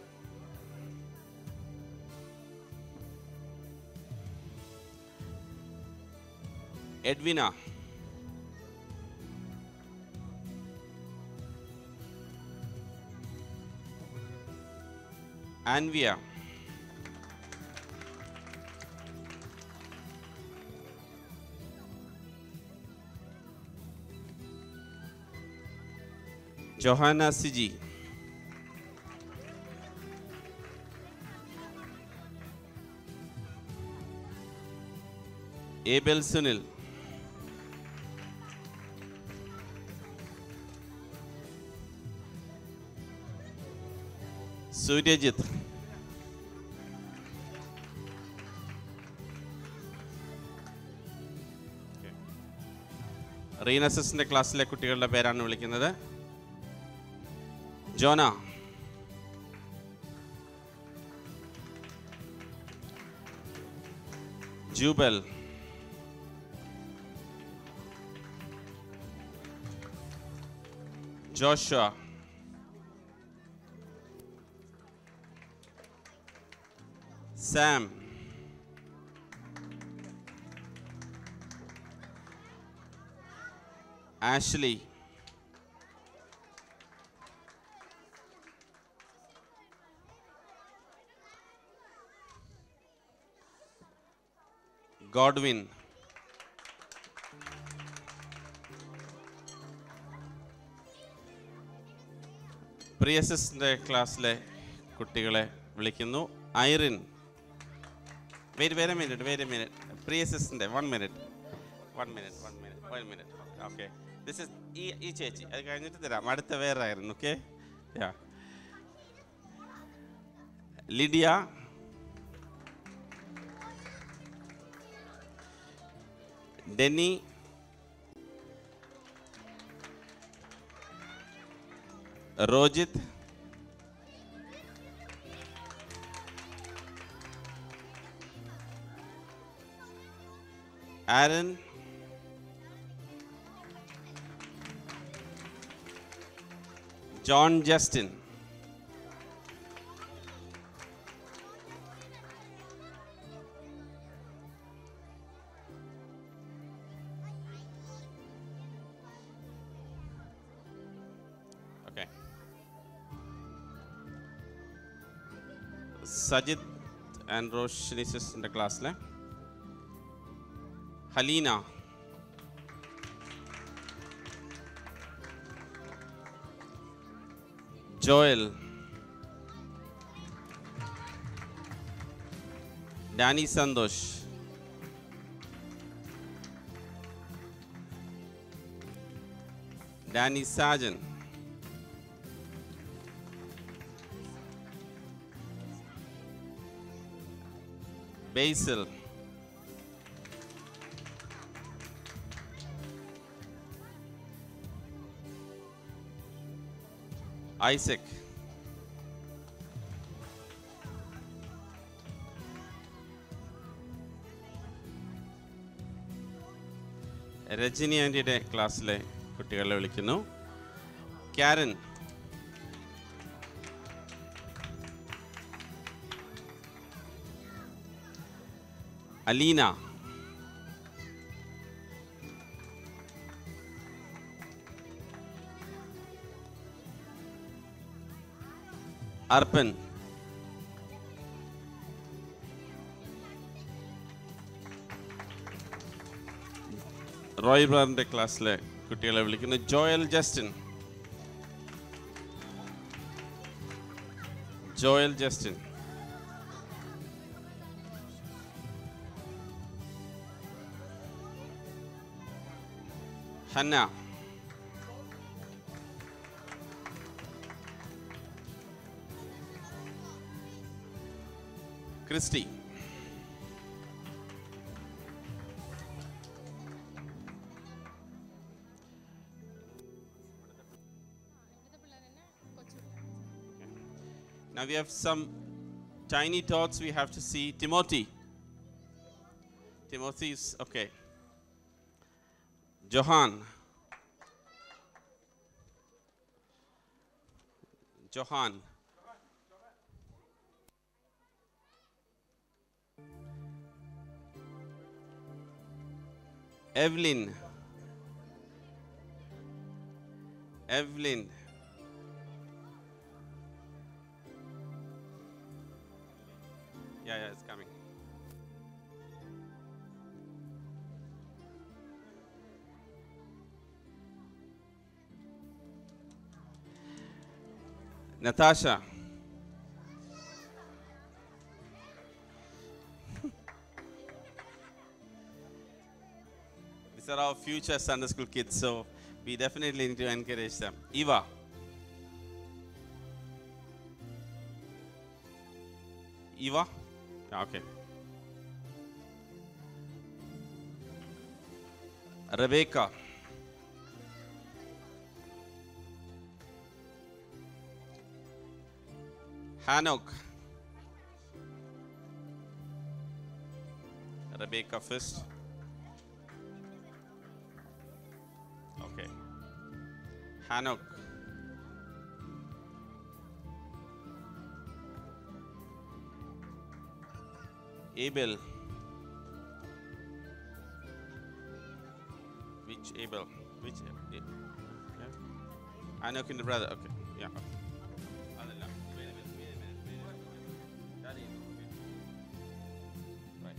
Edwina Anvia Johanna Siji Abel Sunil Suryajith റീനസസിന്റെ ക്ലാസ്സിലെ കുട്ടികളുടെ പേരാണ് വിളിക്കുന്നത് Jona Jubal Joshua Sam Ashley Godwin പ്രിയസിന്റെ ക്ലാസ്സിലെ കുട്ടികളെ വിളിക്കുന്നു ഐറിൻ വെയിറ്റ് വേറെ മിനിറ്റ് വേറെ മിനിറ്റ് പ്രിയസിന്റെ one minute one minute one minute one minute okay this is ഈ ഈ ചേച്ചി അത് കഴിഞ്ഞിട്ട് തരാം അടുത്ത വേറെ ആയിരുന്നു okay yeah Lydia Denny Rojith Aaron John Justin okay Sajith and Roshini സിസ്റ്ററിൻ്റെ ക്ലാസ്സിലെ ഹലീന Joel Danny Santhosh Danny Sajan Basil Isaac Rajani ആൻറ്റിയുടെ ക്ലാസ്സിലെ കുട്ടികളെ വിളിക്കുന്നു ക്യാരൻ അലീന അർപ്പൻ റോയ് ബ്രാറിൻ്റെ ക്ലാസ്സിലെ കുട്ടികളെ വിളിക്കുന്നു Joel Justin Joel Justin Hannah Christy Now we have some tiny tots we have to see. Timothy. Timothy is okay. Johan. Johan. Evelyn. Evelyn. Yeah, yeah, it's coming. Natasha. These are our future Sunday school kids, so we definitely need to encourage them. Eva. Eva? Yeah, okay. Rebecca. Hanok. Rebecca first. Okay. Hanok. Abel. Which Abel? Which A- yeah. Hanok and the brother. Okay. Yeah. okay. അതല്ല. Wait a minute, wait a minute, wait a minute. That is okay. Right.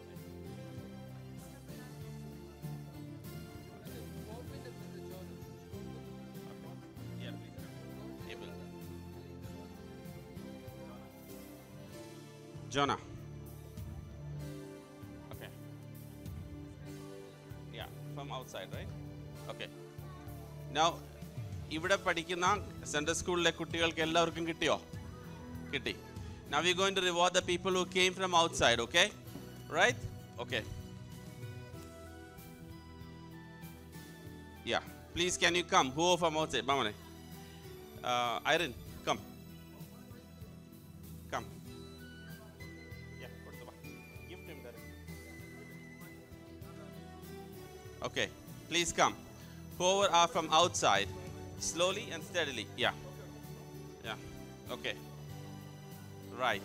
Okay. Yeah, please. Abel. Jonah. Okay. Yeah, from outside, right? Okay. Now, ഇവിടെ പഠിക്കുന്ന central സ്കൂളിലെ കുട്ടികൾക്ക് എല്ലാവർക്കും കിട്ടിയോ കിട്ടി Now we're going to reward the people who came from outside, okay? Right? Okay. Yeah. Please, can you come? Who from outside? Mamane. Uh, Iron, come. Come. Yeah, കൊടുത്തു വാ. Give to him direct. Okay, please come. Whoever are from outside, slowly and steadily. Yeah. Yeah. Okay. Right.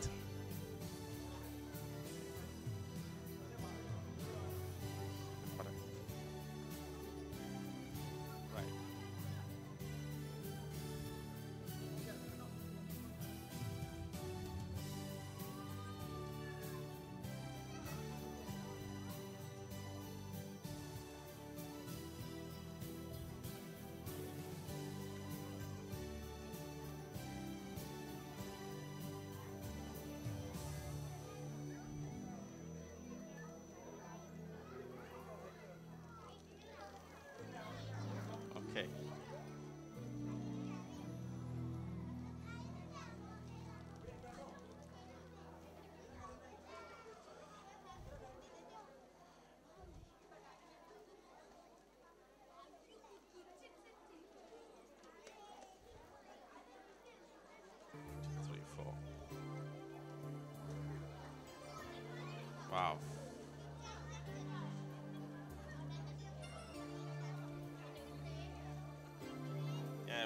Right.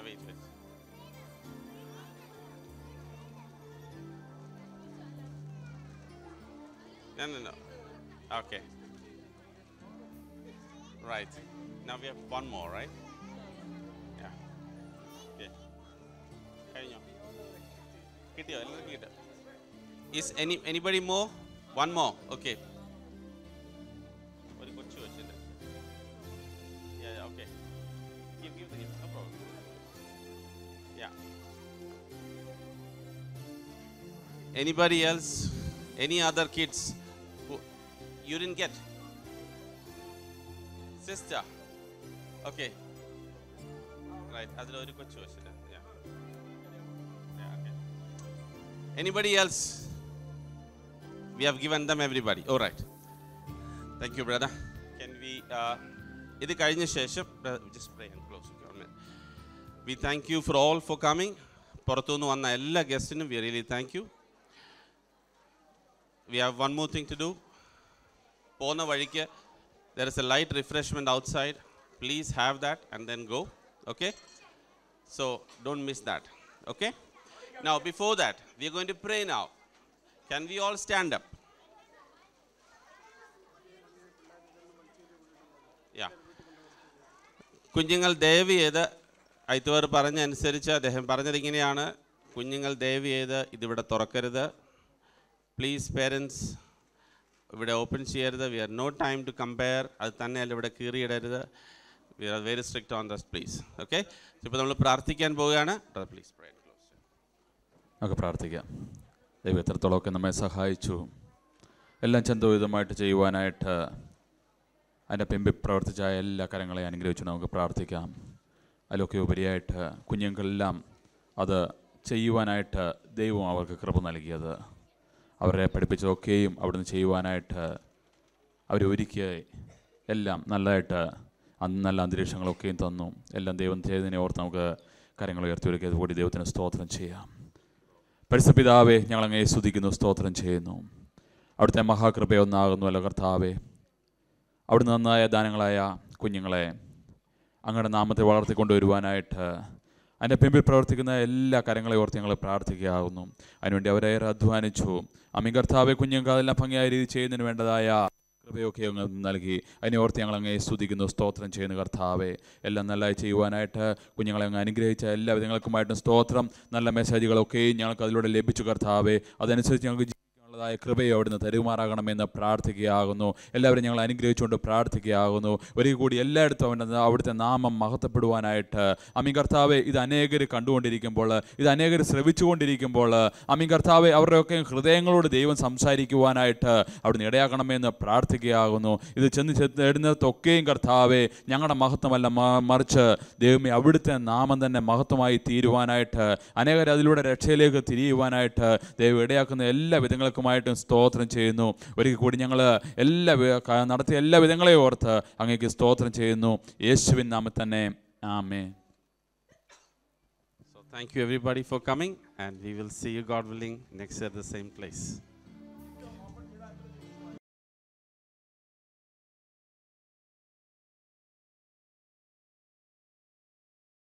Yeah, wait, wait. No, no, no. Okay. Right. Now we have one more, right? Yeah. Okay. കഴിഞ്ഞോ കിട്ടിയോ എല്ലാവർക്കും കിട്ടോ is any anybody more one more okay ഒരു കൊച്ചു വെച്ചിട്ട് okay give give the gift no problem yeah anybody else any other kids who you didn't get sister okay right അതിൽ ഒരു കൊച്ചു വെച്ചിട്ട് yeah yeah okay anybody else we have given them everybody all right thank you brother can we uh, ഇത് കഴിഞ്ഞ ശേഷം just pray and close we thank you for all for coming പുറത്തുനിന്ന് വന്ന എല്ലാ ഗസ്റ്റിനും we really thank you we have one more thing to do പോകുന്ന വഴിക്ക് there is a light refreshment outside please have that and then go okay so don't miss that okay now before that we are going to pray now can we all stand up yeah കുഞ്ഞുങ്ങൾ ദയവ് ചെയ്ത് ഐത്തുവർ പറഞ്ഞ അനുസരിച്ച് അദ്ദേഹം പറഞ്ഞത് ഇങ്ങനെയാണ് കുഞ്ഞുങ്ങൾ ദയവ് ചെയ്ത് ഇതിവിടെ തുറക്കരുത് പ്ലീസ് പേരൻസ് ഇവിടെ ഓപ്പൺ ചെയ്യരുത് we are no time to compare അത് തന്നെയല്ല ഇവിടെ കീറിയിടരുത് we are very strict on this please okay ഇപ്പോൾ നമ്മൾ പ്രാർത്ഥിക്കാൻ പോവുകയാണ് പ്ലീസ് പ്രേ നമുക്ക് പ്രാർത്ഥിക്കാം ദൈവം എത്രത്തോളമൊക്കെ നമ്മെ സഹായിച്ചു എല്ലാം ചന്തോഹിതമായിട്ട് ചെയ്യുവാനായിട്ട് അതിൻ്റെ പിമ്പിൽ പ്രവർത്തിച്ച എല്ലാ കാര്യങ്ങളെയും അനുഗ്രഹിച്ചു നമുക്ക് പ്രാർത്ഥിക്കാം അതിലൊക്കെ ഉപരിയായിട്ട് കുഞ്ഞുങ്ങളെല്ലാം അത് ചെയ്യുവാനായിട്ട് ദൈവം അവർക്ക് കൃപ നൽകിയത് അവരെ പഠിപ്പിച്ചതൊക്കെയും അവിടുന്ന് ചെയ്യുവാനായിട്ട് അവരൊരുക്കിയ എല്ലാം നല്ലതായിട്ട് അന്ന് നല്ല അന്തരീക്ഷങ്ങളൊക്കെയും തന്നു എല്ലാം ദൈവം ചെയ്തതിനെ ഓർത്ത് നമുക്ക് കാര്യങ്ങൾ ഉയർത്തിയൊരുക്കിയത് കൂടി ദൈവത്തിന് സ്തോത്രം ചെയ്യാം പരിസപിതാവേ ഞങ്ങളങ്ങേ സ്തുതിക്കുന്നു സ്തോത്രം ചെയ്യുന്നു അവിടുത്തെ മഹാകൃപയൊന്നാകുന്നുവല്ലോ കർത്താവേ അവിടുന്ന് നന്നായ ദാനങ്ങളായ കുഞ്ഞുങ്ങളെ അങ്ങയുടെ നാമത്തെ വളർത്തിക്കൊണ്ടുവരുവാനായിട്ട് അതിൻ്റെ പിമ്പിൽ പ്രവർത്തിക്കുന്ന എല്ലാ കാര്യങ്ങളെ ഓർത്ത് ഞങ്ങൾ പ്രാർത്ഥിക്കുകയാകുന്നു അതിനുവേണ്ടി അവരേറെ അധ്വാനിച്ചു അമ്മി കർത്താവെ കുഞ്ഞുങ്ങൾക്ക് അതെല്ലാം ഭംഗിയായ രീതി ചെയ്യുന്നതിന് വേണ്ടതായ കൃപയൊക്കെ അങ്ങ് നൽകി അതിനെ ഓർത്ത് ഞങ്ങൾ അങ്ങേ സ്തുതിക്കുന്നു സ്തോത്രം ചെയ്യുന്നു കർത്താവെ എല്ലാം നല്ലതായി ചെയ്യുവാനായിട്ട് കുഞ്ഞുങ്ങളെ അങ്ങ് അനുഗ്രഹിച്ച എല്ലാ വിധങ്ങൾക്കുമായിട്ടും സ്തോത്രം നല്ല മെസ്സേജുകളൊക്കെയും ഞങ്ങൾക്ക് അതിലൂടെ ലഭിച്ചു കർത്താവെ അതനുസരിച്ച് ഞങ്ങൾക്ക് ജീവിക്കാനുള്ളതായ കൃപയെ അവിടുന്ന് തരുമാറാകണമെന്ന് പ്രാർത്ഥിക്കുകയാകുന്നു എല്ലാവരും ഞങ്ങൾ അനുഗ്രഹിച്ചുകൊണ്ട് പ്രാർത്ഥിക്കുകയാകുന്നു ഒരിക്കൽ കൂടി എല്ലായിടത്തും അവൻ്റെ അവിടുത്തെ നാമം മഹത്വപ്പെടുവാനായിട്ട് അമീൻ കർത്താവെ ഇത് അനേകർ കണ്ടുകൊണ്ടിരിക്കുമ്പോൾ ഇത് അനേകർ ശ്രവിച്ചുകൊണ്ടിരിക്കുമ്പോൾ അമീൻ കർത്താവെ അവരുടെയൊക്കെ ഹൃദയങ്ങളോട് ദൈവം സംസാരിക്കുവാനായിട്ട് അവിടുന്ന് ഇടയാക്കണമെന്ന് പ്രാർത്ഥിക്കുകയാകുന്നു ഇത് ചെന്ന് തേടുന്നതൊക്കെയും കർത്താവെ ഞങ്ങളുടെ മഹത്വമല്ല മ- മറിച്ച് ദൈവമേ അവിടുത്തെ നാമം തന്നെ മഹത്വമായി തീരുവാനായിട്ട് അനേകർ അതിലൂടെ രക്ഷയിലേക്ക് തിരിയുവാനായിട്ട് ദൈവം ഇടയാക്കുന്ന എല്ലാ വിധങ്ങൾക്കുമായിട്ടും സ്തോത്രം ചെയ്യുന്നു ഒരിക്കൽ കൂടി ഞങ്ങൾ എല്ലാ വി- ക- നടത്തിയ എല്ലാ വിധങ്ങളെയും ഓർത്ത് അങ്ങേക്ക് സ്തോത്രം ചെയ്യുന്നു യേശുവിൻ നാമത്തിൽ തന്നെ ആമേ So thank you everybody for coming and we will see you God willing next year at the same place.